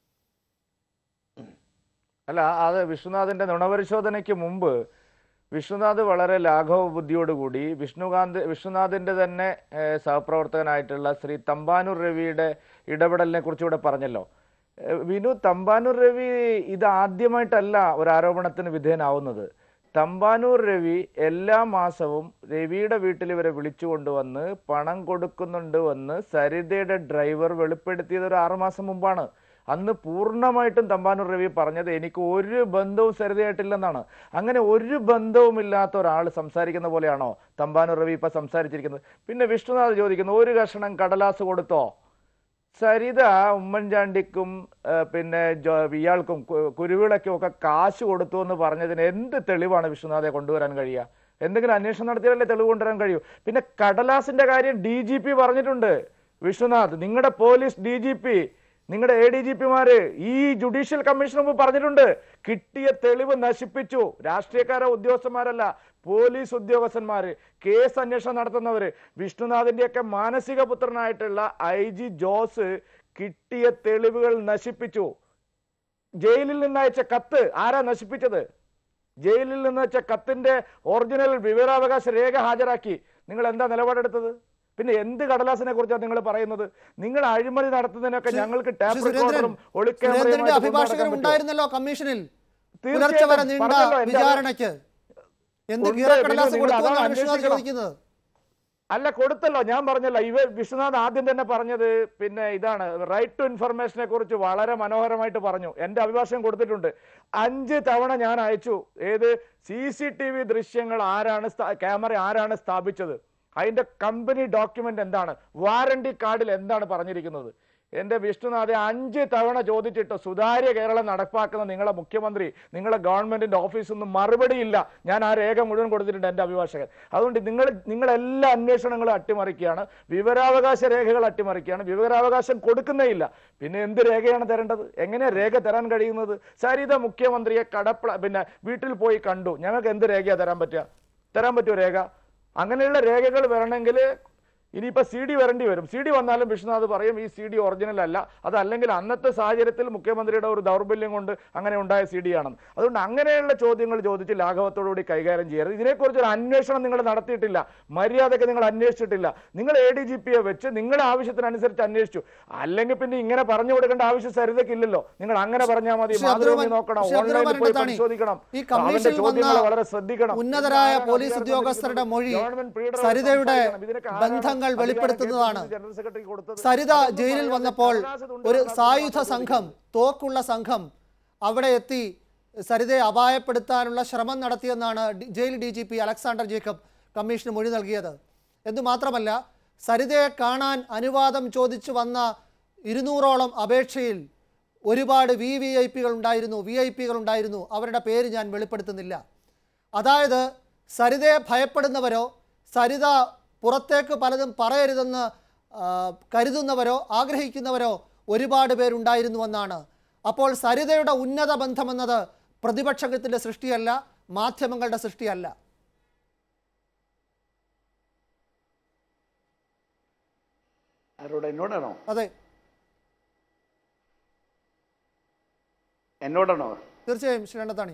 അല്ല അത് വിശ്വനാഥിന്റെ നുണപരിശോധനയ്ക്ക് മുമ്പ് വിശ്വനാഥ് വളരെ ലാഘവ ബുദ്ധിയോടുകൂടി വിഷ്ണുകാന്ത് വിശ്വനാഥിന്റെ തന്നെ ഏഹ്, സഹപ്രവർത്തകനായിട്ടുള്ള ശ്രീ തമ്പാനൂർ രവിയുടെ ഇടപെടലിനെ കുറിച്ച് ഇവിടെ പറഞ്ഞല്ലോ ഏഹ്, വിനു തമ്പാനൂർ രവി ഇത് ആദ്യമായിട്ടല്ല ഒരു ആരോപണത്തിന് വിധേയനാവുന്നത് തമ്പാനൂർ രവി എല്ലാ മാസവും രവിയുടെ വീട്ടിൽ ഇവരെ വിളിച്ചു കൊണ്ടുവന്ന് പണം കൊടുക്കുന്നുണ്ട് എന്ന് സരിതയുടെ ഡ്രൈവർ വെളിപ്പെടുത്തിയത് ഒരു ആറുമാസം മുമ്പാണ് അന്ന് പൂർണ്ണമായിട്ടും തമ്പാനൂർ രവി പറഞ്ഞത് എനിക്ക് ഒരു ബന്ധവും സരിതയായിട്ടില്ലെന്നാണ് അങ്ങനെ ഒരു ബന്ധവും ഇല്ലാത്ത ഒരാൾ സംസാരിക്കുന്ന പോലെയാണോ തമ്പാനൂർ രവി ഇപ്പൊ സംസാരിച്ചിരിക്കുന്നത് പിന്നെ വിഷ്ണുനാഥ് ചോദിക്കുന്നു ഒരു കഷണം കടലാസ് കൊടുത്തോ സരിത ഉമ്മൻചാണ്ടിക്കും ആ, പിന്നെ ജോ- ഇയാൾക്കും കു- കുരുവിളയ്ക്കും ഒക്കെ കാശ് കൊടുത്തു എന്ന് പറഞ്ഞതിന് എന്ത് തെളിവാണ് വിശ്വനാഥെ കൊണ്ടുവരാൻ കഴിയുക എന്തെങ്കിലും അന്വേഷണം നടത്തിയാലല്ലേ തെളിവ് കൊണ്ടുവരാൻ കഴിയൂ പിന്നെ കടലാസിന്റെ കാര്യം ഡി ജി പി പറഞ്ഞിട്ടുണ്ട് വിശ്വനാഥ് നിങ്ങളുടെ പോലീസ് ഡി ജി പി നിങ്ങളുടെ എ ഡി ജി പിമാര് ഈ ജുഡീഷ്യൽ കമ്മീഷൻ മുമ്പ് പറഞ്ഞിട്ടുണ്ട് കിട്ടിയ തെളിവ് നശിപ്പിച്ചു രാഷ്ട്രീയക്കാരോ ഉദ്യോഗസ്ഥന്മാരല്ല പോലീസ് ഉദ്യോഗസ്ഥന്മാര് കേസ് അന്വേഷണം നടത്തുന്നവര് വിഷ്ണുനാഥിന്റെയൊക്കെ മാനസിക പുത്രനായിട്ടുള്ള ഐ ജി ജോസ് കിട്ടിയ തെളിവുകൾ നശിപ്പിച്ചു ജയിലിൽ നിന്ന് അയച്ച കത്ത് ആരാ നശിപ്പിച്ചത് ജയിലിൽ നിന്ന് അയച്ച കത്തിന്റെ ഒറിജിനൽ വിവരാവകാശ രേഖ ഹാജരാക്കി നിങ്ങൾ എന്താ നിലപാടെടുത്തത് പിന്നെ എന്ത് കടലാസിനെ കുറിച്ചാണ് നിങ്ങൾ പറയുന്നത് നിങ്ങൾ അഴിമതി നടത്തുന്നതിനൊക്കെ ഞങ്ങൾക്ക് ശ്രീ ടാപ്പ് സുരേന്ദ്രൻ റെക്കോർഡറും സുരേന്ദ്രന്റെ ഒളിക്യാമറയുമായിട്ട് അഭിഭാഷകർ കൊണ്ടുനടക്കാൻ പറ്റുമോ? ഉണ്ടായിരുന്നല്ലോ കമ്മീഷനിൽ തീർച്ചയായിട്ടും. പുലർച്ചെ വരെ നീണ്ട പറഞ്ഞല്ലോ, എന്റെ വിചാരണയ്ക്ക് എന്ത് ഉണ്ട്, കീറക്കടലാസ് നിങ്ങൾ കൊടുത്തു അതാണ് എന്നാണ് വിശ്വനാഥ് അന്വേഷിക്കണം. ചോദിക്കുന്നത് അല്ല കൊടുത്തല്ലോ ഞാൻ പറഞ്ഞല്ലോ ഇവ വിശ്വനാഥ് ആദ്യം തന്നെ പറഞ്ഞത് പിന്നെ ഇതാണ് റൈറ്റ് ടു ഇൻഫർമേഷനെ കുറിച്ച് വളരെ മനോഹരമായിട്ട് പറഞ്ഞു എന്റെ അഭിഭാഷകം കൊടുത്തിട്ടുണ്ട് അഞ്ച് തവണ ഞാൻ അയച്ചു ഏത് സി സി ടി വി ദൃശ്യങ്ങൾ ആരാണ് സ്ഥാ- ക്യാമറ ആരാണ് സ്ഥാപിച്ചത് അതിന്റെ കമ്പനി ഡോക്യുമെന്റ് എന്താണ് വാറണ്ടി കാർഡിൽ എന്താണ് പറഞ്ഞിരിക്കുന്നത് എന്റെ വിഷ്ണുനാഥെ അഞ്ച് തവണ ചോദിച്ചിട്ട് സുതാര്യ കേരളം നടപ്പാക്കുന്ന നിങ്ങളെ മുഖ്യമന്ത്രി നിങ്ങളെ ഗവൺമെന്റിന്റെ ഓഫീസിൽ നിന്ന് മറുപടിയില്ല ഞാൻ ആ രേഖ മുഴുവൻ കൊടുത്തിട്ടുണ്ട് എന്റെ അഭിഭാഷകൻ അതുകൊണ്ട് നിങ്ങൾ നിങ്ങൾ എല്ലാ അന്വേഷണങ്ങളും അട്ടിമറിക്കുകയാണ് വിവരാവകാശ രേഖകൾ അട്ടിമറിക്കുകയാണ് വിവരാവകാശം കൊടുക്കുന്നേ ഇല്ല പിന്നെ എന്ത് രേഖയാണ് തരേണ്ടത് എങ്ങനെയാ രേഖ തരാൻ കഴിയുന്നത് സരിത മുഖ്യമന്ത്രിയെ കടപ്പള പിന്നെ വീട്ടിൽ പോയി കണ്ടു ഞങ്ങൾക്ക് എന്ത് രേഖയാ തരാൻ പറ്റുക തരാൻ പറ്റുമോ രേഖ അങ്ങനെയുള്ള രേഖകൾ വരണമെങ്കിൽ ഇനിയിപ്പോൾ സി ഡി വരേണ്ടി വരും സി ഡി വന്നാലും വിശ്വനാഥ് പറയും ഈ സി ഡി ഒറിജിനൽ അല്ല അതല്ലെങ്കിൽ അന്നത്തെ സാഹചര്യത്തിൽ മുഖ്യമന്ത്രിയുടെ ഒരു ദൗർബല്യം കൊണ്ട് അങ്ങനെ ഉണ്ടായ സി ഡി ആണെന്ന് അതുകൊണ്ട് അങ്ങനെയുള്ള ചോദ്യങ്ങൾ ചോദിച്ച് ലാഘവത്തോടുകൂടി കൈകാര്യം ചെയ്യരുത് ഇതിനെക്കുറിച്ച് ഒരു അന്വേഷണം നിങ്ങൾ നടത്തിയിട്ടില്ല മര്യാദയ്ക്ക് നിങ്ങൾ അന്വേഷിച്ചിട്ടില്ല നിങ്ങൾ എ ഡി ജി പിയെ വെച്ച് നിങ്ങളുടെ ആവശ്യത്തിനനുസരിച്ച് അന്വേഷിച്ചു അല്ലെങ്കിൽ പിന്നെ ഇങ്ങനെ പറഞ്ഞു കൊടുക്കേണ്ട ആവശ്യം സരിതയ്ക്ക് ഇല്ലല്ലോ നിങ്ങൾ അങ്ങനെ പറഞ്ഞാൽ മതി ശ്രീ മാതൃഭൂമി അബ്ദുറഹ്മാൻ- നോക്കണം ശ്രീ ഓൺലൈനിൽ അബ്ദുറഹ്മാൻ പോയി ഇടത്താണി, പരിശോധിക്കണം ഈ അവന്റെ കമ്മീഷനിൽ ചോദ്യങ്ങൾ വന്ന വളരെ ശ്രദ്ധിക്കണം ഉന്നതരായ ഇതിനാരാണ് പോലീസ് അധികാരം ഉദ്യോഗസ്ഥരുടെ മൊഴി ഗവൺമെന്റ് പീഡനം സരിതയുടെ സംസാരിക്കണം. ഇതിനൊക്കെ ആരാണ് ബന്ധങ്ങൾ അധികാരം വെളിപ്പെടുത്തുന്നതാണ് കേന്ദ്ര ജനറൽ സെക്രട്ടറി കൊടുത്തത്? സരിത അതൊന്നും ജയിലിൽ പറയാതെ വന്നപ്പോൾ കടലാസ് തുണ്ട് ഒരു കടലാസ് സായുധ മാത്രം സംഘം തോക്കുള്ള സംഘം അവിടെ എത്തി സരിതയെ അപായപ്പെടുത്താനുള്ള ശ്രമം നടത്തിയെന്നാണ് D- jail D G P Alexander Jacob കമ്മീഷന് മൊഴി നൽകിയത് എന്നുമാത്രമല്ല സരിതയെ കാണാൻ അനുവാദം ചോദിച്ചു വന്ന ഇരുന്നൂറോളം അപേക്ഷയിൽ ഒരുപാട് വി വി ഐ പികൾ ഉണ്ടായിരുന്നു വി ഐ പികൾ ഉണ്ടായിരുന്നു അവരുടെ പേര് ഞാൻ വെളിപ്പെടുത്തുന്നില്ല അതായത് സരിതയെ ഭയപ്പെടുന്നവരോ സരിത പുറത്തേക്ക് പലതും പറയരുതെന്ന് ആ, കരുതുന്നവരോ ആഗ്രഹിക്കുന്നവരോ ഒരുപാട് പേരുണ്ടായിരുന്നുവെന്നാണ് അപ്പോൾ സരിതയുടെ ഉന്നത ബന്ധമെന്നത് പ്രതിപക്ഷത്തിൻ്റെ സൃഷ്ടിയല്ല മാധ്യമങ്ങളുടെ സൃഷ്ടിയല്ല ആരോട് എന്നോടാണോ അതെ എന്നോടാണോ തീർച്ചയായും ശ്രീ രണ്ടത്താണി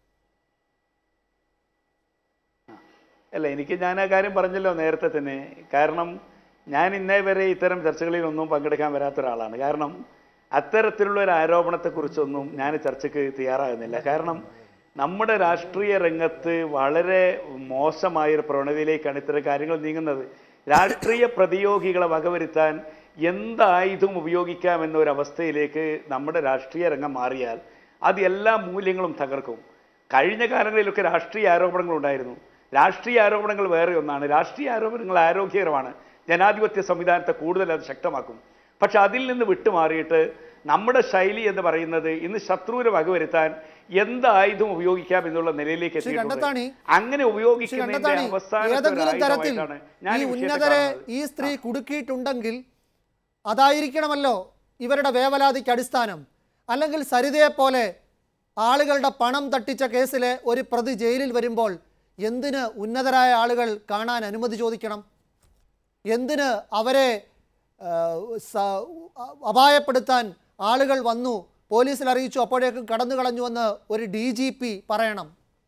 അല്ല എനിക്ക് ഞാൻ ആ കാര്യം പറഞ്ഞല്ലോ നേരത്തെ തന്നെ കാരണം ഞാൻ ഇന്നേ വരെ ഇത്തരം ചർച്ചകളിലൊന്നും പങ്കെടുക്കാൻ വരാത്ത ഒരാളാണ് കാരണം അത്തരത്തിലുള്ള ഒരു ആരോപണത്തെക്കുറിച്ചൊന്നും ഞാൻ ചർച്ചയ്ക്ക് തയ്യാറാകുന്നില്ല കാരണം നമ്മുടെ രാഷ്ട്രീയ രംഗത്ത് വളരെ മോശമായൊരു പ്രവണതയിലേക്കാണ് ഇത്തരം കാര്യങ്ങൾ നീങ്ങുന്നത് രാഷ്ട്രീയ പ്രതിയോഗികളെ വകവരുത്താൻ എന്ത് ആയുധം ഉപയോഗിക്കാമെന്നൊരവസ്ഥയിലേക്ക് നമ്മുടെ രാഷ്ട്രീയ രംഗം മാറിയാൽ അത് എല്ലാ മൂല്യങ്ങളും തകർക്കും കഴിഞ്ഞ കാലങ്ങളിലൊക്കെ രാഷ്ട്രീയ ആരോപണങ്ങൾ ഉണ്ടായിരുന്നു രാഷ്ട്രീയ ആരോപണങ്ങൾ വേറെ ഒന്നാണ് രാഷ്ട്രീയ ആരോപണങ്ങൾ ആരോഗ്യകരമാണ് ജനാധിപത്യ സംവിധാനത്തെ കൂടുതൽ അത് ശക്തമാക്കും പക്ഷെ അതിൽ നിന്ന് വിട്ടുമാറിയിട്ട് നമ്മുടെ ശൈലി എന്ന് പറയുന്നത് ഇന്ന് ശത്രുവിനെ വകവരുത്താൻ എന്ത് ആയുധം ഉപയോഗിക്കാം എന്നുള്ള നിലയിലേക്ക് ശ്രീ എത്തിയിട്ടുണ്ട് കണ്ടത്താണി അങ്ങനെ ശ്രീ ഉപയോഗിക്കുന്നതിന്റെ കണ്ടത്താണി അവസാനത്തെ ഒരു ഏതെങ്കിലും തരത്തിൽ ആയുധമായിട്ടാണ് ഞാൻ ഈ ഈ വിഷയത്തെ ഉന്നതരെ കാണുന്നത്. ഈ സ്ത്രീ കുടുക്കിയിട്ടുണ്ടെങ്കിൽ അതായിരിക്കണമല്ലോ ഇവരുടെ വേവലാതിക്ക് അടിസ്ഥാനം അല്ലെങ്കിൽ സരിതയെ പോലെ ആളുകളുടെ പണം തട്ടിച്ച കേസിലെ ഒരു പ്രതി ജയിലിൽ വരുമ്പോൾ എന്തിന് ഉന്നതരായ ആളുകൾ കാണാൻ അനുമതി ചോദിക്കണം എന്തിന് അവരെ ആ, സ- അപായപ്പെടുത്താൻ ആളുകൾ വന്നു പോലീസിൽ അറിയിച്ചു അപ്പോഴേക്കും കടന്നു കളഞ്ഞുവെന്ന് ഒരു ഡി ജി പി പറയണം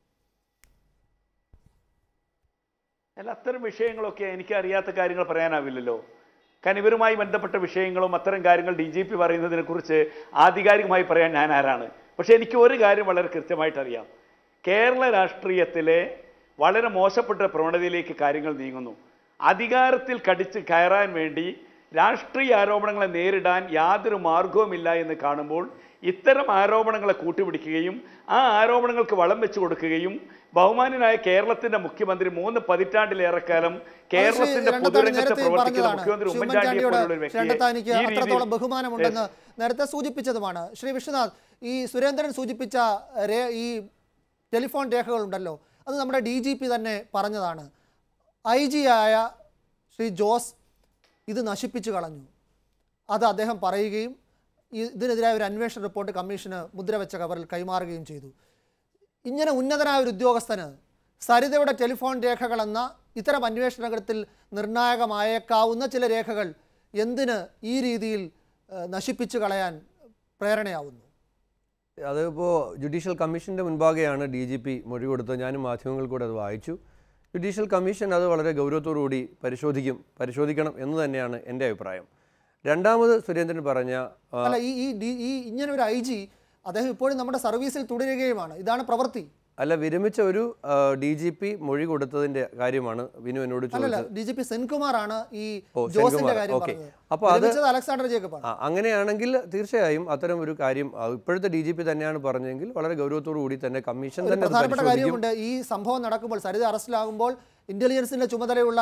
അല്ല അത്തരം വിഷയങ്ങളൊക്കെ എനിക്ക് അറിയാത്ത കാര്യങ്ങൾ പറയാനാവില്ലല്ലോ കാരണം ഇവരുമായി ബന്ധപ്പെട്ട വിഷയങ്ങളും അത്തരം കാര്യങ്ങൾ ഡി ജി പി പറയുന്നതിനെ കുറിച്ച് ആധികാരികമായി പറയാൻ ഞാൻ ആരാണ് പക്ഷെ എനിക്ക് ഒരു കാര്യം വളരെ കൃത്യമായിട്ട് അറിയാം കേരള രാഷ്ട്രീയത്തിലെ വളരെ മോശപ്പെട്ട പ്രവണതയിലേക്ക് കാര്യങ്ങൾ നീങ്ങുന്നു അധികാരത്തിൽ കടിച്ച് കയറാൻ വേണ്ടി രാഷ്ട്രീയ ആരോപണങ്ങളെ നേരിടാൻ യാതൊരു മാർഗവുമില്ല എന്ന് കാണുമ്പോൾ ഇത്തരം ആരോപണങ്ങളെ കൂട്ടുപിടിക്കുകയും ആ ആരോപണങ്ങൾക്ക് വളം വെച്ചു കൊടുക്കുകയും ബഹുമാനായ കേരളത്തിന്റെ മുഖ്യമന്ത്രി മൂന്ന് പതിറ്റാണ്ടിലേറെക്കാലം കേരളത്തിന്റെ രണ്ടത്താണി പൊതുരംഗത്തെ നേരത്തെയും പ്രവർത്തിക്കുന്ന പറഞ്ഞതാണ് മുഖ്യമന്ത്രി ശ്രീ ഉമ്മൻചാണ്ടിയെ ഉമ്മൻചാണ്ടിയോട് പോലുള്ള ഒരു വ്യക്തിയെ രണ്ടത്താനിക്ക് ഈ രീതിയിൽ അത്രത്തോളം ബഹുമാനമുണ്ടെന്ന് നേരത്തെ സൂചിപ്പിച്ചതുമാണ് ശ്രീ വിശ്വനാഥ് ഈ സുരേന്ദ്രൻ സൂചിപ്പിച്ച രേ- ഈ ടെലിഫോൺ രേഖകളുണ്ടല്ലോ അത് നമ്മുടെ ഡി ജി പി തന്നെ പറഞ്ഞതാണ് ഐ ജി ആയ ശ്രീ ജോസ് ഇത് നശിപ്പിച്ചു കളഞ്ഞു അത് അദ്ദേഹം പറയുകയും ഈ- ഇതിനെതിരായ ഒരു അന്വേഷണ റിപ്പോർട്ട് കമ്മീഷന് മുദ്രവെച്ച കവറിൽ കൈമാറുകയും ചെയ്തു ഇങ്ങനെ ഉന്നതനായ ഒരു ഉദ്യോഗസ്ഥന് സരിതയുടെ ടെലിഫോൺ രേഖകളെന്ന ഇത്തരം അന്വേഷണത്തിൽ നിർണായകമായേക്കാവുന്ന ചില രേഖകൾ എന്തിന് ഈ രീതിയിൽ ഏഹ്, നശിപ്പിച്ചു കളയാൻ പ്രേരണയാവുന്നു അതിപ്പോൾ ജുഡീഷ്യൽ കമ്മീഷൻ്റെ മുൻപാകെയാണ് ഡി ജി പി മൊഴി കൊടുത്തത് ഞാനും മാധ്യമങ്ങൾ കൂടെ അത് വായിച്ചു ജുഡീഷ്യൽ കമ്മീഷൻ അത് വളരെ ഗൗരവത്തോടുകൂടി പരിശോധിക്കും പരിശോധിക്കണം എന്ന് തന്നെയാണ് എൻ്റെ അഭിപ്രായം രണ്ടാമത് സുരേന്ദ്രൻ പറഞ്ഞ ആ, അല്ല ഈ ഈ ഡി- ഈ ഇങ്ങനെ ഒരു ഐ ജി അദ്ദേഹം ഇപ്പോഴും നമ്മുടെ സർവീസിൽ തുടരുകയുമാണ് ഇതാണ് പ്രവൃത്തി അല്ല വിരമിച്ച ഒരു ഡി ജി പി മൊഴി കൊടുത്തതിൻ്റെ കാര്യമാണ് വിനു എന്നോട് അല്ലല്ല ചോദിച്ചത് ഡി ജി പി സെൻകുമാറാണ് ഈ ഓ, ജോസിന്റെ സെൻകുമാർ. കാര്യം ഓക്കേ. പറഞ്ഞത് അപ്പോൾ അത് വിരമിച്ചത് അലക്സാണ്ടർ ജേക്കബാണ് ആ, അങ്ങനെയാണെങ്കിൽ തീർച്ചയായും അത്തരം ഒരു കാര്യം ആ, ഇപ്പോഴത്തെ ഡി ജി പി തന്നെയാണ് പറഞ്ഞെങ്കിൽ വളരെ ഗൗരവത്തോടു കൂടി തന്നെ കമ്മീഷൻ ഒരു തന്നെ അത് പ്രധാനപ്പെട്ട പരിശോധിക്കും കാര്യമുണ്ട് ഈ സംഭവം നടക്കുമ്പോൾ സരിത അറസ്റ്റിലാകുമ്പോൾ ഇന്റലിജൻസിന്റെ ചുമതലയുള്ള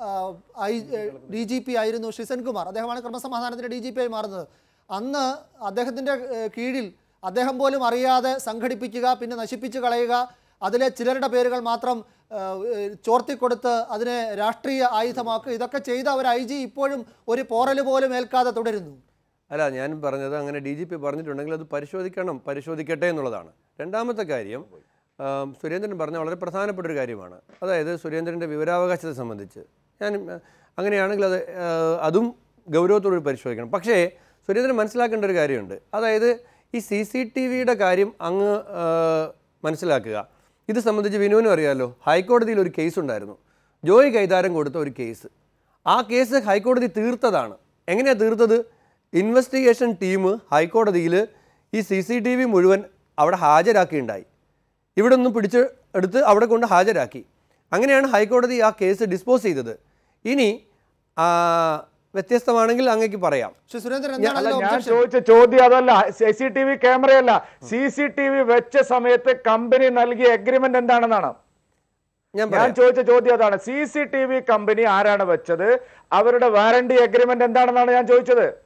ഐ ഡി ജി പി ആയിരുന്നു ശ്രീ സെൻകുമാർ അദ്ദേഹമാണ് ക്രമസമാധാനത്തിന്റെ ഡി ജി പി ആയി മാറുന്നത് അന്ന് അദ്ദേഹത്തിന്റെ ഏഹ്, കീഴിൽ അദ്ദേഹം പോലും അറിയാതെ സംഘടിപ്പിക്കുക പിന്നെ നശിപ്പിച്ച് കളയുക അതിലെ ചിലരുടെ പേരുകൾ മാത്രം ഏഹ്, ചോർത്തിക്കൊടുത്ത് അതിനെ രാഷ്ട്രീയ ആയുധമാക്കുക ഇതൊക്കെ ചെയ്ത ഒരു ഐ ജി ഇപ്പോഴും ഒരു പോറൽ പോലും ഏൽക്കാതെ തുടരുന്നു അല്ല ഞാൻ പറഞ്ഞത് അങ്ങനെ ഡി ജി പി പറഞ്ഞിട്ടുണ്ടെങ്കിൽ അത് പരിശോധിക്കണം പരിശോധിക്കട്ടെ എന്നുള്ളതാണ് രണ്ടാമത്തെ കാര്യം ആം, സുരേന്ദ്രൻ പറഞ്ഞ വളരെ പ്രധാനപ്പെട്ട ഒരു കാര്യമാണ് അതായത് സുരേന്ദ്രൻ്റെ വിവരാവകാശത്തെ സംബന്ധിച്ച് ഞാൻ ആ, അങ്ങനെയാണെങ്കിൽ അത് ആ, അതും ഗൗരവത്തോട് പരിശോധിക്കണം പക്ഷേ സുരേന്ദ്രൻ മനസ്സിലാക്കേണ്ട ഒരു കാര്യമുണ്ട് അതായത് ഈ സി സി ടി വിയുടെ കാര്യം അങ്ങ് ആ, മനസ്സിലാക്കുക ഇത് സംബന്ധിച്ച് വിനുവിനും അറിയാമല്ലോ ഹൈക്കോടതിയിൽ ഒരു കേസ് ഉണ്ടായിരുന്നു ജോയ് കൈതാരം കൊടുത്ത ഒരു കേസ് ആ കേസ് ഹൈക്കോടതി തീർത്തതാണ് എങ്ങനെയാണ് തീർത്തത് ഇൻവെസ്റ്റിഗേഷൻ ടീം ഹൈക്കോടതിയിൽ ഈ സി സി ടി വി മുഴുവൻ അവിടെ ഹാജരാക്കിയിട്ടുണ്ടായി ഇവിടെ നിന്നും പിടിച്ച് എടുത്ത് അവിടെ കൊണ്ട് ഹാജരാക്കി അങ്ങനെയാണ് ഹൈക്കോടതി ആ കേസ് ഡിസ്പോസ് ചെയ്തത് ഇനി ആ, വ്യത്യസ്തമാണെങ്കിൽ അങ്ങേക്ക് പറയാം ശ്രീ സുരേന്ദ്രൻ അല്ല എന്താണല്ലോ ഞാൻ objection? ചോദിച്ച ചോദ്യം അതല്ല സി സി ടി വി ക്യാമറയല്ല സി സി ടി വി വെച്ച സമയത്ത് കമ്പനി നൽകിയ എഗ്രിമെന്റ് എന്താണെന്നാണ് ഞാൻ ഞാൻ പറയാം ചോദിച്ച ചോദ്യം അതാണ് C C T V company ആരാണ് വെച്ചത് അവരുടെ വാറണ്ടി എഗ്രിമെന്റ് എന്താണെന്നാണ് ഞാൻ ചോദിച്ചത്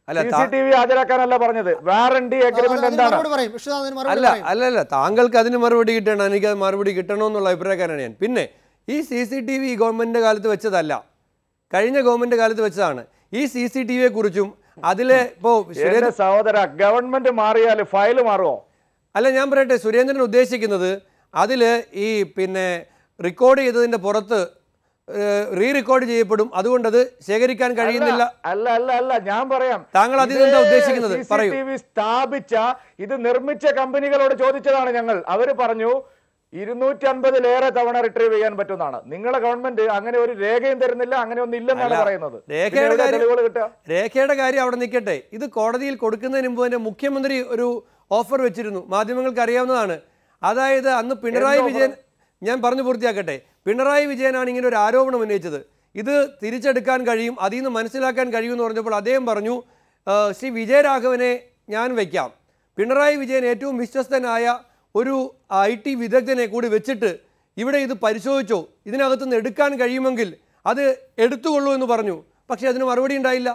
അല്ല, സി താ- സി ടി വി ഹാജരാക്കാനല്ല പറഞ്ഞത് വാറണ്ടി അഗ്രിമെന്റ് അതിന് എന്താണ് മറുപടി പറയും വിശ്വനാഥ് അതിന് മറുപടി അല്ല പറയും അല്ല അല്ല താങ്കൾക്ക് അതിന് മറുപടി കിട്ടണം എനിക്ക് അത് മറുപടി കിട്ടണമെന്നുള്ള അഭിപ്രായക്കാരാണ് ഞാൻ പിന്നെ ഈ C C T V government കാലത്ത് വെച്ചതല്ല കഴിഞ്ഞ ഗവൺമെൻറ് കാലത്ത് വെച്ചതാണ് ഈ സി സി ടി വിയെ കുറിച്ചും അതിലെ ഇപ്പോൾ എന്റെ സഹോദര ഗവൺമെന്റ് മാറിയാൽ ഫയൽ മാറുമോ അല്ല ഞാൻ പറയട്ടെ സുരേന്ദ്രൻ ഉദ്ദേശിക്കുന്നത് അതിൽ ഈ പിന്നെ റെക്കോർഡ് ചെയ്തതിൻ്റെ പുറത്ത് റീ റെക്കോർഡ് ചെയ്യപ്പെടും അതുകൊണ്ടത് ശേഖരിക്കാൻ കഴിയുന്നില്ല അല്ല അല്ല അല്ല ഞാൻ പറയാം താങ്കൾ അതിൽ എന്താ ഉദ്ദേശിക്കുന്നത്? പറയൂ. CCTV സ്ഥാപിച്ച ഇത് നിർമ്മിച്ച കമ്പനികളോട് ചോദിച്ചതാണ് ഞങ്ങൾ അവര് പറഞ്ഞു ഇരുന്നൂറ്റി അൻപതിലേറെ തവണ റിട്രീവ് ചെയ്യാൻ പറ്റുന്നതാണ് നിങ്ങളെ ഗവൺമെന്റ് അങ്ങനെ ഒരു രേഖയും തരുന്നില്ല അങ്ങനെ ഒന്നും ഇല്ലെന്നാണ് അല്ല, പറയുന്നത് പിന്നെ രേഖയുടെ എവിടെയാ കാര്യം തെളിവുകൾ കിട്ടുക രേഖയുടെ കാര്യം അവിടെ നിൽക്കട്ടെ ഇത് കോടതിയിൽ കൊടുക്കുന്നതിന് മുമ്പ് തന്നെ മുഖ്യമന്ത്രി ഒരു ഓഫർ വെച്ചിരുന്നു മാധ്യമങ്ങൾക്ക് അറിയാവുന്നതാണ് അതായത് അന്ന് പിണറായി എന്ത് വിജയൻ ഞാൻ പറഞ്ഞു പൂർത്തിയാക്കട്ടെ പിണറായി വിജയനാണ് ഇങ്ങനെ ഒരു ആരോപണം ഉന്നയിച്ചത് ഇത് തിരിച്ചെടുക്കാൻ കഴിയും അതിൽ നിന്ന് മനസ്സിലാക്കാൻ കഴിയുമെന്ന് പറഞ്ഞപ്പോൾ അദ്ദേഹം പറഞ്ഞു "ആ, ശ്രീ വിജയരാഘവനെ ഞാൻ വയ്ക്കാം പിണറായി വിജയൻ ഏറ്റവും വിശ്വസ്തനായ ഒരു ഐ ടി വിദഗ്ധനെ കൂടി വെച്ചിട്ട് ഇവിടെ ഇത് പരിശോധിച്ചോ ഇതിനകത്തുനിന്ന് എടുക്കാൻ കഴിയുമെങ്കിൽ അത് എടുത്തുകൊള്ളൂ എന്ന് പറഞ്ഞു പക്ഷേ അതിന് മറുപടി ഉണ്ടായില്ല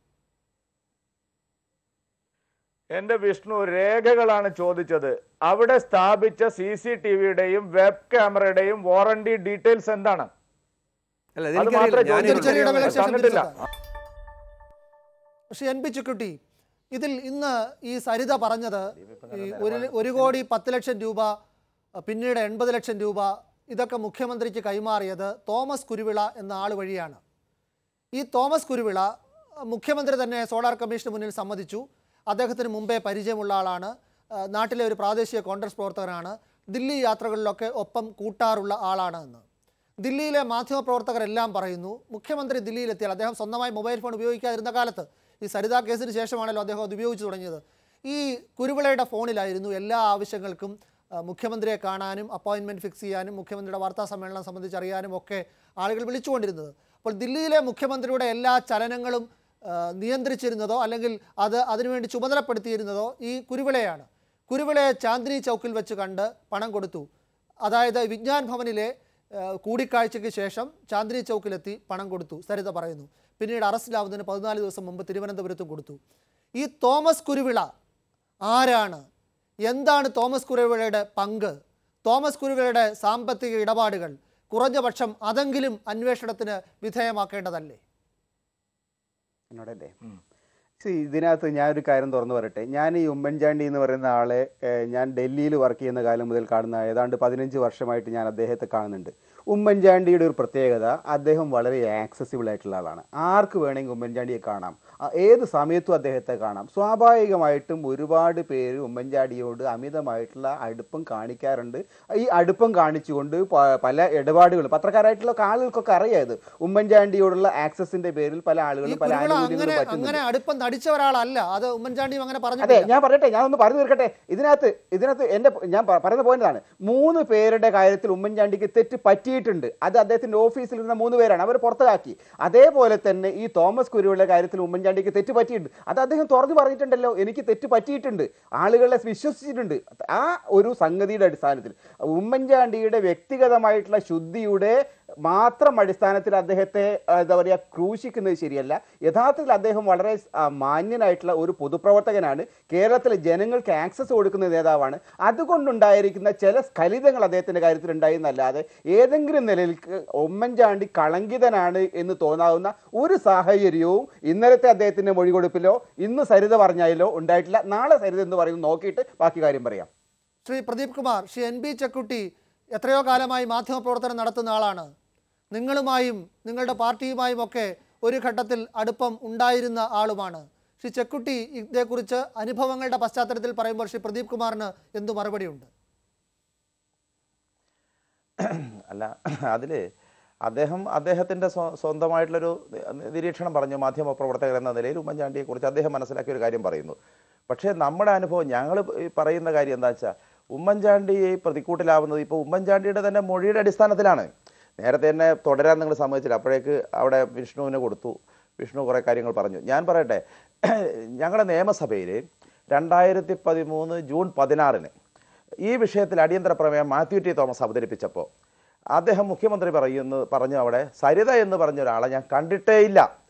എന്റെ വിഷ്ണു രേഖകളാണ് ചോദിച്ചത് അവിടെ സ്ഥാപിച്ച സി സി ടി വിയുടെയും വെബ് ക്യാമറയുടെയും വാറണ്ടി ഡീറ്റെയിൽസ് എന്താണ് അല്ല അത് മാത്രമേ ഞാൻ ഒരു ചെറിയ ഇടവേളയ്ക്ക് ശേഷം തന്നിട്ടില്ല തിരിച്ചെത്താം. പക്ഷേ എൻ പി ചുക്കുട്ടി ഇതിൽ ഇന്ന് ഈ സരിത പറഞ്ഞത് ഈ ഒരു ഒരു കോടി പത്ത് ലക്ഷം രൂപ പിന്നീട് എൺപത് ലക്ഷം രൂപ ഇതൊക്കെ മുഖ്യമന്ത്രിക്ക് കൈമാറിയത് തോമസ് കുരുവിള എന്ന ആൾ വഴിയാണ് ഈ തോമസ് കുരുവിള മുഖ്യമന്ത്രി തന്നെ സോളാർ കമ്മീഷന് മുന്നിൽ സമ്മതിച്ചു അദ്ദേഹത്തിന് മുമ്പേ പരിചയമുള്ള ആളാണ് ആ, നാട്ടിലെ ഒരു പ്രാദേശിക കോൺഗ്രസ് പ്രവർത്തകനാണ് ദില്ലി യാത്രകളിലൊക്കെ ഒപ്പം കൂട്ടാറുള്ള ആളാണ് എന്ന് ദില്ലിയിലെ മാധ്യമപ്രവർത്തകരെല്ലാം പറയുന്നു മുഖ്യമന്ത്രി ദില്ലിയിലെത്തിയാൽ അദ്ദേഹം സ്വന്തമായി മൊബൈൽ ഫോൺ ഉപയോഗിക്കാതിരുന്ന കാലത്ത് ഈ സരിതാ കേസിന് ശേഷമാണല്ലോ അദ്ദേഹം അത് ഉപയോഗിച്ചു തുടങ്ങിയത് ഈ കുരുവിളയുടെ ഫോണിലായിരുന്നു എല്ലാ ആവശ്യങ്ങൾക്കും ആ, മുഖ്യമന്ത്രിയെ കാണാനും അപ്പോയിൻമെൻറ്റ് ഫിക്സ് ചെയ്യാനും മുഖ്യമന്ത്രിയുടെ വാർത്താ സമ്മേളനം സംബന്ധിച്ച് അറിയാനും ഒക്കെ ആളുകൾ വിളിച്ചുകൊണ്ടിരുന്നത് അപ്പോൾ ദില്ലിയിലെ മുഖ്യമന്ത്രിയുടെ എല്ലാ ചലനങ്ങളും ആ, നിയന്ത്രിച്ചിരുന്നതോ അല്ലെങ്കിൽ അത് അതിനുവേണ്ടി ചുമതലപ്പെടുത്തിയിരുന്നതോ ഈ കുരുവിളയാണ് കുരുവിളയെ ചാന്ദിനി ചൗക്കിൽ വെച്ച് കണ്ട് പണം കൊടുത്തു അതായത് വിജ്ഞാൻ ഭവനിലെ ആ, കൂടിക്കാഴ്ചയ്ക്ക് ശേഷം ചാന്ദിനി ചൗക്കിലെത്തി പണം കൊടുത്തു സരിത പറയുന്നു പിന്നീട് അറസ്റ്റിലാവുന്നതിന് പതിനാല് ദിവസം മുമ്പ് തിരുവനന്തപുരത്തും കൊടുത്തു ഈ തോമസ് കുരുവിള ആരാണ് എന്താണ് തോമസ് കുരുവിളയുടെ പങ്ക് തോമസ് കുരുവിളയുടെ സാമ്പത്തിക ഇടപാടുകൾ കുറഞ്ഞ പക്ഷം അതെങ്കിലും അന്വേഷണത്തിന് വിധേയമാക്കേണ്ടതല്ലേ എന്നോടല്ലേ See, ഇതിനകത്ത് ഞാനൊരു കാര്യം തുറന്നു പറയട്ടെ ഞാൻ ഈ ഉമ്മൻചാണ്ടി എന്ന് പറയുന്ന ആളെ ഏഹ്, ഞാൻ ഡൽഹിയിൽ വർക്ക് ചെയ്യുന്ന കാലം മുതൽ കാണുന്ന ഏതാണ്ട് പതിനഞ്ച് വർഷമായിട്ട് ഞാൻ അദ്ദേഹത്തെ കാണുന്നുണ്ട് ഉമ്മൻചാണ്ടിയുടെ ഒരു പ്രത്യേകത അദ്ദേഹം വളരെ ആക്സസിബിൾ ആയിട്ടുള്ള ആളാണ് ആർക്ക് വേണമെങ്കിൽ ഉമ്മൻചാണ്ടിയെ കാണാം ആ, ഏത് സമയത്തും അദ്ദേഹത്തെ കാണാം സ്വാഭാവികമായിട്ടും ഒരുപാട് പേര് ഉമ്മൻചാണ്ടിയോട് അമിതമായിട്ടുള്ള അടുപ്പം കാണിക്കാറുണ്ട് ഈ അടുപ്പം കാണിച്ചുകൊണ്ട് പ- പല ഇടപാടുകളും പത്രക്കാരായിട്ടുള്ള ആളുകൾക്കൊക്കെ അറിയാം ഇത് ഉമ്മൻചാണ്ടിയോടുള്ള ആക്സസിന്റെ പേരിൽ പല ഈ ആളുകളും പല കുരുവിള ആനുകൂല്യങ്ങളും അങ്ങനെ പറ്റുന്നുണ്ട് അങ്ങനെ അടുപ്പം നടിച്ച ഒരാളല്ല അത് ഉമ്മൻചാണ്ടിയും അങ്ങനെ അതെ പറഞ്ഞിട്ടില്ല ഞാൻ പറയട്ടെ ഞാൻ ഒന്ന് പറഞ്ഞു തീർക്കട്ടെ ഇതിനകത്ത് ഇതിനകത്ത് എന്റെ ഞാൻ പ- പറയുന്ന പോയിന്റാണ് മൂന്ന് പേരുടെ കാര്യത്തിൽ ഉമ്മൻചാണ്ടിക്ക് തെറ്റ് പറ്റിയിട്ടുണ്ട് അത് അദ്ദേഹത്തിന്റെ ഓഫീസിൽ ഇരുന്ന മൂന്ന് പേരാണ് അവർ പുറത്താക്കി അതേപോലെ തന്നെ ഈ തോമസ് കുരുവിയുടെ കാര്യത്തിൽ ഉമ്മൻചാണ്ടിക്ക് തെറ്റ് പറ്റിയിട്ടുണ്ട് അത് അദ്ദേഹം തുറന്നു പറഞ്ഞിട്ടുണ്ടല്ലോ എനിക്ക് തെറ്റ് പറ്റിയിട്ടുണ്ട് ആളുകളെ വിശ്വസിച്ചിട്ടുണ്ട് ആ ഒരു സംഗതിയുടെ അടിസ്ഥാനത്തിൽ ഉമ്മൻചാണ്ടിയുടെ വ്യക്തിഗതമായിട്ടുള്ള ശുദ്ധിയുടെ മാത്രം അടിസ്ഥാനത്തിൽ അദ്ദേഹത്തെ ആ, എന്താ പറയുക ക്രൂശിക്കുന്നത് ശരിയല്ല യഥാർത്ഥത്തിൽ അദ്ദേഹം വളരെ ആ, മാന്യനായിട്ടുള്ള ഒരു പൊതുപ്രവർത്തകനാണ് കേരളത്തിലെ ജനങ്ങൾക്ക് ആക്സസ് കൊടുക്കുന്ന നേതാവാണ് അതുകൊണ്ടുണ്ടായിരിക്കുന്ന ചില സ്ഖലിതങ്ങൾ അദ്ദേഹത്തിന്റെ കാര്യത്തിൽ ഉണ്ടായി എന്നല്ലാതെ ഏതെങ്കിലും നിലയിൽ ക- ഉമ്മൻചാണ്ടി കളങ്കിതനാണ് എന്ന് തോന്നാവുന്ന ഒരു സാഹചര്യവും ഇന്നലത്തെ അദ്ദേഹത്തിന്റെ മൊഴി കൊടുപ്പിലോ ഇന്ന് സരിത പറഞ്ഞാലോ ഉണ്ടായിട്ടില്ല നാളെ സരിത എന്ന് പറയുന്നത് നോക്കിയിട്ട് ബാക്കി കാര്യം പറയാം ശ്രീ പ്രദീപ് കുമാർ ശ്രീ എൻ ബി ചെക്കുട്ടി എത്രയോ കാലമായി മാധ്യമപ്രവർത്തനം നടത്തുന്ന ആളാണ് നിങ്ങളുമായും നിങ്ങളുടെ പാർട്ടിയുമായും ഒക്കെ ഒരു ഘട്ടത്തിൽ അടുപ്പം ഉണ്ടായിരുന്ന ആളുമാണ് ശ്രീ ചെക്കുട്ടി ഇതേക്കുറിച്ച് അനുഭവങ്ങളുടെ പശ്ചാത്തലത്തിൽ പറയുമ്പോൾ ശ്രീ പ്രദീപ് കുമാറിന് എന്തു മറുപടിയുണ്ട് അല്ല അതിൽ അദ്ദേഹം അദ്ദേഹത്തിൻ്റെ സ്വ സ്വന്തമായിട്ടുള്ളൊരു നിരീക്ഷണം പറഞ്ഞു മാധ്യമ പ്രവർത്തകർ എന്ന നിലയിൽ ഉമ്മൻചാണ്ടിയെക്കുറിച്ച് അദ്ദേഹം മനസ്സിലാക്കിയ ഒരു കാര്യം പറയുന്നു പക്ഷേ നമ്മുടെ അനുഭവം ഞങ്ങൾ പറയുന്ന കാര്യം എന്താ വെച്ചാൽ ഉമ്മൻചാണ്ടി പ്രതിക്കൂട്ടിലാവുന്നത് ഇപ്പോൾ ഉമ്മൻചാണ്ടിയുടെ തന്നെ മൊഴിയുടെ അടിസ്ഥാനത്തിലാണ് നേരത്തെ തന്നെ തുടരാൻ നിങ്ങൾ സമ്മതിച്ചില്ല അപ്പോഴേക്ക് അവിടെ വിഷ്ണുവിന് കൊടുത്തു വിഷ്ണു കുറേ കാര്യങ്ങൾ പറഞ്ഞു ഞാൻ പറയട്ടെ ഞങ്ങളുടെ നിയമസഭയിൽ രണ്ടായിരത്തി പതിമൂന്ന് ജൂൺ പതിനാറിന് ഈ വിഷയത്തിൽ അടിയന്തര പ്രമേയം മാത്യു ടി തോമസ് അവതരിപ്പിച്ചപ്പോൾ അദ്ദേഹം മുഖ്യമന്ത്രി പറയുന്നു പറഞ്ഞു അവിടെ സരിത എന്ന് പറഞ്ഞ ഒരാളെ ഞാൻ കണ്ടിട്ടേ ഇല്ല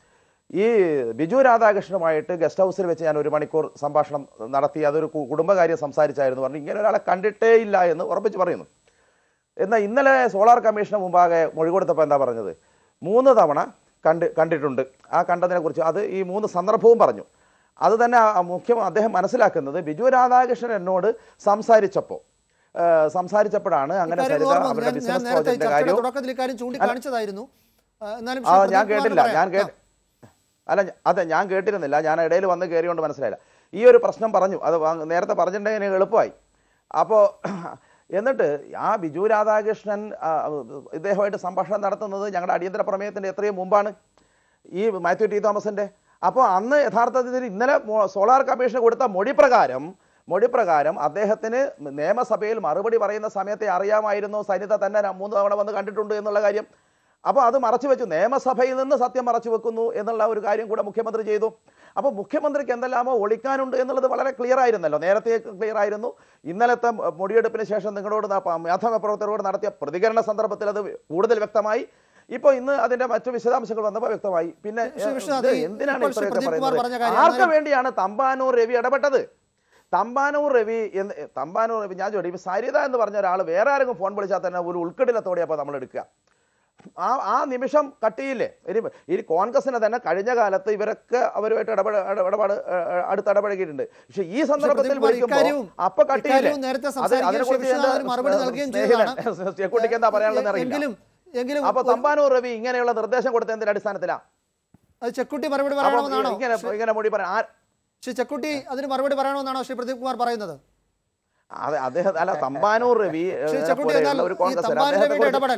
ഈ ബിജു രാധാകൃഷ്ണനുമായിട്ട് ഗസ്റ്റ് ഹൗസിൽ വെച്ച് ഞാൻ ഒരു മണിക്കൂർ സംഭാഷണം നടത്തി അതൊരു കു- കുടുംബകാര്യം സംസാരിച്ചായിരുന്നു പറഞ്ഞു ഇങ്ങനെ ഒരാളെ കണ്ടിട്ടേ ഇല്ല എന്ന് ഉറപ്പിച്ച് പറയുന്നു എന്നാൽ ഇന്നലെ സോളാർ കമ്മീഷന് മുമ്പാകെ മൊഴി കൊടുത്തപ്പോൾ എന്താ പറഞ്ഞത് മൂന്ന് തവണ കണ്ട് കണ്ടിട്ടുണ്ട് ആ കണ്ടതിനെ കുറിച്ച് അത് ഈ മൂന്ന് സന്ദർഭവും പറഞ്ഞു അത് തന്നെ ആ മുഖ്യം അദ്ദേഹം മനസ്സിലാക്കുന്നത് ബിജു രാധാകൃഷ്ണൻ എന്നോട് സംസാരിച്ചപ്പോൾ ഏഹ് സംസാരിച്ചപ്പോഴാണ് അങ്ങനെ ഇക്കാര്യം സരിത ഓർമ്മ വന്നു. അവരുടെ ഞാൻ- ഞാൻ ബിസിനസ് നേരത്തെ പ്രോജക്റ്റിന്റെ ചർച്ചയുടെ കാര്യവും തുടക്കത്തിൽ ഇക്കാര്യം ചൂണ്ടിക്കാണിച്ചതായിരുന്നു ആ, എന്നാലും ആ ശ്രീ ഞാൻ പ്രദീപ് കുമാറിന് കേട്ടില്ല പറയാം. ഞാൻ കേട്ട് അല്ല ഞ- അതെ ഞാൻ കേട്ടിരുന്നില്ല ഞാൻ ഇടയിൽ വന്ന് കയറിയോണ്ട് മനസ്സിലായില്ല ഈ ഒരു പ്രശ്നം പറഞ്ഞു അത് വാ- നേരത്തെ പറഞ്ഞിട്ടുണ്ടെങ്കിൽ എനിക്ക് എളുപ്പമായി അപ്പോൾ എന്നിട്ട് ആ ബിജു രാധാകൃഷ്ണൻ ആ, ഇദ്ദേഹമായിട്ട് സംഭാഷണം നടത്തുന്നത് ഞങ്ങളുടെ അടിയന്തര പ്രമേയത്തിന്റെ എത്രയും മുമ്പാണ് ഈ മാത്യു ടി തോമസിന്റെ അപ്പോൾ അന്ന് യഥാർത്ഥത്തിൽ ഇന്നലെ മോ- സോളാർ കമ്മീഷന് കൊടുത്ത മൊഴി പ്രകാരം മൊഴി പ്രകാരം അദ്ദേഹത്തിന് നിയമസഭയിൽ മറുപടി പറയുന്ന സമയത്തെ അറിയാമായിരുന്നു സരിത തന്നെ ര- മൂന്ന് തവണ വന്ന് കണ്ടിട്ടുണ്ട് എന്നുള്ള കാര്യം അപ്പോൾ അത് മറച്ചു വെച്ചു നിയമസഭയിൽ നിന്ന് സത്യം മറച്ചു വെക്കുന്നു എന്നുള്ള ഒരു കാര്യം കൂടെ മുഖ്യമന്ത്രി ചെയ്തു അപ്പോൾ മുഖ്യമന്ത്രിക്ക് എന്തെല്ലാമോ ഒളിക്കാനുണ്ട് എന്നുള്ളത് വളരെ ക്ലിയർ ആയിരുന്നല്ലോ നേരത്തെ ക്ലിയർ ആയിരുന്നു ഇന്നലത്തെ മ- മൊഴിയെടുപ്പിന് ശേഷം നിങ്ങളോട് ന- പ- മാധ്യമപ്രവർത്തകരോട് നടത്തിയ പ്രതികരണ സന്ദർഭത്തിൽ അത് കൂടുതൽ വ്യക്തമായി ഇപ്പോൾ ഇന്ന് അതിന്റെ മറ്റു വിശദാംശങ്ങൾ വന്നപ്പോൾ വ്യക്തമായി പിന്നെ ശ്രീ ഏ, വിശ്വനാഥ്, ഇത് ഈ എന്തിനാണ് ഇപ്പോൾ ശ്രീ ഇത്രയൊക്കെ പ്രദീപ് കുമാർ പറഞ്ഞ പറയുന്നത് കാര്യം ആർക്ക് അന്നേരം- വേണ്ടിയാണ് തമ്പാനൂർ രവി ഇടപെട്ടത് തമ്പാനൂർ രവി എന്ന് തമ്പാനൂർ രവി ഞാൻ ചോദിക്കും സരിത എന്ന് പറഞ്ഞ ഒരാൾ വേറെ ആരെങ്കിലും ഫോൺ വിളിച്ചാൽ തന്നെ ഒരു ഉൾക്കടിലത്തോടെ അപ്പോൾ നമ്മൾ എടുക്കുക ആ ആ നിമിഷം കട്ടിയില്ലേ ഇനി ഈ കോൺഗ്രസിനെ തന്നെ കഴിഞ്ഞ കാലത്ത് ഇവരൊക്കെ അവരുമായിട്ട് ഇടപെട ഇട- ഇടപാട് ഏ, ഏ, അടുത്ത് ഇടപഴകിയിട്ടുണ്ട് പക്ഷെ ഈ സന്ദർഭത്തിൽ പ്രദീപ് കുമാർ വിളിക്കുമ്പോൾ ഇക്കാര്യവും- അപ്പൊ കട്ടിയില്ലേ ഇക്കാര്യവും നേരത്തെ അത് സംസാരിക്കുകയും അതിനെക്കുറിച്ച് ശ്രീ വിശ്വനാഥ് എന്റെ മറുപടി നൽകുകയും സ്നേഹിതൻ ചെയ്തതാണ്. ചെക്കുട്ടിക്ക് എന്താ പറയാനുള്ളത് അറിയില്ല എങ്കിലും എങ്കിലും അപ്പൊ ഒരു- തമ്പാനൂർ രവി ഇങ്ങനെയുള്ള നിർദ്ദേശം കൊടുത്ത എന്തിന്റെ അടിസ്ഥാനത്തിലാ അത് ചെക്കുട്ടി മറുപടി അപ്പൊ പറയണമെന്നാണോ ഇങ്ങനെ ഇങ്ങനെ മൊഴി പറയാൻ ആ- ശ്രീ ചെക്കുട്ടി അതിന് മറുപടി പറയണമെന്നാണോ ശ്രീ പ്രദീപ് കുമാർ പറയുന്നത് അതെ അദ്ദേഹം അല്ല തമ്പാനൂർ രവി ഏ, ശ്രീ ചെക്കുട്ടി പോലെയുള്ള എന്നാൽ ഒരു ഈ കോൺഗ്രസ് തമ്പാൻ രവിയുടെ ഇടപെടൽ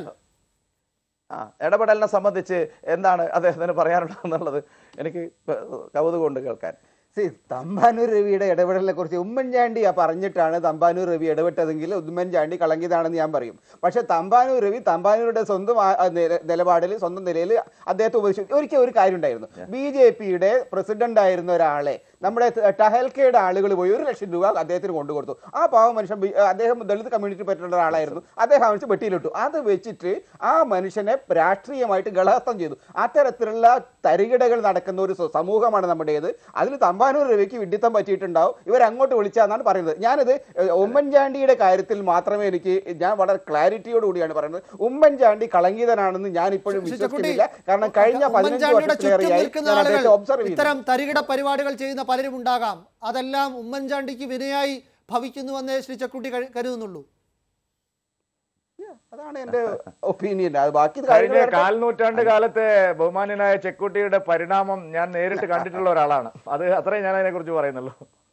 ആ ഇടപെടലിനെ സംബന്ധിച്ച് എന്താണ് അദ്ദേഹത്തിന് പറയാനുള്ളത് എന്നുള്ളത് എനിക്ക് കൗതുകമുണ്ട് കേൾക്കാൻ സി തമ്പാനൂർ രവിയുടെ ഇടപെടലിനെ കുറിച്ച് ഉമ്മൻചാണ്ടി ആ പറഞ്ഞിട്ടാണ് തമ്പാനൂർ രവി ഇടപെട്ടതെങ്കിൽ ഉമ്മൻചാണ്ടി കളങ്കിയതാണെന്ന് ഞാൻ പറയും പക്ഷെ തമ്പാനൂർ രവി തമ്പാനൂരുടെ സ്വന്തം ആ- ആ നില- നിലപാടിൽ സ്വന്തം നിലയിൽ അദ്ദേഹത്തെ ഉപദേശിച്ചു ഒരിക്കൽ ഒരു കാര്യം ഉണ്ടായിരുന്നു ബി ജെ പിയുടെ പ്രസിഡന്റ് ആയിരുന്ന ഒരാളെ നമ്മുടെ ടഹൽക്കയുടെ ആളുകൾ പോയി ഒരു ലക്ഷം രൂപ അദ്ദേഹത്തിന് കൊണ്ടുകൊടുത്തു ആ പാവ മനുഷ്യൻ ബി- അദ്ദേഹം ദളിത് കമ്മ്യൂണിറ്റി പറ്റുന്ന ഒരാളായിരുന്നു അദ്ദേഹം അവിടുത്തെ വെട്ടിയിലിട്ടു അത് വെച്ചിട്ട് ആ മനുഷ്യനെ രാഷ്ട്രീയമായിട്ട് ഗളഹസ്തം ചെയ്തു അത്തരത്തിലുള്ള തരികിടകൾ നടക്കുന്ന ഒരു സ- സമൂഹമാണ് നമ്മുടേത് അതിൽ തമ്പാനൂർ രവിക്ക് വിഡിത്തം പറ്റിയിട്ടുണ്ടാവും ഇവർ അങ്ങോട്ട് വിളിച്ചാന്നാണ് പറയുന്നത് ഞാനിത് ഏഹ്, ഉമ്മൻചാണ്ടിയുടെ കാര്യത്തിൽ മാത്രമേ എനിക്ക് ഞാൻ വളരെ ക്ലാരിറ്റിയോട് കൂടിയാണ് പറയുന്നത് ഉമ്മൻചാണ്ടി കളങ്കിതനാണെന്ന് ഞാൻ ഇപ്പോഴും ശ്രീ വിശ്വസിക്കുന്നില്ല കാരണം കഴിഞ്ഞ പതിനഞ്ച് ഉമ്മൻചാണ്ടിയുടെ ചുറ്റും വർഷത്തിലേറെയായി നിൽക്കുന്ന ഞാൻ അദ്ദേഹത്തെ ആളുകൾ ഒബ്സർവ് ചെയ്തു ഇത്തരം തരികിട പരിപാടികൾ ചെയ്യുന്ന പലരും ഉണ്ടാകാം അതെല്ലാം ഉമ്മൻചാണ്ടിക്ക് വിനയായി ഭവിക്കുന്നുവെന്നേ ശ്രീ ചെക്കുട്ടി കരു- കരുതുന്നുള്ളൂ അതാണ് എന്റെ ഒപ്പീനിയൻ അത് ബാക്കി കഴിഞ്ഞ കാര്യങ്ങൾ കാൽ നൂറ്റാണ്ട് കാലത്തെ ബഹുമാന്യനായ ചെക്കുട്ടിയുടെ പരിണാമം ഞാൻ നേരിട്ട് കണ്ടിട്ടുള്ള ഒരാളാണ് അത് അത്രേ ഞാൻ അതിനെ കുറിച്ച് പറയുന്നുള്ളൂ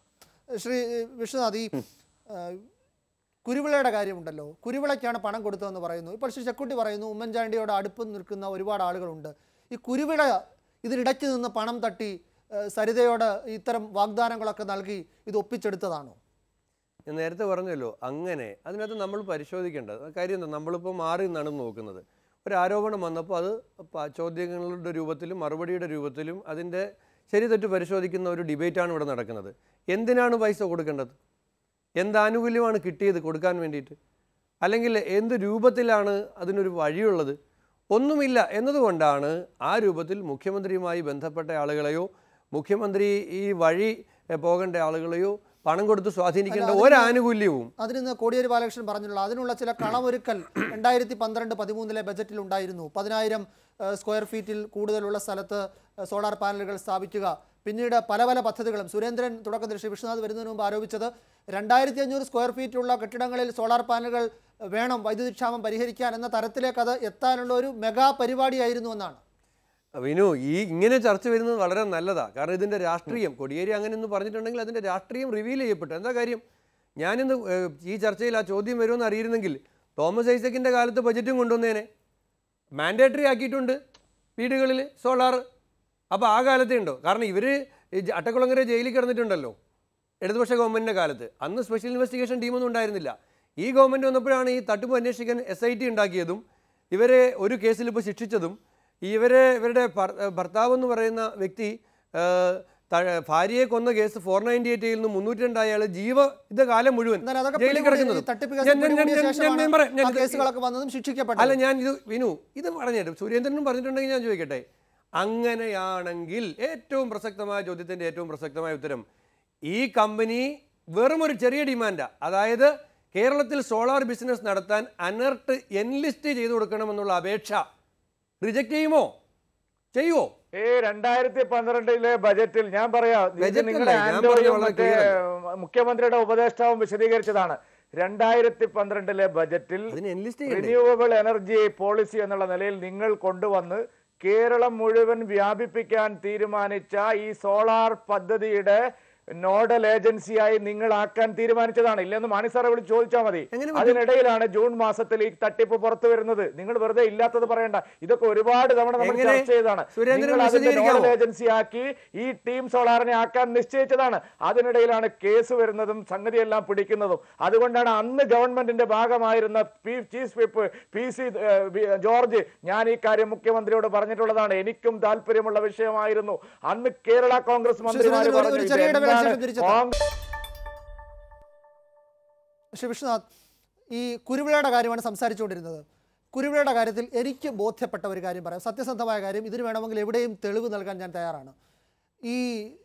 ശ്രീ വിശ്വനാഥ് ഈ ആ, കുരുവിളയുടെ കാര്യമുണ്ടല്ലോ കുരുവിളയ്ക്കാണ് പണം കൊടുത്തതെന്ന് പറയുന്നു ഇപ്പോൾ ശ്രീ ചെക്കുട്ടി പറയുന്നു ഉമ്മൻചാണ്ടിയോട് അടുപ്പ് നിൽക്കുന്ന ഒരുപാട് ആളുകളുണ്ട് ഈ കുരുവിള ഇതിനിടയ്ക്ക് നിന്ന് പണം തട്ടി ആ, സരിതയോട് ഇത്തരം വാഗ്ദാനങ്ങളൊക്കെ നൽകി ഇത് ഒപ്പിച്ചെടുത്തതാണോ ഞാൻ നേരത്തെ പറഞ്ഞല്ലോ അങ്ങനെ അതിനകത്ത് നമ്മൾ പരിശോധിക്കേണ്ടത് കാര്യം എന്താ നമ്മളിപ്പോൾ മാറി നിന്നാണ് നോക്കുന്നത് ഒരു ആരോപണം വന്നപ്പോൾ അത് പ- ചോദ്യങ്ങളുടെ രൂപത്തിലും മറുപടിയുടെ രൂപത്തിലും അതിൻ്റെ ശരി തെറ്റ് പരിശോധിക്കുന്ന ഒരു ഡിബേറ്റാണ് ഇവിടെ നടക്കുന്നത് എന്തിനാണ് പൈസ കൊടുക്കേണ്ടത് എന്ത് ആനുകൂല്യമാണ് കിട്ടിയത് കൊടുക്കാൻ വേണ്ടിയിട്ട് അല്ലെങ്കിൽ എന്ത് രൂപത്തിലാണ് അതിനൊരു വഴിയുള്ളത് ഒന്നുമില്ല എന്നതുകൊണ്ടാണ് ആ രൂപത്തിൽ മുഖ്യമന്ത്രിയുമായി ബന്ധപ്പെട്ട ആളുകളെയോ മുഖ്യമന്ത്രി ഈ വഴി എ, പോകേണ്ട ആളുകളെയോ പണം കൊടുത്ത് സ്വാധീനിക്കേണ്ട അല്ല, ഒരു അതിന് ആനുകൂല്യവും അതിന് ഇന്ന് കോടിയേരി ബാലകൃഷ്ണൻ പറഞ്ഞിട്ടുള്ള അതിനുള്ള ചില കളമൊരുക്കൽ രണ്ടായിരത്തി പന്ത്രണ്ട് പതിമൂന്നിലെ ബജറ്റിൽ ഉണ്ടായിരുന്നു പതിനായിരം ഏഹ്, സ്ക്വയർ ഫീറ്റിൽ കൂടുതലുള്ള സ്ഥലത്ത് ഏഹ്, സോളാർ പാനലുകൾ സ്ഥാപിക്കുക പിന്നീട് പല പല പദ്ധതികളും സുരേന്ദ്രൻ തുടക്കത്തിൽ ശ്രീ വിശ്വനാഥ് വരുന്നതിന് മുമ്പ് ആരോപിച്ചത് രണ്ടായിരത്തി അഞ്ഞൂറ് സ്ക്വയർ ഫീറ്റുള്ള കെട്ടിടങ്ങളിൽ സോളാർ പാനലുകൾ വേണം വൈദ്യുതി ക്ഷാമം പരിഹരിക്കാൻ എന്ന തരത്തിലേക്ക് അത് എത്താനുള്ള ഒരു മെഗാ പരിപാടിയായിരുന്നു എന്നാണ് വിനു ഈ ഇങ്ങനെ ചർച്ച വരുന്നത് വളരെ നല്ലതാണ് കാരണം ഇതിൻ്റെ രാഷ്ട്രീയം കൊടിയേരി അങ്ങനെ എന്ന് പറഞ്ഞിട്ടുണ്ടെങ്കിൽ അതിൻ്റെ രാഷ്ട്രീയം റിവീൽ ചെയ്യപ്പെട്ടു എന്താ കാര്യം ഞാനിന്ന് ഏഹ്, ഈ ചർച്ചയിൽ ആ ചോദ്യം വരുമെന്ന് അറിയിരുന്നെങ്കിൽ തോമസ് ഐസക്കിൻ്റെ കാലത്ത് ബജറ്റും കൊണ്ടുവന്നേനെ മാൻഡേറ്ററി ആക്കിയിട്ടുണ്ട് വീടുകളിൽ സോളാർ അപ്പോൾ ആ കാലത്തേ ഉണ്ടോ കാരണം ഇവർ അട്ടക്കുളങ്ങര ജയിലിൽ കിടന്നിട്ടുണ്ടല്ലോ ഇടതുപക്ഷ ഗവൺമെൻറ്റിൻ്റെ കാലത്ത് അന്ന് സ്പെഷ്യൽ ഇൻവെസ്റ്റിഗേഷൻ ടീമൊന്നും ഉണ്ടായിരുന്നില്ല ഈ ഗവൺമെൻറ് വന്നപ്പോഴാണ് ഈ തട്ടിപ്പ് അന്വേഷിക്കാൻ എസ് ഐ ടി ഉണ്ടാക്കിയതും ഇവരെ ഒരു കേസിൽ ഇപ്പോൾ ശിക്ഷിച്ചതും ഇവരെ ഇവരുടെ ഭർ- ഭർത്താവ് എന്ന് പറയുന്ന വ്യക്തി ആ, ത- ഭാര്യയെ കൊന്ന കേസ് ഫോർ നയൻറ്റി എയ്റ്റിൽ നിന്ന് മുന്നൂറ്റി രണ്ടായ ആൾ ജീവ ഇത് കാലം മുഴുവൻ എന്നാൽ അതൊക്കെ ജയിലിൽ പിടികൂടി- കിടക്കുന്നത് ഈ തട്ടിപ്പ് ഞാൻ- കേസ് ഞാൻ- ഞാൻ- പിടികൂടിയ ഞാൻ- ഞാൻ- ശേഷമാണ് ഞാൻ പറയാം. ഞാൻ ആ ഇത് കേസുകളൊക്കെ വന്നതും ശിക്ഷിക്കപ്പെട്ടത് അല്ല ഞാൻ ഇത് വിനു ഇത് പറഞ്ഞിട്ട് സുരേന്ദ്രനും പറഞ്ഞിട്ടുണ്ടെങ്കിൽ ഞാൻ ചോദിക്കട്ടെ അങ്ങനെയാണെങ്കിൽ ഏറ്റവും പ്രസക്തമായ ചോദ്യത്തിൻ്റെ ഏറ്റവും പ്രസക്തമായ ഉത്തരം ഈ കമ്പനി വെറും ഒരു ചെറിയ ഡിമാൻഡാ അതായത് കേരളത്തിൽ സോളാർ ബിസിനസ് നടത്താൻ അനർട്ട് എൻലിസ്റ്റ് ചെയ്തു കൊടുക്കണമെന്നുള്ള അപേക്ഷ റിജക്റ്റ് ചെയ്യുമോ ചെയ്യുമോ ഏ രണ്ടായിരത്തി പന്ത്രണ്ടിലെ ബജറ്റിൽ ഞാൻ പറയാം ഇത് ബജറ്റ് നിങ്ങളുടെ അല്ല, ഞാൻ ആന്റോയും പറഞ്ഞ വളരെ മറ്റേ clear മുഖ്യമന്ത്രിയുടെ ഉപദേഷ്ടാവും വിശദീകരിച്ചതാണ് രണ്ടായിരത്തി പന്ത്രണ്ടിലെ ബജറ്റിൽ ചെയ്യണ്ടേ? റിന്യൂവബിൾ എനർജി പോളിസി എന്നുള്ള നിലയിൽ നിങ്ങൾ കൊണ്ടുവന്ന് കേരളം മുഴുവൻ വ്യാപിപ്പിക്കാൻ തീരുമാനിച്ച ഈ സോളാർ പദ്ധതിയുടെ നോഡൽ ഏജൻസിയായി നിങ്ങൾ ആക്കാൻ തീരുമാനിച്ചതാണ് ഇല്ലെന്ന് മാണി സാറെ വിളിച്ച് ചോദിച്ചാൽ മതി അതിനിടയിലാണ് ജൂൺ മാസത്തിൽ ഈ തട്ടിപ്പ് പുറത്തു വരുന്നത് നിങ്ങൾ വെറുതെ ഇല്ലാത്തത് പറയണ്ട ഇതൊക്കെ ഒരുപാട് തവണ നമ്മൾ എങ്ങനെ? ചർച്ച ചെയ്തതാണ് സുരേന്ദ്രൻ നിങ്ങൾ അതിന്റെ വിശദീകരിക്കാമോ? നോഡൽ ഏജൻസി ആക്കി ഈ ടീം സോളാറിനെ ആക്കാൻ നിശ്ചയിച്ചതാണ് അതിനിടയിലാണ് കേസ് വരുന്നതും സംഗതിയെല്ലാം പിടിക്കുന്നതും അതുകൊണ്ടാണ് അന്ന് ഗവൺമെന്റിന്റെ ഭാഗമായിരുന്ന P chief whip P C ഏഹ്, വി- ജോർജ് ഞാൻ ഈ കാര്യം മുഖ്യമന്ത്രിയോട് പറഞ്ഞിട്ടുള്ളതാണ് എനിക്കും താല്പര്യമുള്ള വിഷയമായിരുന്നു അന്ന് കേരള കോൺഗ്രസ് മന്ത്രിമാർ സുരേന്ദ്രൻ, ഒരു- പറഞ്ഞു ഒരു ഇത് ചെറിയ ഇടവേള എന്താണ് ശേഷം തിരിച്ചെത്താം. കോൺഗ്രസ് ശ്രീ വിഷ്ണുനാഥ് ഈ കുരുവിളയുടെ കാര്യമാണ് സംസാരിച്ചുകൊണ്ടിരുന്നത് കുരുവിളയുടെ കാര്യത്തിൽ എനിക്ക് ബോധ്യപ്പെട്ട ഒരു കാര്യം പറയാം സത്യസന്ധമായ കാര്യം ഇതിന് വേണമെങ്കിൽ എവിടെയും തെളിവ് നൽകാൻ ഞാൻ തയ്യാറാണ് ഈ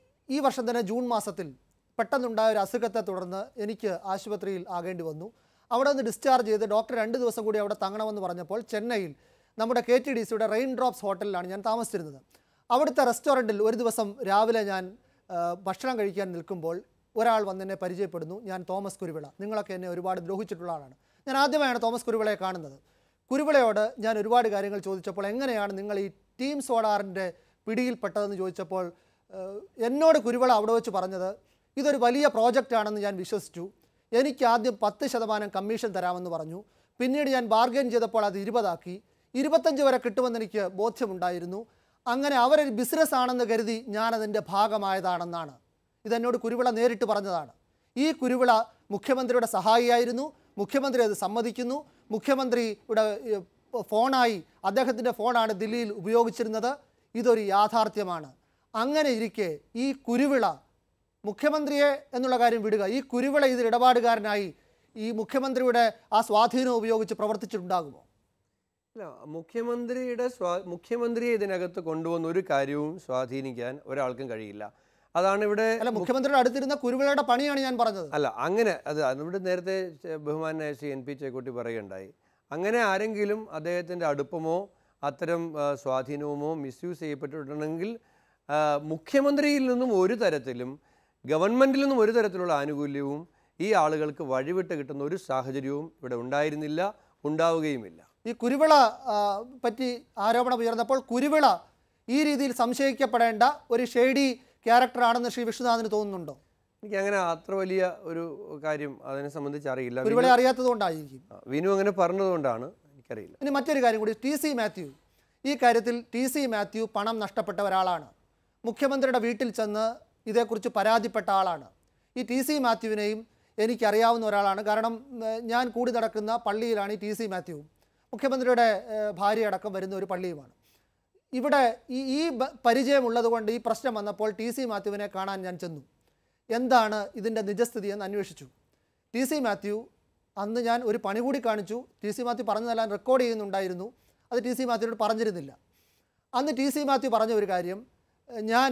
ഈ വർഷം തന്നെ ജൂൺ മാസത്തിൽ പെട്ടെന്നുണ്ടായ ഒരു അസുഖത്തെ തുടർന്ന് എനിക്ക് ആശുപത്രിയിൽ ആകേണ്ടി വന്നു അവിടെ നിന്ന് ഡിസ്ചാർജ് ചെയ്ത് ഡോക്ടർ രണ്ട് ദിവസം കൂടി അവിടെ തങ്ങണമെന്ന് പറഞ്ഞപ്പോൾ ചെന്നൈയിൽ നമ്മുടെ കെ ടി ഡി സിയുടെ റെയിൻ ഡ്രോപ്സ് ഹോട്ടലിലാണ് ഞാൻ താമസിച്ചിരുന്നത് അവിടുത്തെ റെസ്റ്റോറൻറ്റിൽ ഒരു ദിവസം രാവിലെ ഞാൻ ആ, ഭക്ഷണം കഴിക്കാൻ നിൽക്കുമ്പോൾ ഒരാൾ വന്നെന്നെ പരിചയപ്പെടുന്നു ഞാൻ തോമസ് കുരുവിള നിങ്ങളൊക്കെ എന്നെ ഒരുപാട് ദ്രോഹിച്ചിട്ടുള്ള ആളാണ് ഞാൻ ആദ്യമായാണ് തോമസ് കുരുവിളയെ കാണുന്നത് കുരുവിളയോട് ഞാൻ ഒരുപാട് കാര്യങ്ങൾ ചോദിച്ചപ്പോൾ എങ്ങനെയാണ് നിങ്ങൾ ഈ ടീം സോളാറിൻ്റെ പിടിയിൽപ്പെട്ടതെന്ന് ചോദിച്ചപ്പോൾ ഏഹ്, എന്നോട് കുരുവിള അവിടെ വെച്ച് പറഞ്ഞത് ഇതൊരു വലിയ പ്രോജക്റ്റ് ആണെന്ന് ഞാൻ വിശ്വസിച്ചു എനിക്ക് ആദ്യം പത്ത് ശതമാനം കമ്മീഷൻ തരാമെന്ന് പറഞ്ഞു പിന്നീട് ഞാൻ ബാർഗൈൻ ചെയ്തപ്പോൾ അത് ഇരുപതാക്കി ഇരുപത്തഞ്ച് വരെ കിട്ടുമെന്ന് എനിക്ക് ബോധ്യമുണ്ടായിരുന്നു അങ്ങനെ അവരൊരു ബിസിനസ് ആണെന്ന് കരുതി ഞാനതിൻ്റെ ഭാഗമായതാണെന്നാണ് ഇതെന്നോട് കുരുവിള നേരിട്ട് പറഞ്ഞതാണ് ഈ കുരുവിള മുഖ്യമന്ത്രിയുടെ സഹായിയായിരുന്നു മുഖ്യമന്ത്രി അത് സമ്മതിക്കുന്നു മുഖ്യമന്ത്രിയുടെ ഏഹ്, ഫോണായി അദ്ദേഹത്തിൻ്റെ ഫോണാണ് ദില്ലിയിൽ ഉപയോഗിച്ചിരുന്നത് ഇതൊരു യാഥാർത്ഥ്യമാണ് അങ്ങനെ ഇരിക്കെ ഈ കുരുവിള മുഖ്യമന്ത്രിയെ എന്നുള്ള കാര്യം വിടുക ഈ കുരുവിള ഇതിൽ ഇടപാടുകാരനായി ഈ മുഖ്യമന്ത്രിയുടെ ആ സ്വാധീനം ഉപയോഗിച്ച് പ്രവർത്തിച്ചിട്ടുണ്ടാകുമോ അല്ല മുഖ്യമന്ത്രിയുടെ സ്വാ മുഖ്യമന്ത്രിയെ ഇതിനകത്ത് കൊണ്ടുവന്ന ഒരു കാര്യവും സ്വാധീനിക്കാൻ ഒരാൾക്കും കഴിയില്ല അതാണ് ഇവിടെ അല്ല മുഖ്യമന്ത്രിയുടെ അടുത്തിരുന്ന കുരുവിളയുടെ പണിയാണ് ഞാൻ പറഞ്ഞത് അല്ല അങ്ങനെ അത് അതിവിടെ നേരത്തെ ചെ- ബഹുമാനായ ശ്രീ എൻ പി ചേക്കുട്ടി പറയുകയുണ്ടായി അങ്ങനെ ആരെങ്കിലും അദ്ദേഹത്തിൻ്റെ അടുപ്പമോ അത്തരം ആ, സ്വാധീനവുമോ മിസ്യൂസ് ചെയ്യപ്പെട്ടിട്ടുണ്ടെങ്കിൽ ആ, മുഖ്യമന്ത്രിയിൽ നിന്നും ഒരു തരത്തിലും ഗവൺമെൻറ്റിൽ നിന്നും ഒരു തരത്തിലുള്ള ആനുകൂല്യവും ഈ ആളുകൾക്ക് വഴിവിട്ട് കിട്ടുന്ന ഒരു സാഹചര്യവും ഇവിടെ ഉണ്ടായിരുന്നില്ല ഉണ്ടാവുകയുമില്ല ഈ കുരുവിള ആ, പറ്റി ആരോപണം ഉയർന്നപ്പോൾ കുരുവിള ഈ രീതിയിൽ സംശയിക്കപ്പെടേണ്ട ഒരു ഷെയ്ഡി ക്യാരക്ടറാണെന്ന് ശ്രീ വിഷ്ണുനാഥിന് തോന്നുന്നുണ്ടോ എനിക്ക് അങ്ങനെ അത്ര വലിയ ഒരു കാര്യം അതിനെ സംബന്ധിച്ച് അറിയില്ല കുരുവിളെ വിനു- അറിയാത്തത് കൊണ്ടായിരിക്കും ആ, വിനു അങ്ങനെ പറഞ്ഞതുകൊണ്ടാണ് എനിക്കറിയില്ല ഇനി മറ്റൊരു കാര്യം കൂടി ടി സി മാത്യു ഈ കാര്യത്തിൽ ടി സി മാത്യു പണം നഷ്ടപ്പെട്ട ഒരാളാണ് മുഖ്യമന്ത്രിയുടെ വീട്ടിൽ ചെന്ന് ഇതേക്കുറിച്ച് പരാതിപ്പെട്ട ആളാണ് ഈ ടി സി മാത്യുവിനെയും എനിക്കറിയാവുന്ന ഒരാളാണ് കാരണം ഉം, ഞാൻ കൂടി നടക്കുന്ന പള്ളിയിലാണ് ഈ ടി സി മാത്യുവും മുഖ്യമന്ത്രിയുടെ ഏഹ്, ഭാര്യ അടക്കം വരുന്ന ഒരു പള്ളിയുമാണ് ഇവിടെ ഈ ഈ ബ- പരിചയമുള്ളത് കൊണ്ട് ഈ പ്രശ്നം വന്നപ്പോൾ ടി സി മാത്യുവിനെ കാണാൻ ഞാൻ ചെന്നു എന്താണ് ഇതിൻ്റെ നിജസ്ഥിതി എന്ന് അന്വേഷിച്ചു ടി സി മാത്യു അന്ന് ഞാൻ ഒരു പണി കൂടി കാണിച്ചു ടി സി മാത്യു പറഞ്ഞതെല്ലാം റെക്കോർഡ് ചെയ്യുന്നുണ്ടായിരുന്നു അത് ടി സി മാത്യുവിനോട് പറഞ്ഞിരുന്നില്ല അന്ന് ടി സി മാത്യു പറഞ്ഞ ഒരു കാര്യം എഹ്, ഞാൻ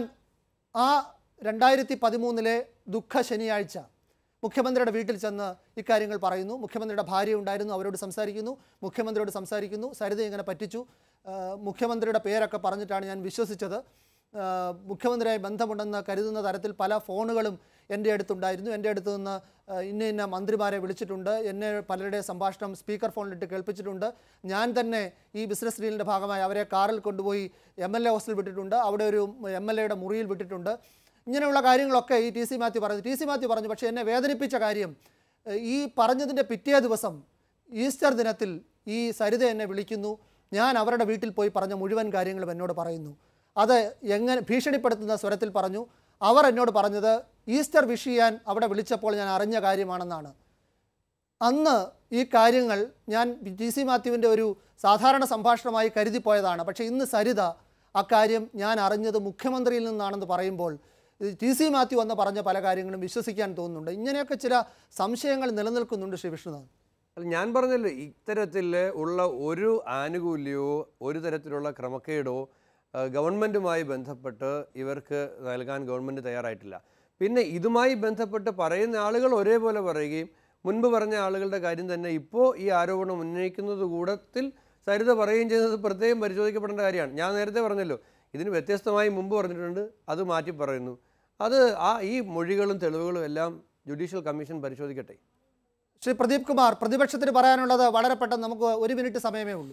ആ രണ്ടായിരത്തി പതിമൂന്നിലെ ദുഃഖ ശനിയാഴ്ച മുഖ്യമന്ത്രിയുടെ വീട്ടിൽ ചെന്ന് ഇക്കാര്യങ്ങൾ പറയുന്നു മുഖ്യമന്ത്രിയുടെ ഭാര്യ ഉണ്ടായിരുന്നു അവരോട് സംസാരിക്കുന്നു മുഖ്യമന്ത്രിയോട് സംസാരിക്കുന്നു സരിത ഇങ്ങനെ പറ്റിച്ചു ആ, മുഖ്യമന്ത്രിയുടെ പേരൊക്കെ പറഞ്ഞിട്ടാണ് ഞാൻ വിശ്വസിച്ചത് ആ, മുഖ്യമന്ത്രിയായി ബന്ധമുണ്ടെന്ന് കരുതുന്ന തരത്തിൽ പല ഫോണുകളും എൻ്റെ അടുത്തുണ്ടായിരുന്നു എൻ്റെ അടുത്ത് നിന്ന് ആ, ഇന്ന ഇന്ന മന്ത്രിമാരെ വിളിച്ചിട്ടുണ്ട് എന്നെ പലരുടെ സംഭാഷണം സ്പീക്കർ ഫോണിലിട്ട് കേൾപ്പിച്ചിട്ടുണ്ട് ഞാൻ തന്നെ ഈ ബിസിനസ് ഡീലിൻ്റെ ഭാഗമായി അവരെ കാറിൽ കൊണ്ടുപോയി എം എൽ എ ഹോസ്റ്റലിൽ വിട്ടിട്ടുണ്ട് അവിടെ ഒരു എം എൽ എയുടെ മുറിയിൽ വിട്ടിട്ടുണ്ട് ഇങ്ങനെയുള്ള കാര്യങ്ങളൊക്കെ ഈ ടി സി മാത്യു പറഞ്ഞു ടി സി മാത്യു പറഞ്ഞു പക്ഷേ എന്നെ വേദനിപ്പിച്ച കാര്യം ഏഹ്, ഈ പറഞ്ഞതിൻ്റെ പിറ്റേ ദിവസം ഈസ്റ്റർ ദിനത്തിൽ ഈ സരിത എന്നെ വിളിക്കുന്നു ഞാൻ അവരുടെ വീട്ടിൽ പോയി പറഞ്ഞ മുഴുവൻ കാര്യങ്ങളും എന്നോട് പറയുന്നു അത് എങ്ങനെ ഭീഷണിപ്പെടുത്തുന്ന സ്വരത്തിൽ പറഞ്ഞു അവർ എന്നോട് പറഞ്ഞത് ഈസ്റ്റർ വിഷ് ചെയ്യാൻ അവിടെ വിളിച്ചപ്പോൾ ഞാൻ അറിഞ്ഞ കാര്യമാണെന്നാണ് അന്ന് ഈ കാര്യങ്ങൾ ഞാൻ ടി സി മാത്യുവിൻ്റെ ഒരു സാധാരണ സംഭാഷണമായി കരുതിപ്പോയതാണ് പക്ഷേ ഇന്ന് സരിത അക്കാര്യം ഞാൻ അറിഞ്ഞത് മുഖ്യമന്ത്രിയിൽ നിന്നാണെന്ന് പറയുമ്പോൾ ടി സി മാത്യു എന്ന് പറഞ്ഞ പല കാര്യങ്ങളും വിശ്വസിക്കാൻ തോന്നുന്നുണ്ട് ഇങ്ങനെയൊക്കെ ചില സംശയങ്ങൾ നിലനിൽക്കുന്നുണ്ട് ശ്രീ വിഷ്ണുനാഥ് അല്ല ഞാൻ പറഞ്ഞല്ലോ ഇത്തരത്തിൽ ഉള്ള ഒരു ആനുകൂല്യമോ ഒരു തരത്തിലുള്ള ക്രമക്കേടോ ആ, ഗവൺമെൻറ്റുമായി ബന്ധപ്പെട്ട് ഇവർക്ക് നൽകാൻ ഗവൺമെൻറ് തയ്യാറായിട്ടില്ല പിന്നെ ഇതുമായി ബന്ധപ്പെട്ട് പറയുന്ന ആളുകൾ ഒരേപോലെ പറയുകയും മുൻപ് പറഞ്ഞ ആളുകളുടെ കാര്യം തന്നെ ഇപ്പോൾ ഈ ആരോപണം ഉന്നയിക്കുന്നത് കൂടത്തിൽ സരിത പറയുകയും ചെയ്യുന്നത് പ്രത്യേകം പരിശോധിക്കപ്പെടേണ്ട കാര്യമാണ് ഞാൻ നേരത്തെ പറഞ്ഞല്ലോ ഇതിന് വ്യത്യസ്തമായി മുമ്പ് പറഞ്ഞിട്ടുണ്ട് അത് മാറ്റി പറയുന്നു അത് ആ ഈ മൊഴികളും തെളിവുകളും എല്ലാം ജുഡീഷ്യൽ കമ്മീഷൻ പരിശോധിക്കട്ടെ ശ്രീ പ്രദീപ് കുമാർ പ്രതിപക്ഷത്തിന് പറയാനുള്ളത് വളരെ പെട്ടെന്ന് നമുക്ക് ഒരു മിനിറ്റ് സമയമേ ഉള്ളൂ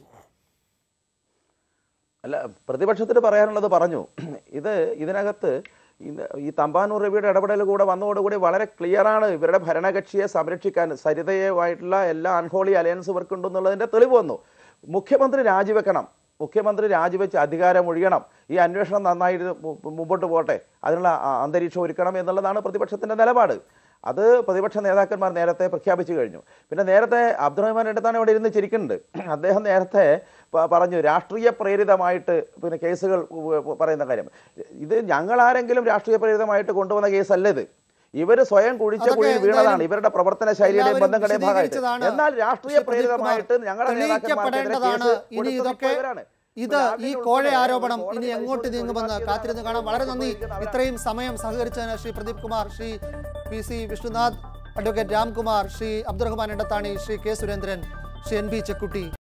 അല്ല പ്രതിപക്ഷത്തിന് പറയാനുള്ളത് പറഞ്ഞു ഇത് ഇതിനകത്ത് ഇത് ഈ തമ്പാനൂർ രവിയുടെ ഇടപെടൽ കൂടെ വന്നതോടുകൂടി വളരെ ക്ലിയറാണ് ഇവരുടെ ഭരണകക്ഷിയെ സംരക്ഷിക്കാൻ സരിതയുമായിട്ടുള്ള എല്ലാ അൺഹോളി അലയൻസ് ഇവർക്കുണ്ടെന്നുള്ളതിൻ്റെ തെളിവ് വന്നു മുഖ്യമന്ത്രി രാജിവെക്കണം മുഖ്യമന്ത്രി രാജിവെച്ച് അധികാരം ഒഴിയണം ഈ അന്വേഷണം നന്നായിട്ട് മു- മുമ്പോട്ട് പോട്ടെ അതിനുള്ള അ- അന്തരീക്ഷം ഒരുക്കണം എന്നുള്ളതാണ് പ്രതിപക്ഷത്തിൻ്റെ നിലപാട് അത് പ്രതിപക്ഷ നേതാക്കന്മാർ നേരത്തെ പ്രഖ്യാപിച്ചു കഴിഞ്ഞു പിന്നെ നേരത്തെ അബ്ദുറഹ്മാൻ എടുത്താണ് ഇവിടെ ഇരുന്ന് ചിരിക്കുന്നുണ്ട് അദ്ദേഹം നേരത്തെ പ- പറഞ്ഞു രാഷ്ട്രീയ പ്രേരിതമായിട്ട് പിന്നെ കേസുകൾ ഉ- ഉ- പറയുന്ന കാര്യം ഇത് ഞങ്ങൾ ആരെങ്കിലും രാഷ്ട്രീയ പ്രേരിതമായിട്ട് കൊണ്ടുവന്ന കേസല്ല ഇത് ഇവർ സ്വയം കുഴിച്ച അതൊക്കെ കുഴിയിൽ വീണതാണ് എന്തായാലും ഇവരുടെ പ്രവർത്തന ശൈലിയുടെയും എല്ലാവരും ബന്ധങ്ങളുടെയും ഭാഗമായിട്ട് വിശദീകരിച്ചതാണ്. എന്നാൽ രാഷ്ട്രീയ ശ്രീ പ്രദീപ് കുമാർ, പ്രേരിതമായിട്ട് ഞങ്ങളുടെ നേതാക്കന്മാർക്കെതിരെ തെളിയിക്കപ്പെടേണ്ടതാണ് കേസ് ഇനി കൊടുത്തത് ഇതൊക്കെ ഇപ്പോൾ ഇവരാണ്. ഇത് ഈ കോഴ ആരോപണം ഇനി എങ്ങോട്ട് നീങ്ങുമെന്ന് കാത്തിരുന്ന് കാണാം വളരെ നന്ദി ഇത്രയും സമയം സഹകരിച്ചതിന് Shri Pradeep Kumar Shri P C Vishnunath advocate Ramkumar Shri Abdurahman Randathani Shri K Surendran Shri N B ചെക്കുട്ടി